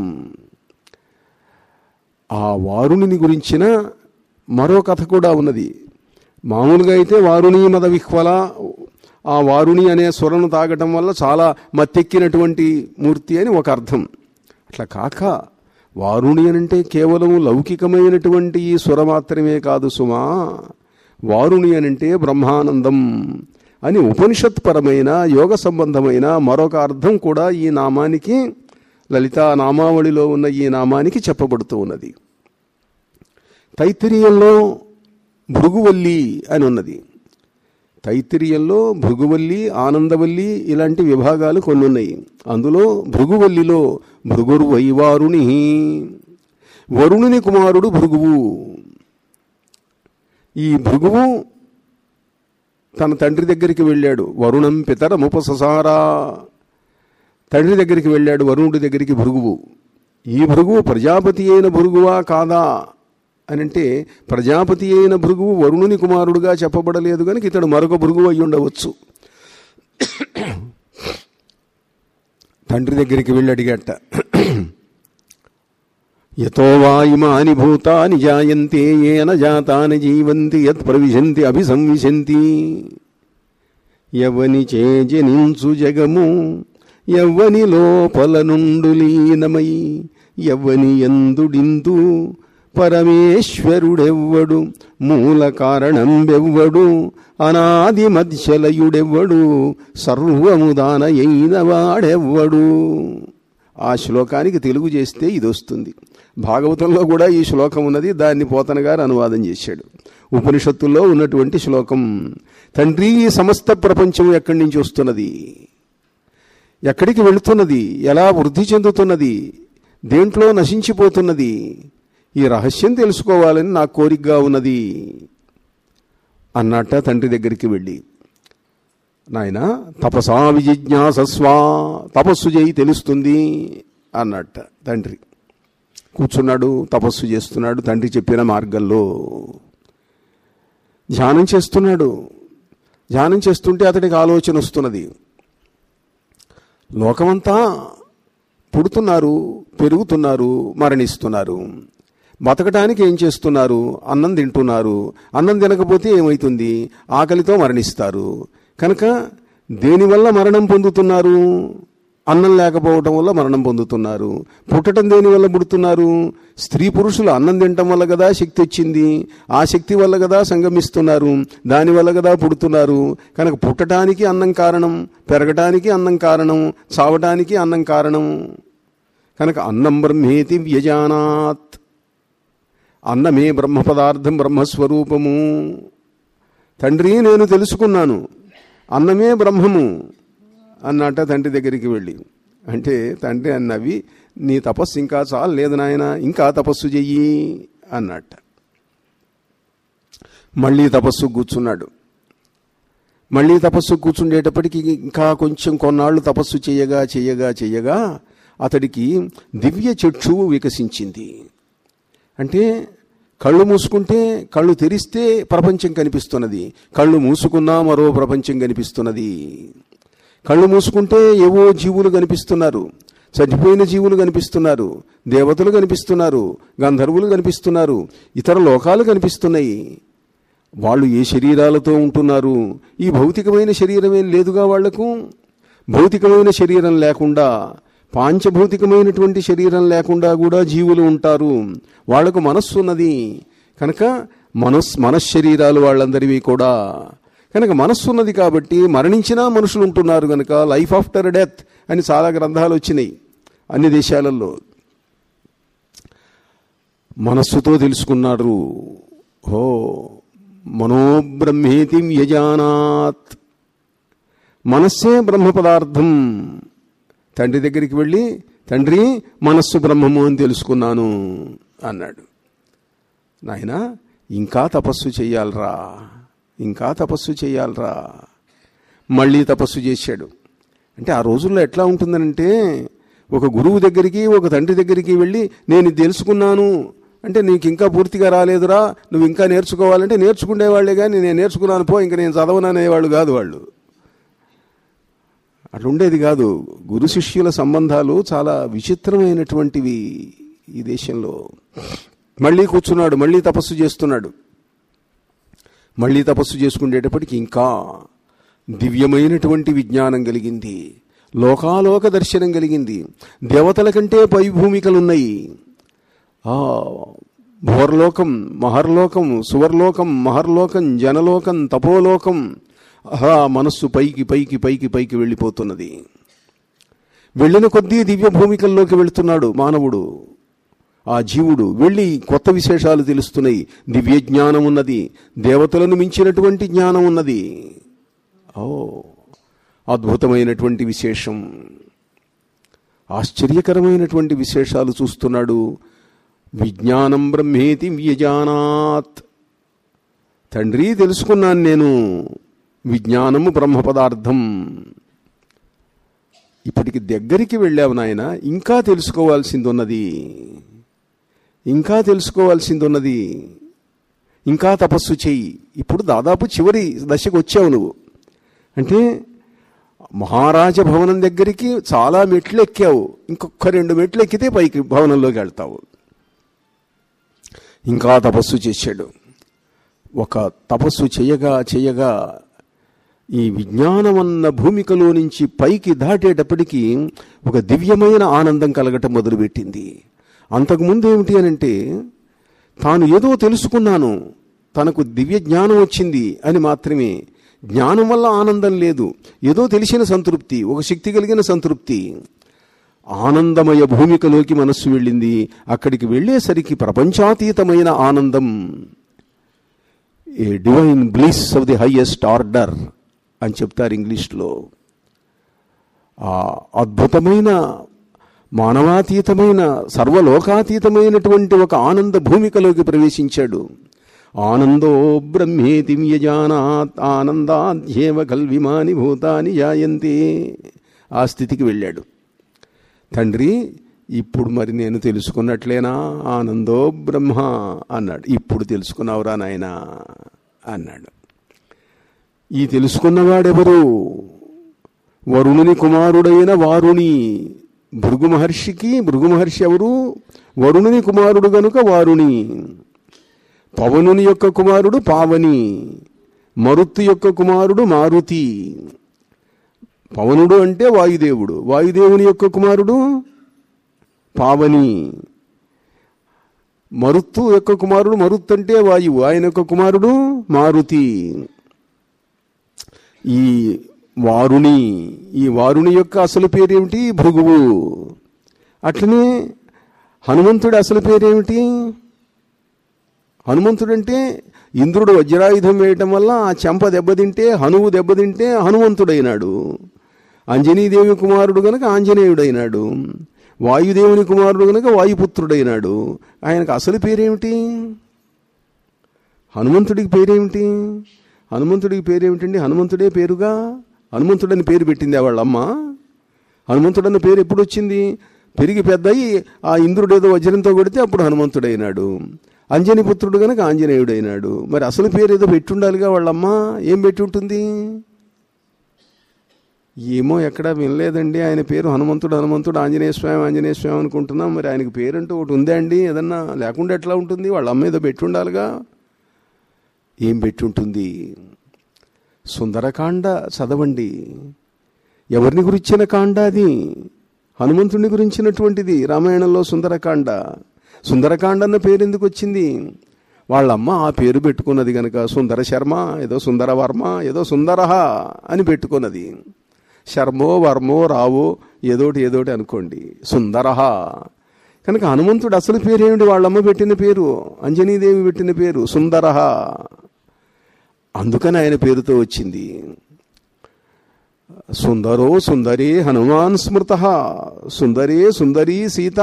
ఆ వారుణిని గురించిన మరో కథ కూడా ఉన్నది మామూలుగా అయితే వారుణి మద విహ్వల ఆ వారుణి అనే స్వరను తాగటం వల్ల చాలా మత్తెక్కినటువంటి మూర్తి అని ఒక అర్థం అట్లా కాక వారుణి అనంటే కేవలం లౌకికమైనటువంటి ఈ స్వర మాత్రమే కాదు సుమా వారుణి అనంటే బ్రహ్మానందం అని ఉపనిషత్పరమైన యోగ సంబంధమైన మరొక అర్థం కూడా ఈ నామానికి లలితా నామావళిలో ఉన్న ఈ నామానికి చెప్పబడుతూ ఉన్నది తైత్తిరీయంలో భృగువల్లి అని ఉన్నది తైత్తిరీయంలో భృగువల్లి ఆనందవల్లి ఇలాంటి విభాగాలు కొన్ని ఉన్నాయి అందులో భృగువల్లిలో భృగురు వైవారుని వరుణుని కుమారుడు భృగువు ఈ భృగువు తన తండ్రి దగ్గరికి వెళ్ళాడు వరుణం పితరముపససారా తండ్రి దగ్గరికి వెళ్ళాడు వరుణుడి దగ్గరికి భృగువు ఈ భృగువు ప్రజాపతి అయిన భృగువా కాదా అని అంటే ప్రజాపతి అయిన భృగువు వరుణుని కుమారుడుగా చెప్పబడలేదు కనుక ఇతడు మరొక భృగువు అయి ఉండవచ్చు తండ్రి దగ్గరికి వెళ్ళి అడిగట యతో వా ఇమాని భూతాని జాయంతే ఏన జాతాని జీవంతి యత్ ప్రవిశంతి అభిసంవిశంతి ఎవని చేజనించు జగము ఎవ్వని లోపల నుండు లీనమై ఎవ్వని ఎందుడిందు పరమేశ్వరుడెవ్వడు మూల కారణంబెవ్వడు అనాది మధ్యలయుడెవ్వడు సర్వముదానయైన వాడెవ్వడు ఆ శ్లోకానికి తెలుగు చేస్తే ఇది వస్తుంది భాగవతంలో కూడా ఈ శ్లోకం ఉన్నది దాన్ని పోతన గారు అనువాదం చేశాడు ఉపనిషత్తుల్లో ఉన్నటువంటి శ్లోకం తండ్రి ఈ సమస్త ప్రపంచం ఎక్కడి నుంచి వస్తున్నది ఎక్కడికి వెళుతున్నది ఎలా వృద్ధి చెందుతున్నది దేంట్లో నశించిపోతున్నది ఈ రహస్యం తెలుసుకోవాలని నా కోరికగా ఉన్నది అన్నట్ట తండ్రి దగ్గరికి వెళ్ళి నాయన తపసా విజిజ్ఞాసస్వా తపస్సు చేయి తెలుస్తుంది అన్నట్ట తండ్రి కూర్చున్నాడు తపస్సు చేస్తున్నాడు తండ్రి చెప్పిన మార్గంలో ధ్యానం చేస్తున్నాడు ధ్యానం చేస్తుంటే అతడికి ఆలోచన వస్తున్నది లోకమంతా పుడుతున్నారు పెరుగుతున్నారు మరణిస్తున్నారు బతకడానికి ఏం చేస్తున్నారు అన్నం తింటున్నారు అన్నం తినకపోతే ఏమవుతుంది ఆకలితో మరణిస్తారు కనుక దేనివల్ల మరణం పొందుతున్నారు అన్నం లేకపోవటం వల్ల మరణం పొందుతున్నారు పుట్టడం దేని వల్ల పుడుతున్నారు స్త్రీ పురుషులు అన్నం తినటం వల్ల కదా శక్తి వచ్చింది ఆ శక్తి వల్ల కదా సంగమిస్తున్నారు దానివల్ల కదా పుడుతున్నారు కనుక పుట్టడానికి అన్నం కారణం పెరగటానికి అన్నం కారణం చావటానికి అన్నం కారణం కనుక అన్నం బ్రహ్మేతి వ్యజానాత్ అన్నమే బ్రహ్మ పదార్థం బ్రహ్మస్వరూపము తండ్రి నేను తెలుసుకున్నాను అన్నమే బ్రహ్మము అన్నట్ట తండ్రి దగ్గరికి వెళ్ళి అంటే తండ్రి అన్నవి నీ తపస్సు ఇంకా చాలు లేదు నాయన ఇంకా తపస్సు చెయ్యి అన్నట్ట మళ్ళీ తపస్సు కూర్చున్నాడు మళ్ళీ తపస్సు కూర్చుండేటప్పటికి ఇంకా కొంచెం కొన్నాళ్ళు తపస్సు చేయగా చేయగా చేయగా అతడికి దివ్య చక్షువు వికసించింది అంటే కళ్ళు మూసుకుంటే కళ్ళు తెరిస్తే ప్రపంచం కనిపిస్తున్నది కళ్ళు మూసుకున్నా మరో ప్రపంచం కనిపిస్తున్నది కళ్ళు మూసుకుంటే ఏవో జీవులు కనిపిస్తున్నారు చనిపోయిన జీవులు కనిపిస్తున్నారు దేవతలు కనిపిస్తున్నారు గంధర్వులు కనిపిస్తున్నారు ఇతర లోకాలు కనిపిస్తున్నాయి వాళ్ళు ఏ శరీరాలతో ఉంటున్నారు ఈ భౌతికమైన శరీరమేం లేదుగా వాళ్లకు భౌతికమైన శరీరం లేకుండా పాంచభౌతికమైనటువంటి శరీరం లేకుండా కూడా జీవులు ఉంటారు వాళ్లకు మనస్సు ఉన్నది కనుక మనస్ మనశ్శరీరాలు వాళ్ళందరివి కూడా కనుక మనస్సు ఉన్నది కాబట్టి మరణించినా మనుషులు ఉంటున్నారు కనుక లైఫ్ ఆఫ్టర్ డెత్ అని చాలా గ్రంథాలు వచ్చినాయి అన్ని దేశాలలో మనస్సుతో తెలుసుకున్నారు హో మనోబ్రహ్మేతి యజానాత్ మనస్సే బ్రహ్మ పదార్థం తండ్రి దగ్గరికి వెళ్ళి తండ్రి మనస్సు బ్రహ్మము అని తెలుసుకున్నాను అన్నాడు నాయన ఇంకా తపస్సు చెయ్యాలరా ఇంకా తపస్సు చెయ్యాలరా మళ్ళీ తపస్సు చేశాడు అంటే ఆ రోజుల్లో ఎట్లా ఉంటుందనంటే ఒక గురువు దగ్గరికి ఒక తండ్రి దగ్గరికి వెళ్ళి నేను ఇది తెలుసుకున్నాను అంటే నీకు ఇంకా పూర్తిగా రాలేదురా నువ్వు ఇంకా నేర్చుకోవాలంటే నేర్చుకునేవాళ్లే కానీ నేను నేర్చుకున్నాను పో ఇంకా నేను చదవననేవాళ్ళు కాదు వాళ్ళు అట్లా ఉండేది కాదు గురు శిష్యుల సంబంధాలు చాలా విచిత్రమైనటువంటివి ఈ దేశంలో మళ్ళీ కూర్చున్నాడు మళ్ళీ తపస్సు చేస్తున్నాడు మళ్ళీ తపస్సు చేసుకునేటప్పటికి ఇంకా దివ్యమైనటువంటి విజ్ఞానం కలిగింది లోకాలోక దర్శనం కలిగింది దేవతల కంటే పై భూమికలున్నాయి ఆ భోర్లోకం మహర్లోకం సువర్లోకం మహర్లోకం జనలోకం తపోలోకం ఆహా మనస్సు పైకి పైకి పైకి పైకి వెళ్ళిపోతున్నది వెళ్ళిన కొద్దీ దివ్య భూమికల్లోకి వెళుతున్నాడు మానవుడు ఆ జీవుడు వెళ్ళి కొత్త విశేషాలు తెలుస్తున్నాయి దివ్య జ్ఞానం ఉన్నది దేవతలను మించినటువంటి జ్ఞానం ఉన్నది ఓ అద్భుతమైనటువంటి విశేషం ఆశ్చర్యకరమైనటువంటి విశేషాలు చూస్తున్నాడు విజ్ఞానం బ్రహ్మేతి వ్యజానాత్ తండ్రి తెలుసుకున్నాను నేను విజ్ఞానము బ్రహ్మ పదార్థం ఇప్పటికి దగ్గరికి వెళ్ళావు నాయన ఇంకా తెలుసుకోవాల్సింది ఉన్నది ఇంకా తెలుసుకోవాల్సింది ఉన్నది ఇంకా తపస్సు చెయ్యి ఇప్పుడు దాదాపు చివరి దశకు వచ్చావు నువ్వు అంటే మహారాజ భవనం దగ్గరికి చాలా మెట్లు ఎక్కావు ఇంకొక రెండు మెట్లు ఎక్కితే పైకి భవనంలోకి వెళ్తావు ఇంకా తపస్సు చేశాడు ఒక తపస్సు చేయగా చేయగా ఈ విజ్ఞానమన్న భూమికలో నుంచి పైకి దాటేటప్పటికీ ఒక దివ్యమైన ఆనందం కలగటం మొదలుపెట్టింది అంతకుముందు ఏమిటి అనంటే తాను ఏదో తెలుసుకున్నాను తనకు దివ్య జ్ఞానం వచ్చింది అని మాత్రమే జ్ఞానం వల్ల ఆనందం లేదు ఏదో తెలిసిన సంతృప్తి ఒక శక్తి కలిగిన సంతృప్తి ఆనందమయ భూమికలోకి మనస్సు వెళ్ళింది అక్కడికి వెళ్ళేసరికి ప్రపంచాతీతమైన ఆనందం a divine bliss of the highest order అని చెప్తారు ఇంగ్లీష్లో ఆ అద్భుతమైన మానవాతీతమైన సర్వలోకాతీతమైనటువంటి ఒక ఆనంద భూమికలోకి ప్రవేశించాడు ఆనందో బ్రహ్మేతి వ్యజానాత్ ఆనందాధ్యేవ కల్విమాని భూతాని జాయంతే ఆ స్థితికి వెళ్ళాడు తండ్రి ఇప్పుడు మరి నేను తెలుసుకున్నట్లేనా ఆనందో బ్రహ్మ అన్నాడు ఇప్పుడు తెలుసుకున్నావురా నాయనా అన్నాడు ఈ తెలుసుకున్నవాడెవరు వరుణుని కుమారుడైన వారుని భృగు మహర్షికి భృగు మహర్షి ఎవరు వరుణుని కుమారుడు గనుక వారుని పవనుని యొక్క కుమారుడు పావని మరుత్తు యొక్క కుమారుడు మారుతి పవనుడు అంటే వాయుదేవుడు వాయుదేవుని యొక్క కుమారుడు పావని మరుత్తు యొక్క కుమారుడు మరుత్తు అంటే వాయువు ఆయన యొక్క కుమారుడు మారుతి ఈ వారుణి ఈ వారుని యొక్క అసలు పేరేమిటి భృగువు అట్లనే హనుమంతుడి అసలు పేరేమిటి హనుమంతుడంటే ఇంద్రుడు వజ్రాయుధం వేయటం వల్ల ఆ చెంప దెబ్బతింటే హనువు దెబ్బతింటే హనుమంతుడైనాడు అంజనీదేవి కుమారుడు గనక ఆంజనేయుడైనాడు వాయుదేవుని కుమారుడు గనక వాయుపుత్రుడైనాడు ఆయనకు అసలు పేరేమిటి హనుమంతుడికి పేరేమిటి హనుమంతుడికి పేరేమిటండి హనుమంతుడే పేరుగా హనుమంతుడని పేరు పెట్టింది వాళ్ళమ్మ హనుమంతుడన్న పేరు ఎప్పుడు వచ్చింది పెరిగి పెద్దయి ఆ ఇంద్రుడు ఏదో వజ్రంతో కొడితే అప్పుడు హనుమంతుడైనాడు అంజని పుత్రుడు కనుక ఆంజనేయుడైనాడు మరి అసలు పేరు ఏదో పెట్టుండాలిగా వాళ్ళమ్మ ఏం పెట్టి ఉంటుంది ఏమో ఎక్కడా వినలేదండి ఆయన పేరు హనుమంతుడు హనుమంతుడు ఆంజనేయ స్వామి ఆంజనేయ స్వామి అనుకుంటున్నాం మరి ఆయనకు పేరంటూ ఒకటి ఉందా అండి ఏదన్నా లేకుండా ఎట్లా ఉంటుంది వాళ్ళ అమ్మ ఏదో పెట్టి ఉండాలిగా ఏం పెట్టి ఉంటుంది సుందరకాండ చదవండి ఎవరిని గురించిన కాండ అది హనుమంతుని గురించినటువంటిది రామాయణంలో సుందరకాండ సుందరకాండ అన్న పేరు ఎందుకు వచ్చింది వాళ్ళమ్మ ఆ పేరు పెట్టుకున్నది గనక సుందర శర్మ ఏదో సుందర వర్మ ఏదో సుందరహ అని పెట్టుకున్నది శర్మో వర్మో రావో ఏదోటి ఏదోటి అనుకోండి సుందరహ కనుక హనుమంతుడు అసలు పేరేమిటి వాళ్ళమ్మ పెట్టిన పేరు అంజనీదేవి పెట్టిన పేరు సుందరహ అందుకని ఆయన పేరుతో వచ్చింది సుందరో సుందరే హనుమాన్ స్మృత సుందరే సుందరీ సీత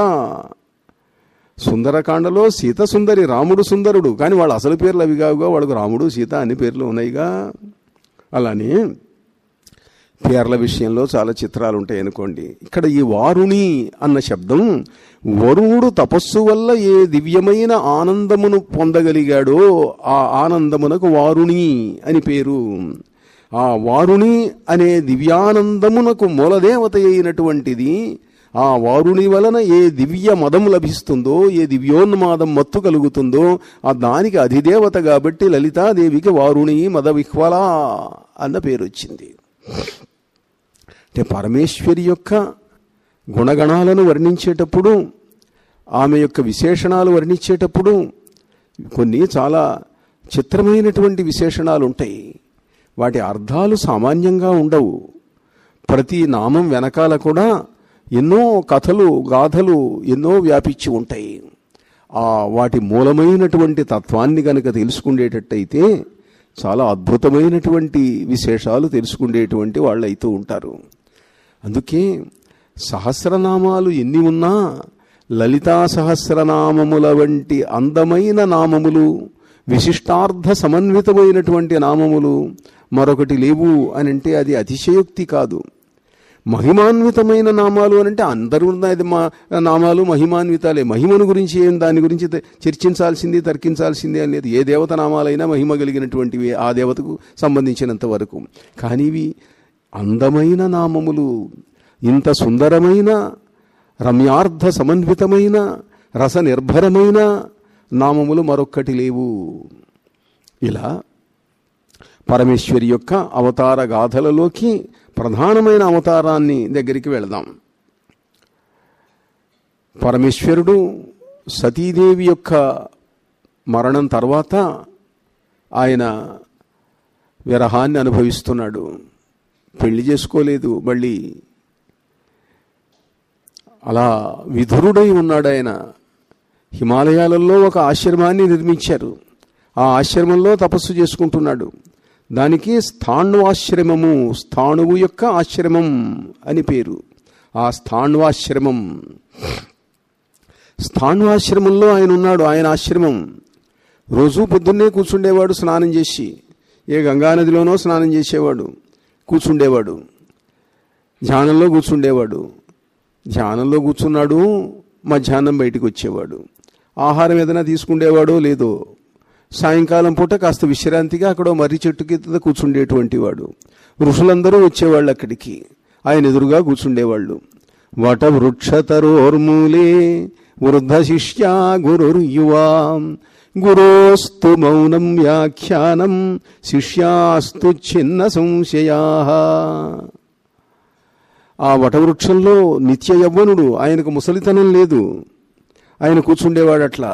సుందరకాండలో సీత సుందరి రాముడు సుందరుడు కానీ వాళ్ళ అసలు పేర్లు అవి కావుగా వాళ్ళకు రాముడు సీత అన్ని పేర్లు ఉన్నాయిగా అలానే పేర్ల విషయంలో చాలా చిత్రాలు ఉంటాయి అనుకోండి ఇక్కడ ఈ వారుణి అన్న శబ్దం వరుణుడు తపస్సు వల్ల ఏ దివ్యమైన ఆనందమును పొందగలిగాడో ఆ ఆనందమునకు వారుణి అని పేరు ఆ వారుణి అనే దివ్యానందమునకు మూలదేవత అయినటువంటిది ఆ వారుని వలన ఏ దివ్య మదం లభిస్తుందో ఏ దివ్యోన్మాదం మత్తు కలుగుతుందో ఆ దానికి అధిదేవత కాబట్టి లలితాదేవికి వారుణి మద విహ్వల అన్న పేరు వచ్చింది అంటే పరమేశ్వరి యొక్క గుణగణాలను వర్ణించేటప్పుడు ఆమె యొక్క విశేషణాలు వర్ణించేటప్పుడు కొన్ని చాలా చిత్రమైనటువంటి విశేషణాలు ఉంటాయి వాటి అర్థాలు సామాన్యంగా ఉండవు ప్రతి నామం వెనకాల కూడా ఎన్నో కథలు గాథలు ఎన్నో వ్యాపించి ఉంటాయి ఆ వాటి మూలమైనటువంటి తత్వాన్ని గనక తెలుసుకునేటట్టయితే చాలా అద్భుతమైనటువంటి విశేషాలు తెలుసుకునేటువంటి వాళ్ళు అవుతూ ఉంటారు అందుకే సహస్రనామాలు ఎన్ని ఉన్నా లలితా సహస్రనామముల వంటి అందమైన నామములు విశిష్టార్థ సమన్వితమైనటువంటి నామములు మరొకటి లేవు అని అంటే అది అతిశయోక్తి కాదు మహిమాన్వితమైన నామాలు అని అంటే అందరూ ఉన్నది మా నామాలు మహిమాన్వితాలే మహిమను గురించి ఏం దాని గురించి త- చర్చించాల్సింది తర్కించాల్సింది అనేది ఏ దేవత నామాలైనా మహిమ కలిగినటువంటివి ఆ దేవతకు సంబంధించినంత వరకు కానీ ఇవి అందమైన నామములు ఇంత సుందరమైన రమ్యార్థ సమన్వితమైన రస నిర్భరమైన నామములు మరొక్కటి లేవు ఇలా పరమేశ్వరి యొక్క అవతార గాథలలోకి ప్రధానమైన అవతారాన్ని దగ్గరికి వెళదాం పరమేశ్వరుడు సతీదేవి యొక్క మరణం తర్వాత ఆయన విరహాన్ని అనుభవిస్తున్నాడు పెళ్లి చేసుకోలేదు మళ్ళీ అలా విధురుడై ఉన్నాడు ఆయన హిమాలయాలలో ఒక ఆశ్రమాన్ని నిర్మించారు ఆ ఆశ్రమంలో తపస్సు చేసుకుంటున్నాడు దానికి స్థాణ్వాశ్రమము స్థాణువు యొక్క ఆశ్రమం అని పేరు ఆ స్థాణ్వాశ్రమం స్థాణ్వాశ్రమంలో ఆయన ఉన్నాడు ఆయన ఆశ్రమం రోజు పొద్దున్నే కూర్చుండేవాడు స్నానం చేసి ఏ గంగానదిలోనో స్నానం చేసేవాడు కూర్చుండేవాడు ధ్యానంలో కూర్చుండేవాడు ధ్యానంలో కూర్చున్నాడు మధ్యాహ్నం బయటికి వచ్చేవాడు ఆహారం ఏదైనా తీసుకుండేవాడో లేదో సాయంకాలం పూట కాస్త విశ్రాంతిగా అక్కడ మర్రి చెట్టు కింద కూర్చుండేటువంటి వాడు ఋషులందరూ వచ్చేవాళ్ళు అక్కడికి ఆయన ఎదురుగా కూర్చుండేవాళ్ళు వట వృక్షతరోర్మూలే వృద్ధ శిష్యా గురుర్యువా గురోస్తు మౌనం వ్యాఖ్యానం శిష్యాస్తు చిన్న సంశయా ఆ వటవృక్షంలో నిత్య యవ్వనుడు ఆయనకు ముసలితనం లేదు ఆయన కూర్చుండేవాడు అట్లా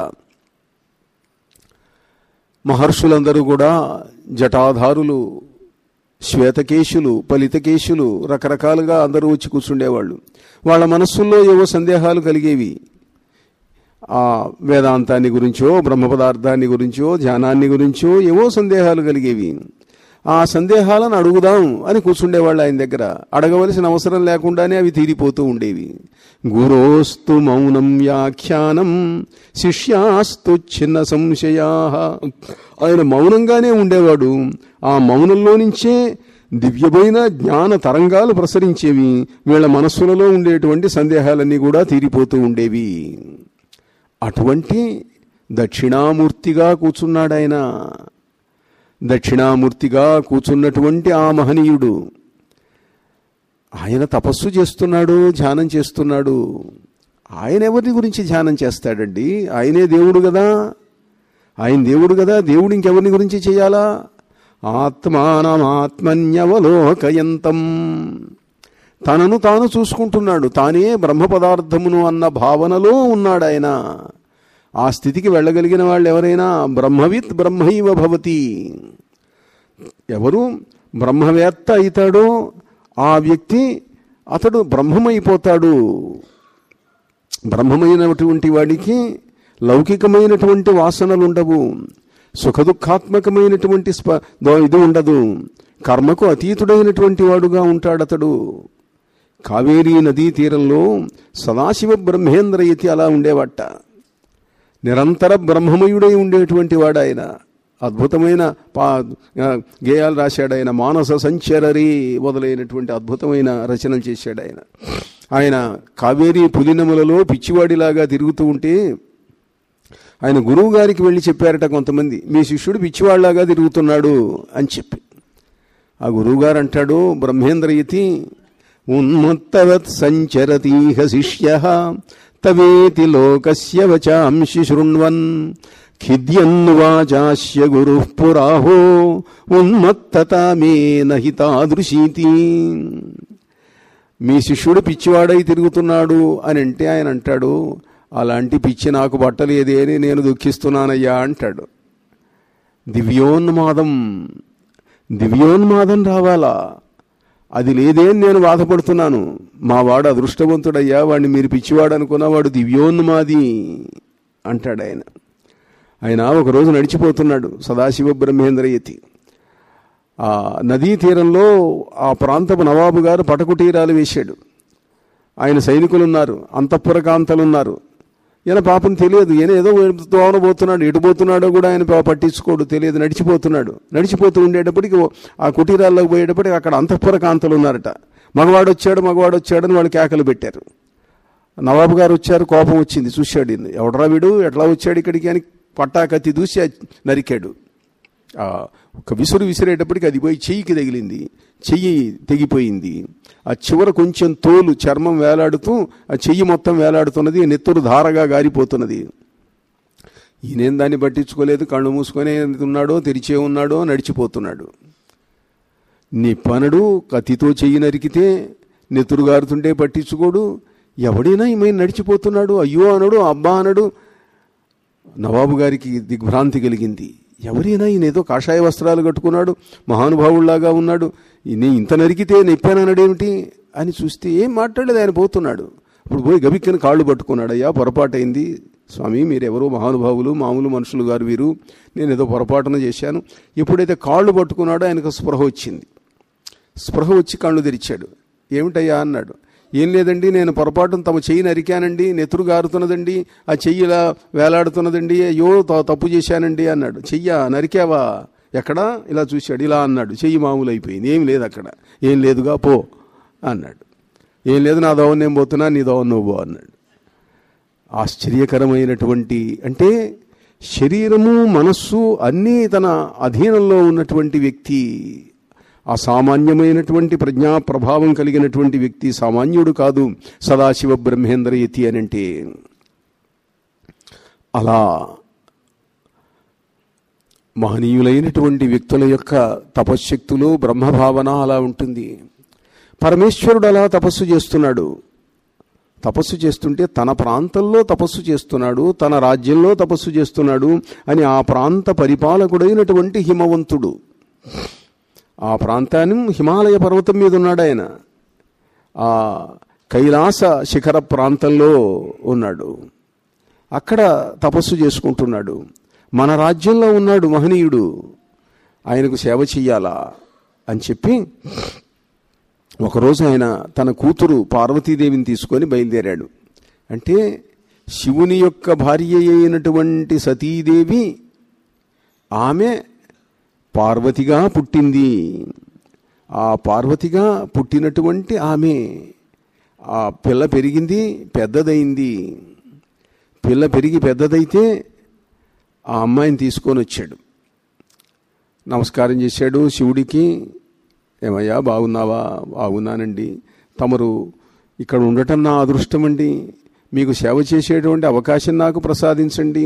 మహర్షులందరూ కూడా జటాధారులు శ్వేతకేశులు ఫలితకేశులు రకరకాలుగా అందరూ వచ్చి కూర్చుండేవాళ్ళు వాళ్ళ మనస్సుల్లో ఏవో సందేహాలు కలిగేవి ఆ వేదాంతాన్ని గురించో బ్రహ్మ పదార్థాన్ని గురించో ధ్యానాన్ని గురించో ఏవో సందేహాలు కలిగేవి ఆ సందేహాలను అడుగుదాం అని కూర్చుండేవాళ్ళు ఆయన దగ్గర అడగవలసిన అవసరం లేకుండానే అవి తీరిపోతూ ఉండేవి గురోస్తు మౌనం వ్యాఖ్యానం శిష్యాస్తు చిన్న సంశయా ఆయన మౌనంగానే ఉండేవాడు ఆ మౌనంలో నుంచే దివ్యమైన జ్ఞాన తరంగాలు ప్రసరించేవి వీళ్ళ మనస్సులలో ఉండేటువంటి సందేహాలన్నీ కూడా తీరిపోతూ ఉండేవి అటువంటి దక్షిణామూర్తిగా కూర్చున్నాడు ఆయన దక్షిణామూర్తిగా కూర్చున్నటువంటి ఆ మహనీయుడు ఆయన తపస్సు చేస్తున్నాడు ధ్యానం చేస్తున్నాడు ఆయన ఎవరి గురించి ధ్యానం చేస్తాడండి ఆయనే దేవుడు కదా ఆయన దేవుడు కదా దేవుడు ఇంకెవరిని గురించి చేయాలా ఆత్మానమాత్మన్యవలోకయంతం తనను తాను చూసుకుంటున్నాడు తానే బ్రహ్మ పదార్థమును అన్న భావనలో ఉన్నాడు ఆయన ఆ స్థితికి వెళ్ళగలిగిన వాళ్ళు ఎవరైనా బ్రహ్మవిత్ బ్రహ్మైవ భవతి ఎవరు బ్రహ్మవేత్త అవుతాడో ఆ వ్యక్తి అతడు బ్రహ్మమైపోతాడు బ్రహ్మమైనటువంటి వాడికి లౌకికమైనటువంటి వాసనలు ఉండవు సుఖదుఖాత్మకమైనటువంటి స్ప దో- ఇది ఉండదు కర్మకు అతీతుడైనటువంటి వాడుగా ఉంటాడు అతడు కావేరీ నదీ తీరంలో సదాశివ బ్రహ్మేంద్రయతి అలా ఉండేవాట నిరంతర బ్రహ్మమయుడై ఉండేటువంటి వాడు ఆయన అద్భుతమైన పా ఆ, గేయాలు రాశాడు ఆయన మానస సంచరరి మొదలైనటువంటి అద్భుతమైన రచనలు చేశాడు ఆయన ఆయన కావేరీ పులినములలో పిచ్చివాడిలాగా తిరుగుతూ ఉంటే ఆయన గురువు గారికి వెళ్ళి చెప్పారట కొంతమంది మీ శిష్యుడు పిచ్చివాళ్లాగా తిరుగుతున్నాడు అని చెప్పి ఆ గురువుగారు అంటాడు బ్రహ్మేంద్రయతి ఉన్మత్తవత్ సంచరతీహ శిష్య తవేతి లోకస్య వచాంసి శృణ్వన్ ఖిద్యన్వాచాస్య గురు పురాహో ఉన్మత్తత మే నహి తాదృశీతి మీ శిష్యుడు పిచ్చివాడై తిరుగుతున్నాడు అని అంటే ఆయన అంటాడు అలాంటి పిచ్చి నాకు పట్టలేదే అని నేను దుఃఖిస్తున్నానయ్యా అంటాడు దివ్యోన్మాదం దివ్యోన్మాదం రావాలా అది లేదే అని నేను బాధపడుతున్నాను మా వాడు అదృష్టవంతుడయ్యా వాడిని మీరు పిచ్చివాడు అనుకున్న వాడు దివ్యోన్మాది అంటాడు ఆయన ఆయన ఒకరోజు నడిచిపోతున్నాడు సదాశివ బ్రహ్మేంద్రయతి ఆ నదీ తీరంలో ఆ ప్రాంతపు నవాబు గారు పటకుటీరాలు వేశాడు ఆయన సైనికులు ఉన్నారు అంతఃపుర కాంతలు ఉన్నారు ఈయన పాపం తెలియదు ఈయన ఏదో దోవన పోతున్నాడు ఎటు పోతున్నాడో కూడా ఆయన పా- పట్టించుకోడు తెలియదు నడిచిపోతున్నాడు నడిచిపోతూ ఉండేటప్పటికి ఓ- ఆ కుటీరాల్లోకి పోయేటప్పటికి అక్కడ అంతఃపుర కాంతలు ఉన్నారట మగవాడు వచ్చాడు మగవాడు వచ్చాడని వాళ్ళు కేకలు పెట్టారు నవాబు గారు వచ్చారు కోపం వచ్చింది చూశాడు ఈయన. ఎవడ్రా వీడు ఎట్లా వచ్చాడు ఇక్కడికి అని పట్టా కత్తి దూసి నరికాడు ఆ ఒక విసురు విసిరేటప్పటికి అది పోయి చెయ్యికి తగిలింది చెయ్యి తెగిపోయింది ఆ చివర కొంచెం తోలు చర్మం వేలాడుతూ ఆ చెయ్యి మొత్తం వేలాడుతున్నది నెత్తురు ధారగా గారిపోతున్నది ఈయనేం దాన్ని పట్టించుకోలేదు కళ్ళు మూసుకొని ఉన్నాడో తెరిచే ఉన్నాడో నడిచిపోతున్నాడు నిప్పనడు కత్తితో చెయ్యి నరికితే నెత్తురు గారుతుంటే పట్టించుకోడు ఎవడైనా ఈమె నడిచిపోతున్నాడు అయ్యో అనడు అబ్బా అనడు నవాబు గారికి దిగ్భ్రాంతి కలిగింది ఎవరైనా ఈయన ఏదో కాషాయ వస్త్రాలు కట్టుకున్నాడు మహానుభావుల్లాగా ఉన్నాడు ఈయన ఇంత నరికితే నెప్పానన్నాడేమిటి అని చూస్తే ఏం మాట్లాడలేదు ఆయన పోతున్నాడు ఇప్పుడు పోయి గబిక్కని కాళ్ళు పట్టుకున్నాడు అయ్యా పొరపాటైంది స్వామి మీరెవరో మహానుభావులు మామూలు మనుషులు గారు వీరు నేను ఏదో పొరపాటున చేశాను ఎప్పుడైతే కాళ్ళు పట్టుకున్నాడో ఆయనకు స్పృహ వచ్చింది స్పృహ వచ్చి కళ్ళు తెరిచాడు ఏమిటయ్యా అన్నాడు ఏం లేదండి నేను పొరపాటున తమ చెయ్యి నరికానండి నెత్తురు గారుతున్నదండి ఆ చెయ్యి ఇలా వేలాడుతున్నదండి అయ్యో త- తప్పు చేశానండి అన్నాడు చెయ్యా నరికావా ఎక్కడా ఇలా చూశాడు ఇలా అన్నాడు చెయ్యి మామూలు అయిపోయింది ఏం లేదు అక్కడ ఏం లేదుగా పో అన్నాడు ఏం లేదు నా దోవన నేను పోతున్నా నీ దోవన నువ్వు పో అన్నాడు ఆశ్చర్యకరమైనటువంటి అంటే శరీరము మనస్సు అన్నీ తన అధీనంలో ఉన్నటువంటి వ్యక్తి అసామాన్యమైనటువంటి ప్రజ్ఞా ప్రభావం కలిగినటువంటి వ్యక్తి సామాన్యుడు కాదు సదాశివ బ్రహ్మేంద్ర యతి అని అంటే అలా మహనీయులైనటువంటి వ్యక్తుల యొక్క తపశ్శక్తులు బ్రహ్మభావన అలా ఉంటుంది పరమేశ్వరుడు అలా తపస్సు చేస్తున్నాడు తపస్సు చేస్తుంటే తన ప్రాంతంలో తపస్సు చేస్తున్నాడు తన రాజ్యంలో తపస్సు చేస్తున్నాడు అని ఆ ప్రాంత పరిపాలకుడైనటువంటి హిమవంతుడు ఆ ప్రాంతాన్ని హిమాలయ పర్వతం మీద ఉన్నాడు ఆయన ఆ కైలాస శిఖర ప్రాంతంలో ఉన్నాడు అక్కడ తపస్సు చేసుకుంటున్నాడు మన రాజ్యంలో ఉన్నాడు మహనీయుడు ఆయనకు సేవ చెయ్యాలా అని చెప్పి ఒకరోజు ఆయన తన కూతురు పార్వతీదేవిని తీసుకొని బయలుదేరాడు అంటే శివుని యొక్క భార్య అయినటువంటి సతీదేవి ఆమె పార్వతిగా పుట్టింది ఆ పార్వతిగా పుట్టినటువంటి ఆమె ఆ పిల్ల పెరిగింది పెద్దదైంది పిల్ల పెరిగి పెద్దదైతే ఆ అమ్మాయిని తీసుకొని వచ్చాడు నమస్కారం చేశాడు శివుడికి ఏమయ్యా బాగున్నావా బాగున్నానండి తమరు ఇక్కడ ఉండటం నా అదృష్టం అండి మీకు సేవ చేసేటువంటి అవకాశం నాకు ప్రసాదించండి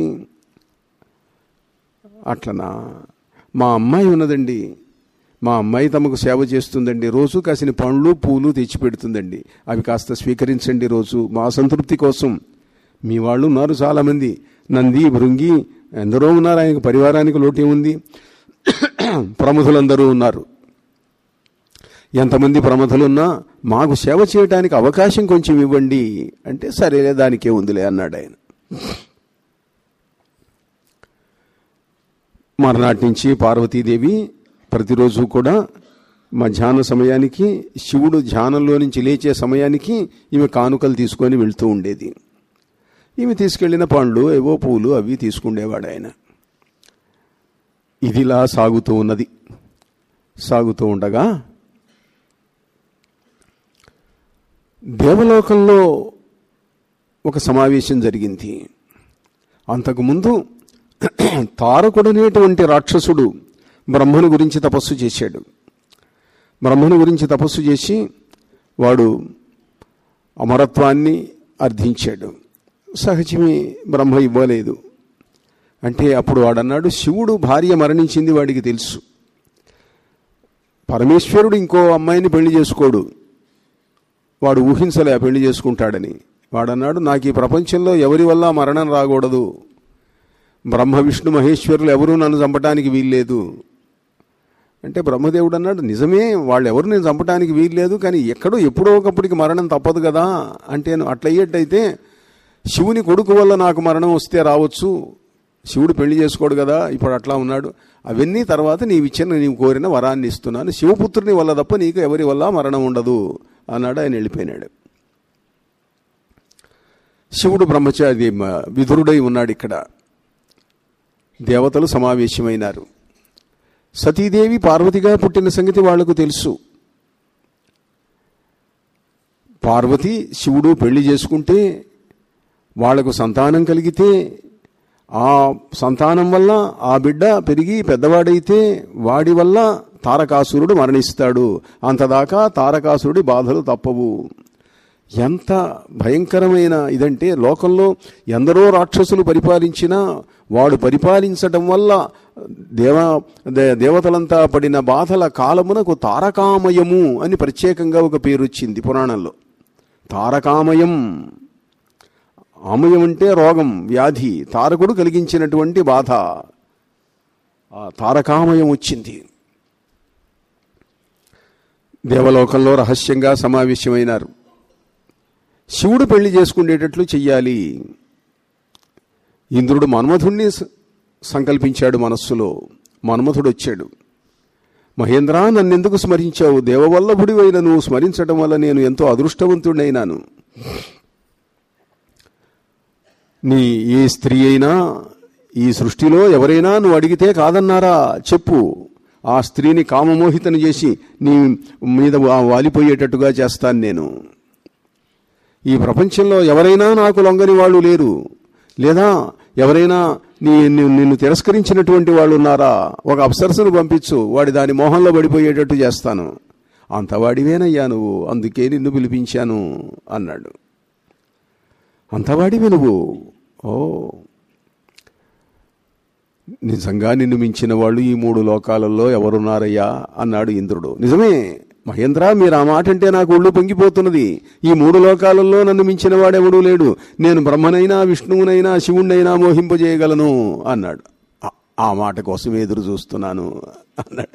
అట్లనా మా అమ్మాయి ఉన్నదండి మా అమ్మాయి తమకు సేవ చేస్తుందండి రోజు కాసిన పండ్లు పూలు తెచ్చి పెడుతుందండి అవి కాస్త స్వీకరించండి రోజు మా సంతృప్తి కోసం మీ వాళ్ళు ఉన్నారు చాలామంది నంది భృంగి ఎందరో ఉన్నారు ఆయనకు పరివారానికి లోటే ఉంది ప్రముఖులందరూ ఉన్నారు ఎంతమంది ప్రమథలున్నా మాకు సేవ చేయడానికి అవకాశం కొంచెం ఇవ్వండి అంటే సరేలే దానికే ఉందిలే అన్నాడు ఆయన మర్నాటి నుంచి పార్వతీదేవి ప్రతిరోజు కూడా మధ్యాహ్న సమయానికి శివుడు ధ్యానంలో నుంచి లేచే సమయానికి ఈమె కానుకలు తీసుకొని వెళ్తూ ఉండేది ఈమె తీసుకెళ్లిన పండ్లు ఏవో పూలు అవి తీసుకుండేవాడు ఆయన ఇదిలా సాగుతూ ఉన్నది సాగుతూ ఉండగా దేవలోకంలో ఒక సమావేశం జరిగింది అంతకుముందు తారకుడనేటువంటి రాక్షసుడు బ్రహ్మను గురించి తపస్సు చేశాడు బ్రహ్మను గురించి తపస్సు చేసి వాడు అమరత్వాన్ని అర్థించాడు సహజమే బ్రహ్మ ఇవ్వలేదు అంటే అప్పుడు వాడన్నాడు శివుడు భార్య మరణించింది వాడికి తెలుసు పరమేశ్వరుడు ఇంకో అమ్మాయిని పెళ్లి చేసుకోడు వాడు ఊహించలే పెళ్లి చేసుకుంటాడని వాడన్నాడు నాకు ఈ ప్రపంచంలో ఎవరి వల్ల మరణం రాకూడదు బ్రహ్మ విష్ణు మహేశ్వరులు ఎవరూ నన్ను చంపడానికి వీల్లేదు అంటే బ్రహ్మదేవుడు అన్నాడు నిజమే వాళ్ళు ఎవరు నేను చంపడానికి వీల్లేదు కానీ ఎక్కడో ఎప్పుడో ఒకప్పటికి మరణం తప్పదు కదా అంటే అట్లయ్యేట్టయితే శివుని కొడుకు వల్ల నాకు మరణం వస్తే రావచ్చు శివుడు పెళ్లి చేసుకోడు కదా ఇప్పుడు అట్లా ఉన్నాడు అవన్నీ తర్వాత నీవు ఇచ్చిన నీవు కోరిన వరాన్ని ఇస్తున్నాను శివపుత్రుని వల్ల తప్ప నీకు ఎవరి వల్ల మరణం ఉండదు అన్నాడు ఆయన వెళ్ళిపోయినాడు శివుడు బ్రహ్మచారి విధురుడై ఉన్నాడు ఇక్కడ దేవతలు సమావేశమైనారు సతీదేవి పార్వతిగా పుట్టిన సంగతి వాళ్లకు తెలుసు పార్వతి శివుడు పెళ్లి చేసుకుంటే వాళ్లకు సంతానం కలిగితే ఆ సంతానం వల్ల ఆ బిడ్డ పెరిగి పెద్దవాడైతే వాడి వల్ల తారకాసురుడు మరణిస్తాడు అంతదాకా తారకాసురుడి బాధలు తప్పవు ఎంత భయంకరమైన ఇదంటే లోకంలో ఎందరో రాక్షసులు పరిపాలించినా వాడు పరిపాలించటం వల్ల దేవ దే- దేవతలంతా పడిన బాధల కాలమునకు తారకామయము అని ప్రత్యేకంగా ఒక పేరు వచ్చింది పురాణంలో తారకామయం ఆమయం అంటే రోగం వ్యాధి తారకుడు కలిగించినటువంటి బాధ ఆ తారకామయం వచ్చింది దేవలోకంలో రహస్యంగా సమావేశమైనారు శివుడు పెళ్లి చేసుకునేటట్లు చెయ్యాలి ఇంద్రుడు మన్మధుణ్ణి స- సంకల్పించాడు మనస్సులో మన్మథుడు వచ్చాడు మహేంద్ర నన్నెందుకు స్మరించావు దేవవల్లభుడివైన నువ్వు స్మరించడం వల్ల నేను ఎంతో అదృష్టవంతుడైనాను నీ ఏ స్త్రీ అయినా ఈ సృష్టిలో ఎవరైనా నువ్వు అడిగితే కాదన్నారా చెప్పు ఆ స్త్రీని కామమోహితను చేసి నీ మీద వా- వాలిపోయేటట్టుగా చేస్తాను నేను ఈ ప్రపంచంలో ఎవరైనా నాకు లొంగని వాళ్ళు లేరు లేదా ఎవరైనా నీ ని- నిన్ను తిరస్కరించినటువంటి వాళ్ళు ఉన్నారా ఒక అప్సరసను పంపించు వాడి దాని మోహంలో పడిపోయేటట్టు చేస్తాను అంతవాడివేనయ్యా నువ్వు అందుకే నిన్ను పిలిపించాను అన్నాడు అంతవాడివి నువ్వు ఓ నిజంగా నిన్ను మించిన వాళ్ళు ఈ మూడు లోకాలలో ఎవరున్నారయ్యా అన్నాడు ఇంద్రుడు నిజమే మహేంద్ర మీరు ఆ మాట అంటే నాకు ఒళ్ళు పొంగిపోతున్నది ఈ మూడు లోకాలలో నన్ను మించిన వాడెవడూ లేడు నేను బ్రహ్మనైనా విష్ణువునైనా శివుణ్ణైనా మోహింపజేయగలను అన్నాడు ఆ- ఆ మాట కోసం ఎదురు చూస్తున్నాను అన్నాడు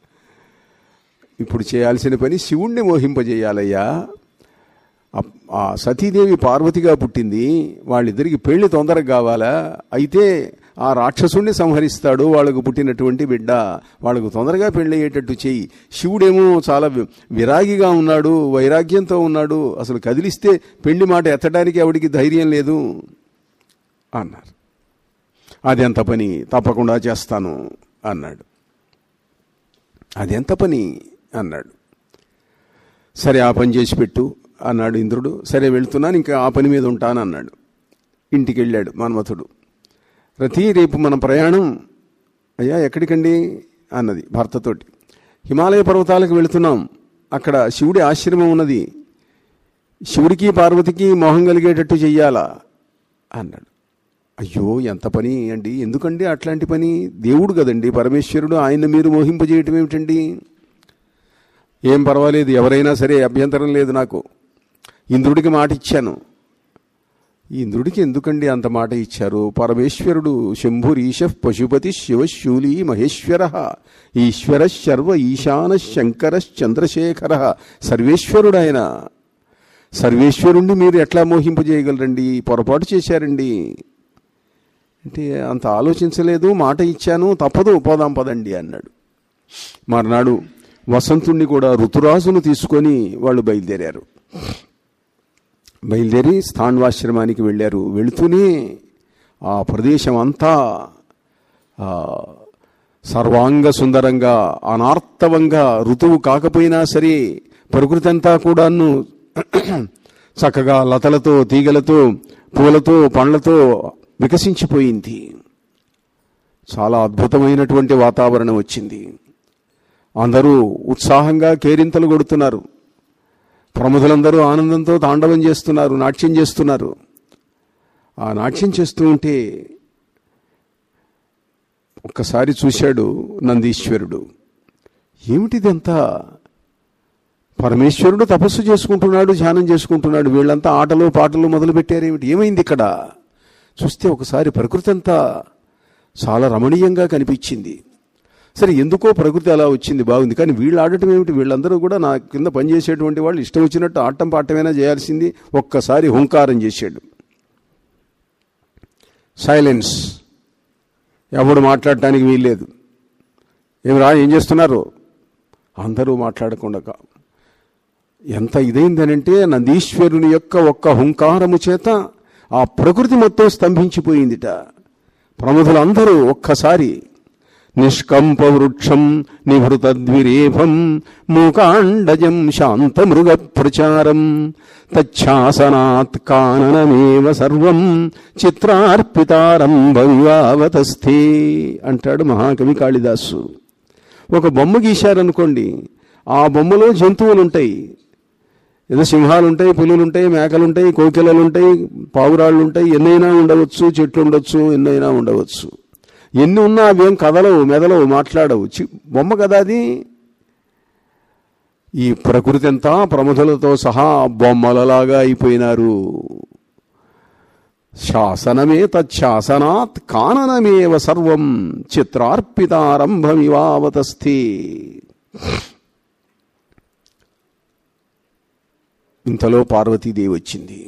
ఇప్పుడు చేయాల్సిన పని శివుణ్ణి మోహింపజేయాలయ్యా ఆ- ఆ సతీదేవి పార్వతిగా పుట్టింది వాళ్ళిద్దరికి పెళ్లి తొందరగా కావాలా అయితే ఆ రాక్షసుణ్ణి సంహరిస్తాడు వాళ్ళకు పుట్టినటువంటి బిడ్డ వాళ్ళకు తొందరగా పెళ్లి అయ్యేటట్టు చెయ్యి శివుడేమో చాలా వి- విరాగిగా ఉన్నాడు వైరాగ్యంతో ఉన్నాడు అసలు కదిలిస్తే పెళ్లి మాట ఎత్తడానికి ఆవిడికి ధైర్యం లేదు అన్నారు అది ఎంత పని తప్పకుండా చేస్తాను అన్నాడు అది ఎంత పని అన్నాడు సరే ఆ పని చేసి పెట్టు అన్నాడు ఇంద్రుడు సరే వెళ్తున్నాను ఇంకా ఆ పని మీద ఉంటాను అన్నాడు ఇంటికి వెళ్ళాడు మన్మథుడు రతి రేపు మన ప్రయాణం అయ్యా ఎక్కడికండి అన్నది భర్తతోటి హిమాలయ పర్వతాలకు వెళుతున్నాం అక్కడ శివుడి ఆశ్రమం ఉన్నది శివుడికి పార్వతికి మోహం కలిగేటట్టు చెయ్యాలా అన్నాడు అయ్యో ఎంత పని అండి ఎందుకండి అట్లాంటి పని దేవుడు కదండి పరమేశ్వరుడు ఆయన మీరు మోహింపజేయటం ఏమిటండి ఏం పర్వాలేదు ఎవరైనా సరే అభ్యంతరం లేదు నాకు ఇంద్రుడికి మాట ఇచ్చాను ఈ ఇంద్రుడికి ఎందుకండి అంత మాట ఇచ్చారు పరమేశ్వరుడు శంభురీశ పశుపతి శివశూలి మహేశ్వర ఈశ్వర శర్వ ఈశాన శంకర చంద్రశేఖర సర్వేశ్వరుడు ఆయన సర్వేశ్వరుణ్ణి మీరు ఎట్లా మోహింపజేయగలరండి పొరపాటు చేశారండి అంటే అంత ఆలోచించలేదు మాట ఇచ్చాను తప్పదు పోదాం పదండి అన్నాడు మర్నాడు వసంతుణ్ణి కూడా ఋతురాజును తీసుకొని వాళ్ళు బయలుదేరారు బయలుదేరి స్థాన్వాశ్రమానికి వెళ్ళారు వెళుతూనే ఆ ప్రదేశం అంతా ఆ, సర్వాంగ సుందరంగా అనార్తవంగా ఋతువు కాకపోయినా సరే ప్రకృతి అంతా కూడాను చక్కగా లతలతో తీగలతో పూలతో పండ్లతో వికసించిపోయింది చాలా అద్భుతమైనటువంటి వాతావరణం వచ్చింది అందరూ ఉత్సాహంగా కేరింతలు కొడుతున్నారు ప్రముఖులందరూ ఆనందంతో తాండవం చేస్తున్నారు నాట్యం చేస్తున్నారు ఆ నాట్యం చేస్తూ ఉంటే ఒక్కసారి చూశాడు నందీశ్వరుడు ఏమిటిదంతా పరమేశ్వరుడు తపస్సు చేసుకుంటున్నాడు ధ్యానం చేసుకుంటున్నాడు వీళ్ళంతా ఆటలు పాటలు మొదలు పెట్టారేమిటి ఏమైంది ఇక్కడ చూస్తే ఒకసారి ప్రకృతి అంతా చాలా రమణీయంగా కనిపించింది సరే ఎందుకో ప్రకృతి అలా వచ్చింది బాగుంది కానీ వీళ్ళు ఆడటం ఏమిటి వీళ్ళందరూ కూడా నా కింద పనిచేసేటువంటి వాళ్ళు ఇష్టం వచ్చినట్టు ఆటం పాటమైనా చేయాల్సింది ఒక్కసారి హుంకారం చేశాడు సైలెన్స్ ఎవడు మాట్లాడటానికి వీల్లేదు ఏమిరా ఏం చేస్తున్నారు అందరూ మాట్లాడకుండా కా- ఎంత ఇదైందనంటే నందీశ్వరుని యొక్క ఒక్క హుంకారము చేత ఆ ప్రకృతి మొత్తం స్తంభించిపోయిందిట ప్రముఖులందరూ ఒక్కసారి నిష్కంప వృక్షం నిభృతద్విరేఫం మూకాండజం శాంతమృగ ప్రచారం తచ్ఛాసనాత్ కాననమేవ సర్వం చిత్రార్పితారంభవివావతస్థే అంటాడు మహాకవి కాళిదాసు ఒక బొమ్మ గీశారనుకోండి ఆ బొమ్మలో జంతువులు ఉంటాయి ఏదో సింహాలు ఉంటాయి పులులు ఉంటాయి మేకలు ఉంటాయి కోకిలలు ఉంటాయి పావురాళ్ళు ఉంటాయి ఎన్నైనా ఉండవచ్చు చెట్లు ఉండొచ్చు ఎన్నైనా ఉండవచ్చు ఎన్ని ఉన్నా అవేం కదలవు మెదలవు మాట్లాడవు చి బొమ్మ కదా అది ఈ ప్రకృతి అంతా ప్రముఖులతో సహా బొమ్మలలాగా అయిపోయినారు శాసనమే తచ్చాసనాత్ కాననమేవ సర్వం చిత్రార్పితారంభమివావతస్థే ఇంతలో పార్వతీదేవి వచ్చింది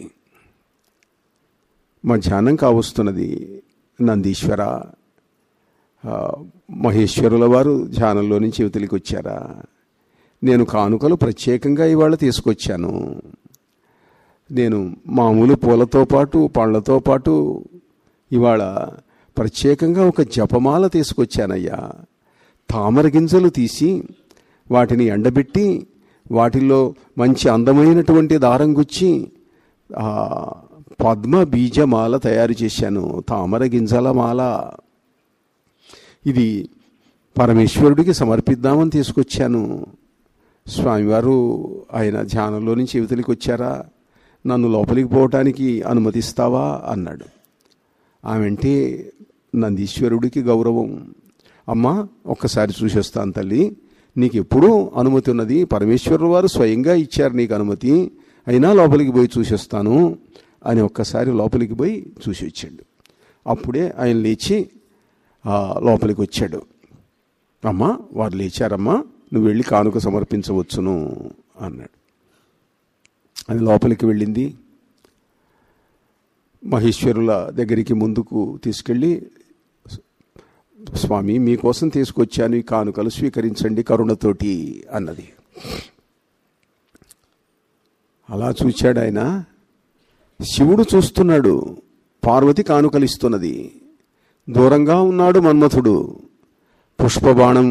మధ్యాహ్నం కావస్తున్నది నందీశ్వర ఆ, మహేశ్వరుల వారు ధ్యానంలో నుంచి యువతలికి వచ్చారా నేను కానుకలు ప్రత్యేకంగా ఇవాళ తీసుకొచ్చాను నేను మామూలు పూలతో పాటు పళ్ళతో పాటు ఇవాళ ప్రత్యేకంగా ఒక జపమాల తీసుకొచ్చానయ్యా తామర గింజలు తీసి వాటిని ఎండబెట్టి వాటిల్లో మంచి అందమైనటువంటి దారం గుచ్చి ఆ, పద్మ బీజమాల తయారు చేశాను తామర గింజల మాల ఇది పరమేశ్వరుడికి సమర్పిద్దామని తీసుకొచ్చాను స్వామివారు ఆయన ధ్యానంలో నుంచి యువతలికి వచ్చారా నన్ను లోపలికి పోవటానికి అనుమతిస్తావా అన్నాడు ఆమెంటే నందీశ్వరుడికి గౌరవం అమ్మా ఒక్కసారి చూసేస్తాను తల్లి నీకు ఎప్పుడూ అనుమతి ఉన్నది పరమేశ్వరుడు వారు స్వయంగా ఇచ్చారు నీకు అనుమతి అయినా లోపలికి పోయి చూసేస్తాను అని ఒక్కసారి లోపలికి పోయి చూసి వచ్చాడు అప్పుడే ఆయన లేచి ఆ, లోపలికి వచ్చాడు అమ్మా వారు లేచారమ్మా నువ్వు వెళ్ళి కానుక సమర్పించవచ్చును అన్నాడు అది లోపలికి వెళ్ళింది మహేశ్వరుల దగ్గరికి ముందుకు తీసుకెళ్ళి స్వామి మీకోసం తీసుకొచ్చాను ఈ కానుకలు స్వీకరించండి కరుణతోటి అన్నది అలా చూచాడు ఆయన శివుడు చూస్తున్నాడు పార్వతి కానుకలిస్తున్నది దూరంగా ఉన్నాడు మన్మథుడు పుష్పబాణం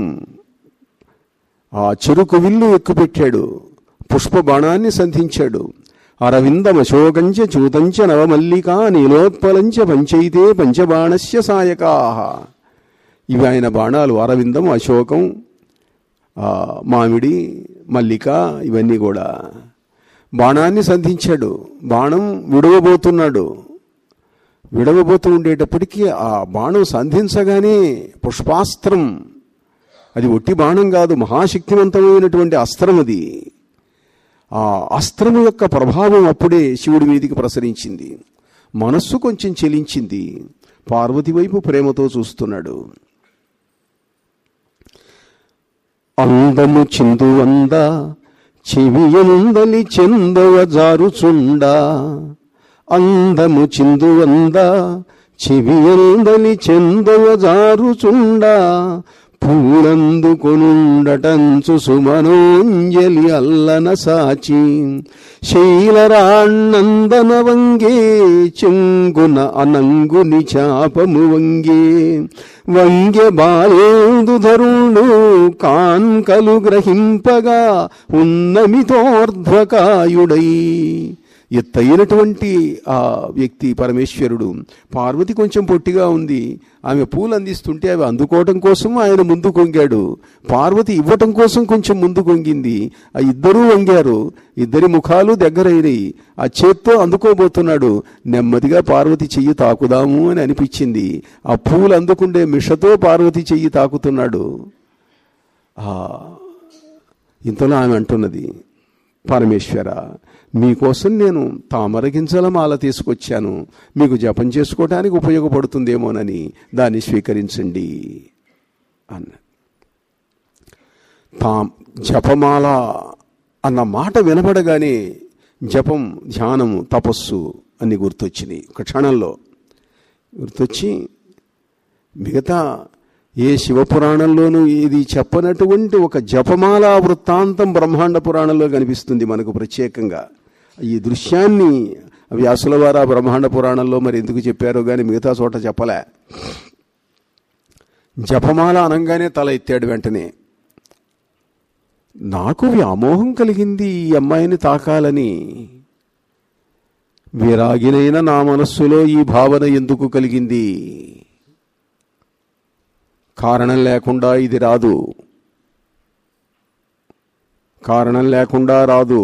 ఆ చెరుకు విల్లు ఎక్కుపెట్టాడు పుష్పబాణాన్ని సంధించాడు అరవిందమశోకంచ చూతంచ నవమల్లికా నీలోత్పలంచ పంచైతే పంచబాణస్య సాయకా ఇవి ఆయన బాణాలు అరవిందం అశోకం ఆ, మామిడి మల్లిక ఇవన్నీ కూడా బాణాన్ని సంధించాడు బాణం విడవబోతున్నాడు విడవబోతూ ఉండేటప్పటికీ ఆ బాణం సంధించగానే పుష్పాస్త్రం అది ఒట్టి బాణం కాదు మహాశక్తివంతమైనటువంటి అస్త్రం అది ఆ అస్త్రము యొక్క ప్రభావం అప్పుడే శివుడి మీదికి ప్రసరించింది మనస్సు కొంచెం చెలించింది పార్వతి వైపు ప్రేమతో చూస్తున్నాడు అందము చిందువంద చెవియందలి చెందవ జారుచుండ అందము చిందువంద చెవియందలి చెందవ జారుచుండ పూలందుకొనుండటంచు సుమనోంజలి అల్లన సాచి శైలరాణ్ణందన వంగే చెంగున అనంగుని చాపము వంగే వంగె బాలేందుధరుడు కాన్కలు గ్రహింపగా ఉన్నమితోర్ధ్వకాయుడై ఎత్తైనటువంటి ఆ వ్యక్తి పరమేశ్వరుడు పార్వతి కొంచెం పొట్టిగా ఉంది ఆమె పూలు అందిస్తుంటే అవి అందుకోవటం కోసం ఆయన ముందు కొంగాడు పార్వతి ఇవ్వటం కోసం కొంచెం ముందు కొంగింది ఆ ఇద్దరూ వంగారు ఇద్దరి ముఖాలు దగ్గరైనవి ఆ చేత్తో అందుకోబోతున్నాడు నెమ్మదిగా పార్వతి చెయ్యి తాకుదాము అని అనిపించింది ఆ పూలు అందుకుండే మిషతో పార్వతి చెయ్యి తాకుతున్నాడు ఆ ఇంతలో ఆమె అంటున్నది పరమేశ్వర మీకోసం నేను తామర గింజల మాల తీసుకొచ్చాను మీకు జపం చేసుకోవడానికి ఉపయోగపడుతుందేమోనని దాన్ని స్వీకరించండి అన్న తా జపమాల అన్న మాట వినపడగానే జపం ధ్యానము తపస్సు అన్ని గుర్తొచ్చినాయి ఒక క్షణంలో గుర్తొచ్చి మిగతా ఏ శివపురాణంలోనూ ఇది చెప్పనటువంటి ఒక జపమాల వృత్తాంతం బ్రహ్మాండ పురాణంలో కనిపిస్తుంది మనకు ప్రత్యేకంగా ఈ దృశ్యాన్ని వ్యాసుల వారు ఆ బ్రహ్మాండ పురాణంలో మరి ఎందుకు చెప్పారో కానీ మిగతా చోట చెప్పలే జపమాల అనగానే తల ఎత్తాడు వెంటనే నాకు వ్యామోహం కలిగింది ఈ అమ్మాయిని తాకాలని విరాగినైన నా మనస్సులో ఈ భావన ఎందుకు కలిగింది కారణం లేకుండా ఇది రాదు కారణం లేకుండా రాదు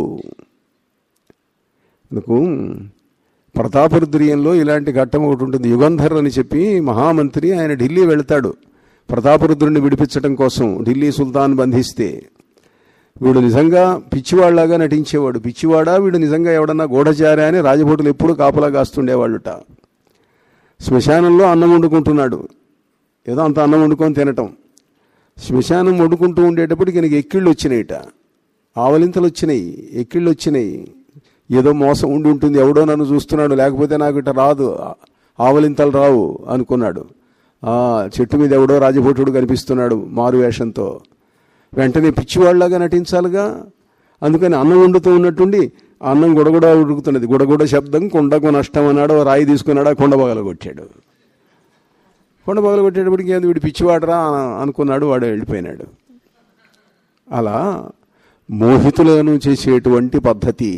అందుకు ప్రతాపరుద్రియంలో ఇలాంటి ఘట్టం ఒకటి ఉంటుంది యుగంధర్ అని చెప్పి మహామంత్రి ఆయన ఢిల్లీ వెళ్తాడు ప్రతాపరుద్రుడిని విడిపించడం కోసం ఢిల్లీ సుల్తాన్ బంధిస్తే వీడు నిజంగా పిచ్చివాళ్లాగా నటించేవాడు పిచ్చివాడా వీడు నిజంగా ఎవడన్నా గూఢచారా అని రాజభటులు ఎప్పుడూ కాపలా కాస్తుండేవాళ్ళుట శ్మశానంలో అన్నం వండుకుంటున్నాడు ఏదో అంత అన్నం వండుకొని తినటం శ్మశానం వండుకుంటూ ఉండేటప్పటికి ఈయనకి ఎక్కిళ్ళు వచ్చినాయిట ఆవలింతలు వచ్చినాయి ఎక్కిళ్ళు వచ్చినాయి ఏదో మోసం ఉండి ఉంటుంది ఎవడో నన్ను చూస్తున్నాడు లేకపోతే నాకు ఇట రాదు ఆవలింతలు రావు అనుకున్నాడు ఆ చెట్టు మీద ఎవడో రాజభటుడు కనిపిస్తున్నాడు మారు వేషంతో వెంటనే పిచ్చివాళ్ళలాగా నటించాలిగా అందుకని అన్నం వండుతూ ఉన్నట్టుండి ఆ అన్నం గుడగుడ ఉడుకుతున్నది గుడగుడ శబ్దం కొండకు నష్టం అన్నాడు ఓ రాయి తీసుకున్నాడు ఆ కొండ పగల కొట్టాడు కొండ పగల కొట్టేటప్పటికి ఏంది వీడు పిచ్చివాడరా అనుకున్నాడు వాడు వెళ్ళిపోయినాడు అలా మోహితులను చేసేటువంటి పద్ధతి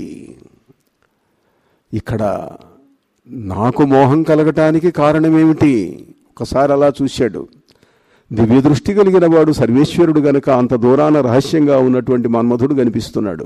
ఇక్కడ నాకు మోహం కలగటానికి కారణమేమిటి ఒకసారి అలా చూశాడు దివ్య దృష్టి కలిగిన వాడు సర్వేశ్వరుడు గనుక అంత దూరాన రహస్యంగా ఉన్నటువంటి మన్మధుడు కనిపిస్తున్నాడు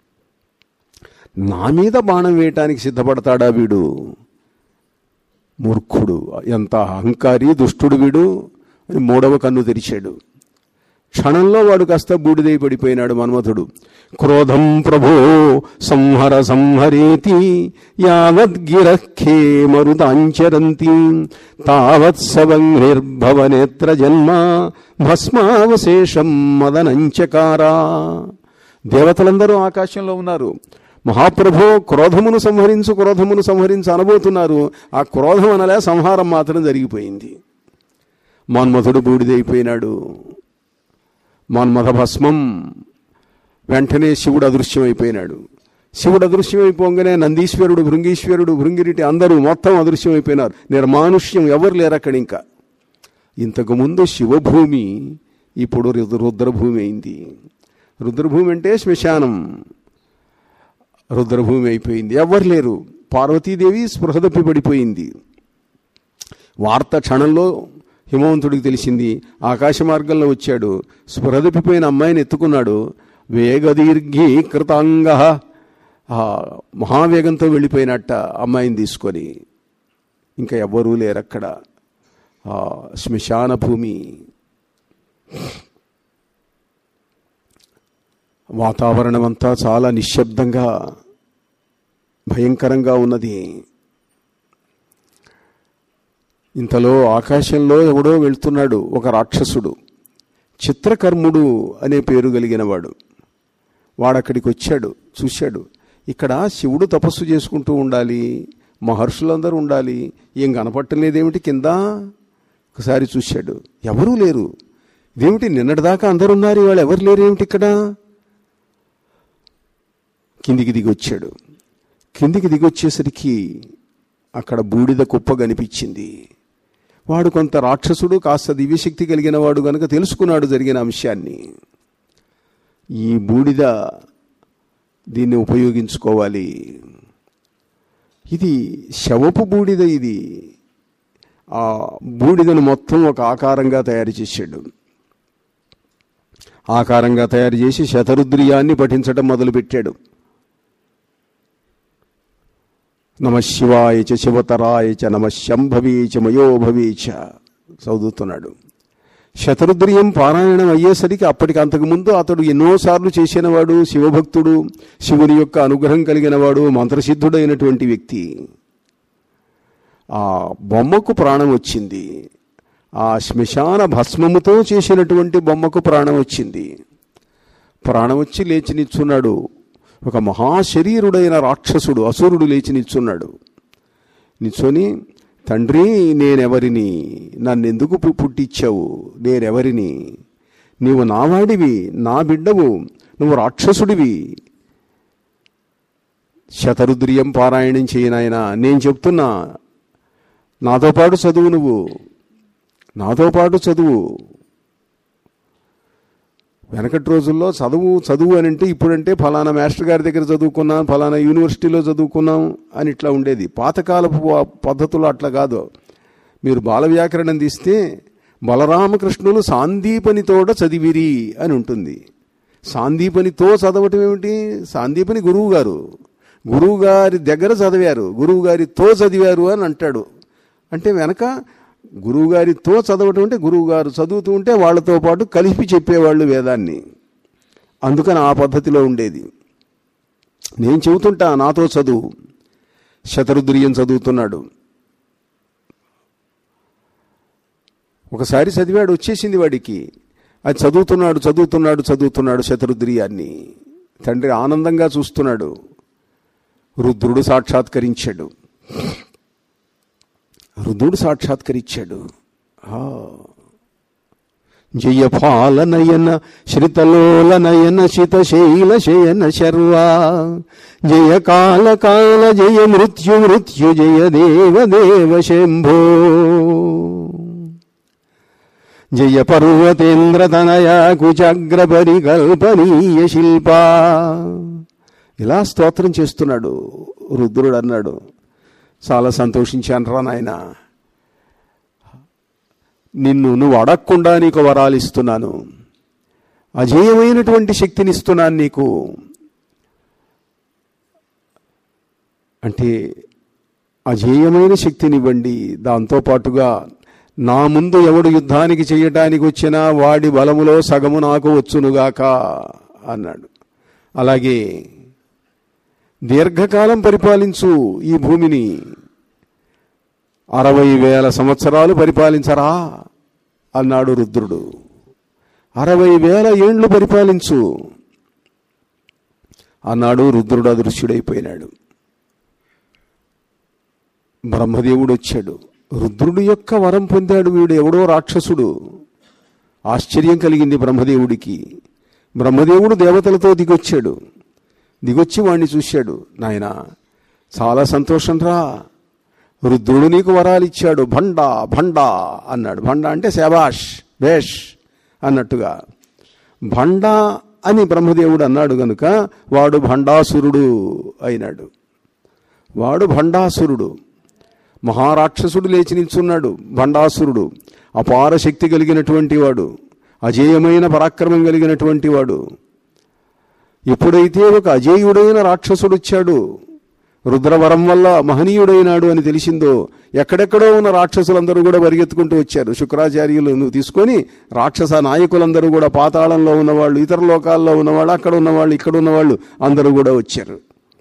నా మీద బాణం వేయటానికి సిద్ధపడతాడా వీడు మూర్ఖుడు ఎంత అహంకారి దుష్టుడు వీడు అని మూడవ కన్ను తెరిచాడు క్షణంలో వాడు కాస్త బూడిదై పడిపోయినాడు మన్మథుడు క్రోధం ప్రభో సంహర సంహరేతి యావద్గిరఖే మరుదాంచరంతి తావత్సవంగ్నిర్భవనేత్ర జన్మ భస్మావశేషం మదనంచకారా దేవతలందరూ ఆకాశంలో ఉన్నారు మహాప్రభో క్రోధమును సంహరించు క్రోధమును సంహరించు అనబోతున్నారు ఆ క్రోధం అనలే సంహారం మాత్రం జరిగిపోయింది మన్మథుడు బూడిదైపోయినాడు మన్మథ భస్మం వెంటనే శివుడు అదృశ్యమైపోయినాడు శివుడు అదృశ్యమైపోగానే నందీశ్వరుడు భృంగీశ్వరుడు భృంగిరిటి అందరూ మొత్తం అదృశ్యమైపోయినారు నిర్మానుష్యం ఎవరు లేరు అక్కడ ఇంకా ఇంతకుముందు శివభూమి ఇప్పుడు రుద్ర- రుద్రభూమి అయింది రుద్రభూమి అంటే శ్మశానం రుద్రభూమి అయిపోయింది ఎవరు లేరు పార్వతీదేవి స్పృహ తప్పి పడిపోయింది వార్త క్షణంలో హిమవంతుడికి తెలిసింది ఆకాశ మార్గంలో వచ్చాడు స్పృహ తప్పిపోయిన అమ్మాయిని ఎత్తుకున్నాడు వేగదీర్ఘీకృతాంగ ఆ మహావేగంతో వెళ్ళిపోయినట్ట అమ్మాయిని తీసుకొని ఇంకా ఎవ్వరూ లేరక్కడ ఆ శ్మశాన భూమి వాతావరణం అంతా చాలా నిశ్శబ్దంగా భయంకరంగా ఉన్నది ఇంతలో ఆకాశంలో ఎవడో వెళ్తున్నాడు ఒక రాక్షసుడు చిత్రకర్ముడు అనే పేరు కలిగినవాడు వాడక్కడికి వచ్చాడు చూశాడు ఇక్కడ శివుడు తపస్సు చేసుకుంటూ ఉండాలి మహర్షులందరూ ఉండాలి ఏం కనపట్టలేదేమిటి కింద ఒకసారి చూశాడు ఎవరూ లేరు ఇదేమిటి నిన్నటిదాకా అందరు ఉన్నారు వాళ్ళు ఎవరు లేరేమిటి ఇక్కడ కిందికి దిగి వచ్చాడు కిందికి దిగి వచ్చేసరికి అక్కడ బూడిద కుప్ప కనిపించింది వాడు కొంత రాక్షసుడు కాస్త దివ్యశక్తి కలిగిన వాడు గనుక తెలుసుకున్నాడు జరిగిన అంశాన్ని ఈ బూడిద దీన్ని ఉపయోగించుకోవాలి ఇది శవపు బూడిద ఇది ఆ బూడిదను మొత్తం ఒక ఆకారంగా తయారు చేశాడు ఆకారంగా తయారు చేసి శతరుద్రియాన్ని పఠించడం మొదలుపెట్టాడు నమ శివాయ చ శివతరాయ చ నమ శంభవే చ మయోభవే చ చదువుతున్నాడు శతరుద్రియం పారాయణం అయ్యేసరికి అప్పటికి అంతకుముందు అతడు ఎన్నోసార్లు చేసినవాడు శివభక్తుడు శివుని యొక్క అనుగ్రహం కలిగినవాడు మంత్రసిద్ధుడైనటువంటి వ్యక్తి ఆ బొమ్మకు ప్రాణం వచ్చింది ఆ శ్మశాన భస్మముతో చేసినటువంటి బొమ్మకు ప్రాణం వచ్చింది ప్రాణం వచ్చి లేచి నిల్చున్నాడు ఒక మహాశరీరుడైన రాక్షసుడు అసురుడు లేచి నిల్చున్నాడు నిల్చొని తండ్రి నేనెవరిని నన్నెందుకు పు- పుట్టించావు నేనెవరిని నీవు నావాడివి నా బిడ్డవు నువ్వు రాక్షసుడివి శతరుద్రియం పారాయణం చేయనాయన నేను చెప్తున్నా నాతో పాటు చదువు నువ్వు నాతో పాటు చదువు వెనకటి రోజుల్లో చదువు చదువు అని అంటే ఇప్పుడంటే ఫలానా మాస్టర్ గారి దగ్గర చదువుకున్నాం ఫలానా యూనివర్సిటీలో చదువుకున్నాం అని ఇట్లా ఉండేది పాతకాలపు ప- పద్ధతులు అట్లా కాదు మీరు బాల వ్యాకరణం తీస్తే బలరామకృష్ణులు సాందీపనితోడ చదివిరి అని ఉంటుంది సాందీపనితో చదవటం ఏమిటి సాందీపని గురువు గారు గురువు గారి దగ్గర చదివారు గురువు గారితో చదివారు అని అంటాడు అంటే వెనక గురువుగారితో చదవటం అంటే గురువుగారు చదువుతూ ఉంటే వాళ్ళతో పాటు కలిపి చెప్పేవాళ్ళు వేదాన్ని అందుకని ఆ పద్ధతిలో ఉండేది నేను చెబుతుంటా నాతో చదువు శతరుద్రియం చదువుతున్నాడు ఒకసారి చదివాడు వచ్చేసింది వాడికి అది చదువుతున్నాడు చదువుతున్నాడు చదువుతున్నాడు శతరుద్రియాన్ని తండ్రి ఆనందంగా చూస్తున్నాడు రుద్రుడు సాక్షాత్కరించాడు రుద్రుడు సాక్షాత్కరించాడు ఆ. జయపాలనయన శ్రితలోలనయన శితశైల శయన శర్వా జయ కాల కాల జయ మృత్యు మృత్యు జయ దేవ దేవ శంభో జయ పర్వతేంద్రతనయ కుచాగ్ర పరికల్పనీయ శిల్ప ఇలా స్తోత్రం చేస్తున్నాడు రుద్రుడు అన్నాడు చాలా సంతోషించాను రా నాయనా నిన్ను నువ్వు అడగకుండా నీకు వరాలు ఇస్తున్నాను అజేయమైనటువంటి శక్తిని ఇస్తున్నాను నీకు అంటే అజేయమైన శక్తినివ్వండి దాంతో పాటుగా నా ముందు ఎవడు యుద్ధానికి చేయటానికి వచ్చినా వాడి బలములో సగము నాకు వచ్చునుగాక అన్నాడు అలాగే దీర్ఘకాలం పరిపాలించు ఈ భూమిని అరవై వేల సంవత్సరాలు పరిపాలించరా అన్నాడు రుద్రుడు అరవై వేల ఏండ్లు పరిపాలించు అన్నాడు రుద్రుడు అదృశ్యుడైపోయినాడు బ్రహ్మదేవుడు వచ్చాడు రుద్రుడు యొక్క వరం పొందాడు వీడు ఎవడో రాక్షసుడు ఆశ్చర్యం కలిగింది బ్రహ్మదేవుడికి బ్రహ్మదేవుడు దేవతలతో దిగొచ్చాడు దిగొచ్చి వాణ్ణి చూశాడు నాయన చాలా సంతోషం రా రుద్రుడు నీకు వరాలు ఇచ్చాడు భండా భండా అన్నాడు భండా అంటే శబాష్ భేష్ అన్నట్టుగా భండా అని బ్రహ్మదేవుడు అన్నాడు గనుక వాడు భండాసురుడు అయినాడు వాడు భండాసురుడు మహారాక్షసుడు లేచి నిల్చున్నాడు భండాసురుడు అపార శక్తి కలిగినటువంటి వాడు అజేయమైన పరాక్రమం కలిగినటువంటి వాడు ఎప్పుడైతే ఒక అజేయుడైన రాక్షసుడు వచ్చాడు రుద్రవరం వల్ల మహనీయుడైనాడు అని తెలిసిందో ఎక్కడెక్కడో ఉన్న రాక్షసులందరూ కూడా పరిగెత్తుకుంటూ వచ్చారు శుక్రాచార్యులను తీసుకొని రాక్షస నాయకులందరూ కూడా పాతాళంలో ఉన్నవాళ్ళు ఇతర లోకాల్లో ఉన్నవాళ్ళు అక్కడ ఉన్నవాళ్ళు ఇక్కడ ఉన్నవాళ్ళు అందరూ కూడా వచ్చారు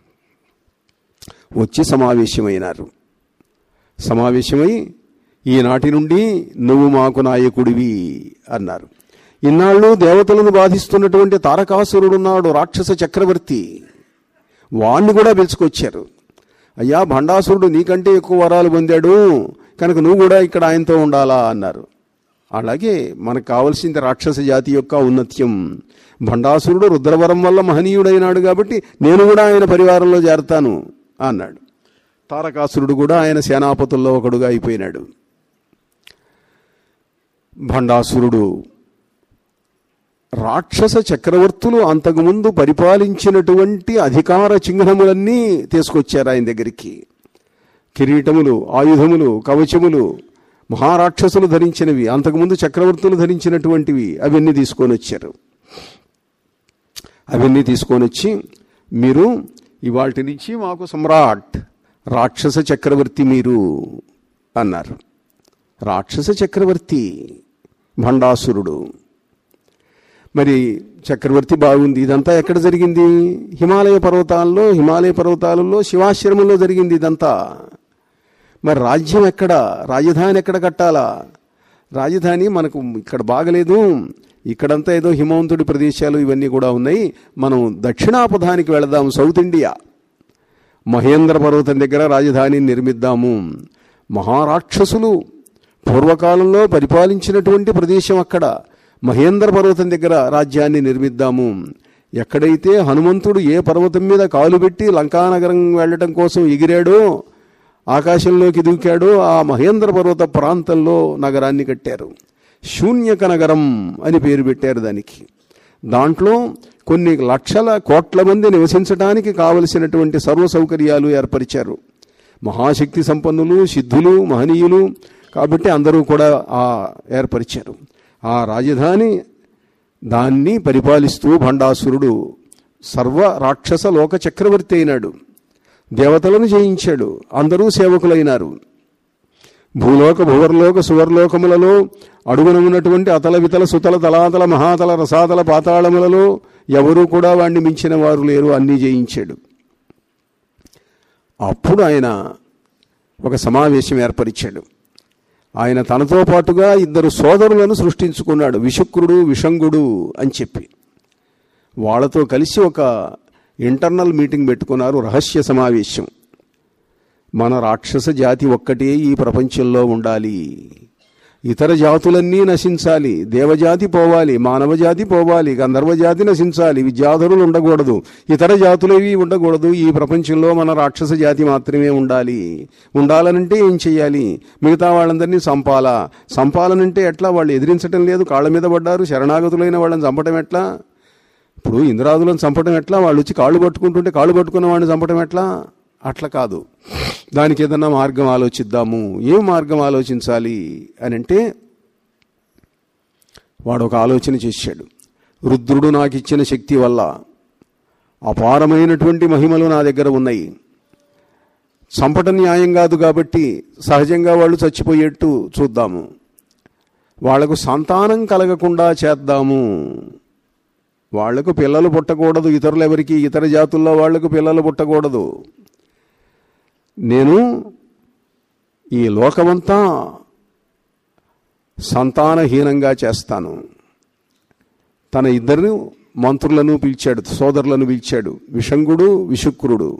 వచ్చి సమావేశమైనారు సమావేశమై ఈనాటి నుండి నువ్వు మాకు నాయకుడివి అన్నారు ఇన్నాళ్ళు దేవతలను బాధిస్తున్నటువంటి తారకాసురుడున్నాడు రాక్షస చక్రవర్తి వాణ్ణి కూడా పిలుచుకొచ్చారు అయ్యా భండాసురుడు నీకంటే ఎక్కువ వరాలు పొందాడు కనుక నువ్వు కూడా ఇక్కడ ఆయనతో ఉండాలా అన్నారు అలాగే మనకు కావలసింది రాక్షస జాతి యొక్క ఔన్నత్యం భండాసురుడు రుద్రవరం వల్ల మహనీయుడైనాడు కాబట్టి నేను కూడా ఆయన పరివారంలో చేరతాను అన్నాడు తారకాసురుడు కూడా ఆయన సేనాపతుల్లో ఒకడుగా అయిపోయినాడు భండాసురుడు రాక్షస చక్రవర్తులు అంతకుముందు పరిపాలించినటువంటి అధికార చిహ్నములన్నీ తీసుకొచ్చారు ఆయన దగ్గరికి కిరీటములు ఆయుధములు కవచములు మహారాక్షసులు ధరించినవి అంతకుముందు చక్రవర్తులు ధరించినటువంటివి అవన్నీ తీసుకొని వచ్చారు అవన్నీ తీసుకొని వచ్చి మీరు ఇవాటి నుంచి మాకు సమ్రాట్ రాక్షస చక్రవర్తి మీరు అన్నారు రాక్షస చక్రవర్తి భండాసురుడు మరి చక్రవర్తి బాగుంది ఇదంతా ఎక్కడ జరిగింది హిమాలయ పర్వతాల్లో హిమాలయ పర్వతాలలో శివాశ్రమంలో జరిగింది ఇదంతా మరి రాజ్యం ఎక్కడ రాజధాని ఎక్కడ కట్టాలా రాజధాని మనకు ఇక్కడ బాగలేదు ఇక్కడంతా ఏదో హిమవంతుడి ప్రదేశాలు ఇవన్నీ కూడా ఉన్నాయి మనం దక్షిణాపథానికి వెళదాం సౌత్ ఇండియా మహేంద్ర పర్వతం దగ్గర రాజధానిని నిర్మిద్దాము మహారాక్షసులు పూర్వకాలంలో పరిపాలించినటువంటి ప్రదేశం అక్కడ మహేంద్ర పర్వతం దగ్గర రాజ్యాన్ని నిర్మిద్దాము ఎక్కడైతే హనుమంతుడు ఏ పర్వతం మీద కాలు పెట్టి లంకానగరం వెళ్ళటం కోసం ఎగిరాడో ఆకాశంలోకి దూకాడో ఆ మహేంద్ర పర్వత ప్రాంతంలో నగరాన్ని కట్టారు శూన్యక నగరం అని పేరు పెట్టారు దానికి దాంట్లో కొన్ని లక్షల కోట్ల మంది నివసించడానికి కావలసినటువంటి సర్వ సౌకర్యాలు ఏర్పరిచారు మహాశక్తి సంపన్నులు సిద్ధులు మహనీయులు కాబట్టి అందరూ కూడా ఆ ఏర్పరిచారు ఆ రాజధాని దాన్ని పరిపాలిస్తూ భండాసురుడు సర్వ రాక్షస లోక చక్రవర్తి అయినాడు దేవతలను జయించాడు అందరూ సేవకులైనారు భూలోక భువర్లోక సువర్లోకములలో అడుగున ఉన్నటువంటి అతల వితల సుతల తలాతల మహాతల రసాతల పాతాళములలో ఎవరూ కూడా వాణ్ణి మించిన వారు లేరు అన్నీ జయించాడు అప్పుడు ఆయన ఒక సమావేశం ఏర్పరిచాడు ఆయన తనతో పాటుగా ఇద్దరు సోదరులను సృష్టించుకున్నాడు విషుక్రుడు విషంగుడు అని చెప్పి వాళ్ళతో కలిసి ఒక ఇంటర్నల్ మీటింగ్ పెట్టుకున్నారు రహస్య సమావేశం మన రాక్షస జాతి ఒక్కటే ఈ ప్రపంచంలో ఉండాలి ఇతర జాతులన్నీ నశించాలి దేవజాతి పోవాలి మానవ జాతి పోవాలి గంధర్వ జాతి నశించాలి విద్యాధరులు ఉండకూడదు ఇతర జాతులవి ఉండకూడదు ఈ ప్రపంచంలో మన రాక్షస జాతి మాత్రమే ఉండాలి ఉండాలనంటే ఏం చెయ్యాలి మిగతా వాళ్ళందరినీ సంపాలా సంపాలనంటే ఎట్లా వాళ్ళు ఎదిరించటం లేదు కాళ్ళ మీద పడ్డారు శరణాగతులైన వాళ్ళని చంపటం ఎట్లా ఇప్పుడు ఇంద్రాదులను చంపటం ఎట్లా వాళ్ళు వచ్చి కాళ్ళు పట్టుకుంటుంటే కాళ్ళు పట్టుకున్న వాడిని చంపటం ఎట్లా అట్లా కాదు దానికి ఏదన్నా మార్గం ఆలోచిద్దాము ఏం మార్గం ఆలోచించాలి అని అంటే వాడు ఒక ఆలోచన చేశాడు రుద్రుడు నాకు ఇచ్చిన శక్తి వల్ల అపారమైనటువంటి మహిమలు నా దగ్గర ఉన్నాయి చంపటం న్యాయం కాదు కాబట్టి సహజంగా వాళ్ళు చచ్చిపోయేట్టు చూద్దాము వాళ్లకు సంతానం కలగకుండా చేద్దాము వాళ్లకు పిల్లలు పుట్టకూడదు ఇతరులు ఎవరికి ఇతర జాతుల్లో వాళ్లకు పిల్లలు పుట్టకూడదు నేను ఈ లోకమంతా సంతానహీనంగా చేస్తాను తన ఇద్దరు మంత్రులను పిలిచాడు సోదరులను పిలిచాడు విషంగుడు విశుక్రుడు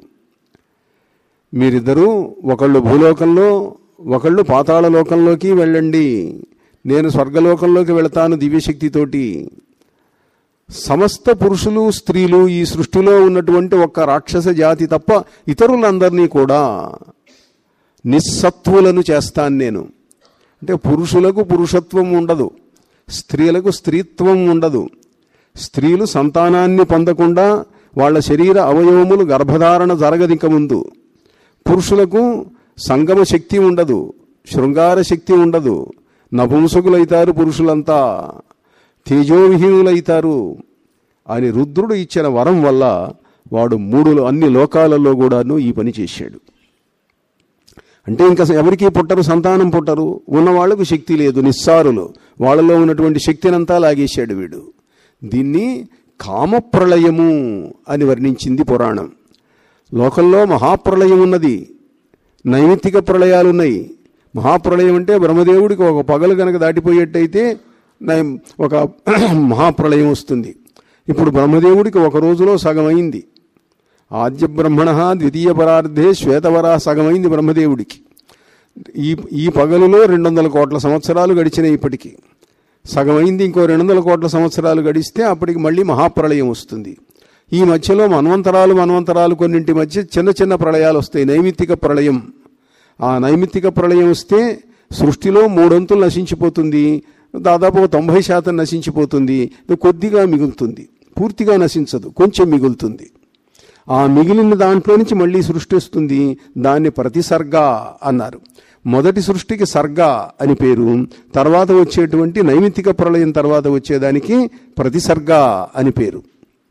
మీరిద్దరూ ఒకళ్ళు భూలోకంలో ఒకళ్ళు పాతాళ లోకంలోకి వెళ్ళండి నేను స్వర్గలోకంలోకి వెళతాను దివ్యశక్తితోటి సమస్త పురుషులు స్త్రీలు ఈ సృష్టిలో ఉన్నటువంటి ఒక్క రాక్షస జాతి తప్ప ఇతరులందరినీ కూడా నిస్సత్వులను చేస్తాను నేను అంటే పురుషులకు పురుషత్వం ఉండదు స్త్రీలకు స్త్రీత్వం ఉండదు స్త్రీలు సంతానాన్ని పొందకుండా వాళ్ళ శరీర అవయవములు గర్భధారణ జరగదిక ముందు పురుషులకు సంగమ శక్తి ఉండదు శృంగార శక్తి ఉండదు నపుంసకులైతారు పురుషులంతా తేజోవిహీనులైతారు అని రుద్రుడు ఇచ్చిన వరం వల్ల వాడు మూడు అన్ని లోకాలలో కూడాను ఈ పని చేశాడు అంటే ఇంకా ఎవరికి పుట్టరు సంతానం పుట్టరు ఉన్నవాళ్లకు శక్తి లేదు నిస్సారులు వాళ్ళలో ఉన్నటువంటి శక్తినంతా లాగేశాడు వీడు దీన్ని కామప్రళయము అని వర్ణించింది పురాణం లోకంలో మహాప్రళయం ఉన్నది నైమిత్తిక ప్రళయాలు ఉన్నాయి మహాప్రళయం అంటే బ్రహ్మదేవుడికి ఒక పగలు కనుక దాటిపోయేట్టయితే నై- ఒక మహాప్రళయం వస్తుంది ఇప్పుడు బ్రహ్మదేవుడికి ఒక రోజులో సగం అయింది ఆద్య బ్రహ్మణ ద్వితీయ పరార్థే శ్వేతవరా సగమైంది బ్రహ్మదేవుడికి ఈ ఈ పగలులో రెండు వందల కోట్ల సంవత్సరాలు గడిచినాయి ఇప్పటికీ సగమైంది ఇంకో రెండు వందల కోట్ల సంవత్సరాలు గడిస్తే అప్పటికి మళ్ళీ మహాప్రళయం వస్తుంది ఈ మధ్యలో మన్వంతరాలు మన్వంతరాలు కొన్నింటి మధ్య చిన్న చిన్న ప్రళయాలు వస్తాయి నైమిత్తిక ప్రళయం ఆ నైమిత్తిక ప్రళయం వస్తే సృష్టిలో మూడొంతులు నశించిపోతుంది దాదాపు ఒక తొంభై శాతం నశించిపోతుంది ఇది కొద్దిగా మిగులుతుంది పూర్తిగా నశించదు కొంచెం మిగులుతుంది ఆ మిగిలిన దాంట్లో నుంచి మళ్ళీ సృష్టి వస్తుంది దాన్ని ప్రతిసర్గ అన్నారు మొదటి సృష్టికి సర్గ అని పేరు తర్వాత వచ్చేటువంటి నైమిత్తిక ప్రళయం తర్వాత వచ్చేదానికి ప్రతిసర్గ అని పేరు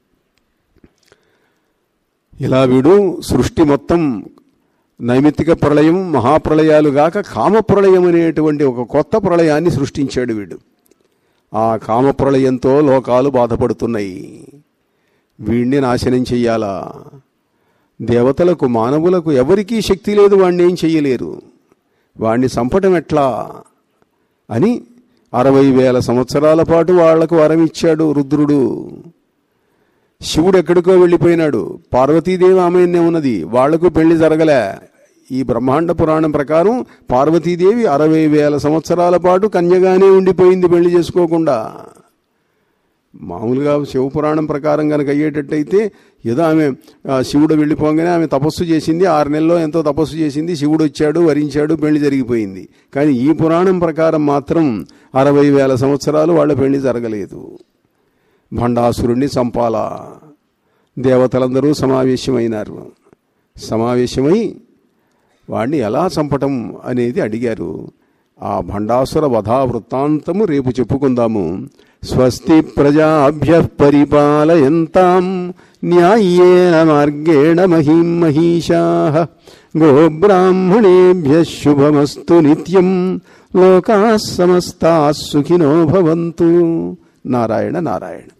ఇలా వీడు సృష్టి మొత్తం నైమిత్తిక ప్రళయం మహాప్రళయాలు గాక కామప్రళయం అనేటువంటి ఒక కొత్త ప్రళయాన్ని సృష్టించాడు వీడు ఆ కామప్రళయంతో లోకాలు బాధపడుతున్నాయి వీడిని నాశనం చెయ్యాలా దేవతలకు మానవులకు ఎవరికీ శక్తి లేదు వాడిని ఏం చెయ్యలేరు వాణ్ణి చంపటం ఎట్లా అని అరవై వేల సంవత్సరాల పాటు వాళ్లకు వరం ఇచ్చాడు రుద్రుడు శివుడు ఎక్కడికో వెళ్ళిపోయినాడు పార్వతీదేవి ఆమెనే ఉన్నది వాళ్లకు పెళ్లి జరగలే ఈ బ్రహ్మాండ పురాణం ప్రకారం పార్వతీదేవి అరవై వేల సంవత్సరాల పాటు కన్యగానే ఉండిపోయింది పెళ్లి చేసుకోకుండా మామూలుగా శివపురాణం ప్రకారం కనుక అయ్యేటట్టయితే ఏదో ఆమె ఆ, శివుడు వెళ్ళిపోగానే ఆమె తపస్సు చేసింది ఆరు నెలల్లో ఎంతో తపస్సు చేసింది శివుడు వచ్చాడు వరించాడు పెళ్లి జరిగిపోయింది కానీ ఈ పురాణం ప్రకారం మాత్రం అరవై వేల సంవత్సరాలు వాళ్ళ పెళ్లి జరగలేదు భండాసురుణ్ణి చంపాలా దేవతలందరూ సమావేశమైనారు సమావేశమై వాణ్ణి ఎలా చంపటం అనేది అడిగారు ఆ భండాసుర వధా వృత్తాంతము రేపు చెప్పుకుందాము స్వస్తి ప్రజాభ్య పరిపాలయంతాం న్యాయేన మార్గేణ మహిం మహిషా గోబ్రాహ్మణేభ్య శుభమస్తు నిత్యం లోకా సమస్తా సుఖినో భవంతు నారాయణ నారాయణ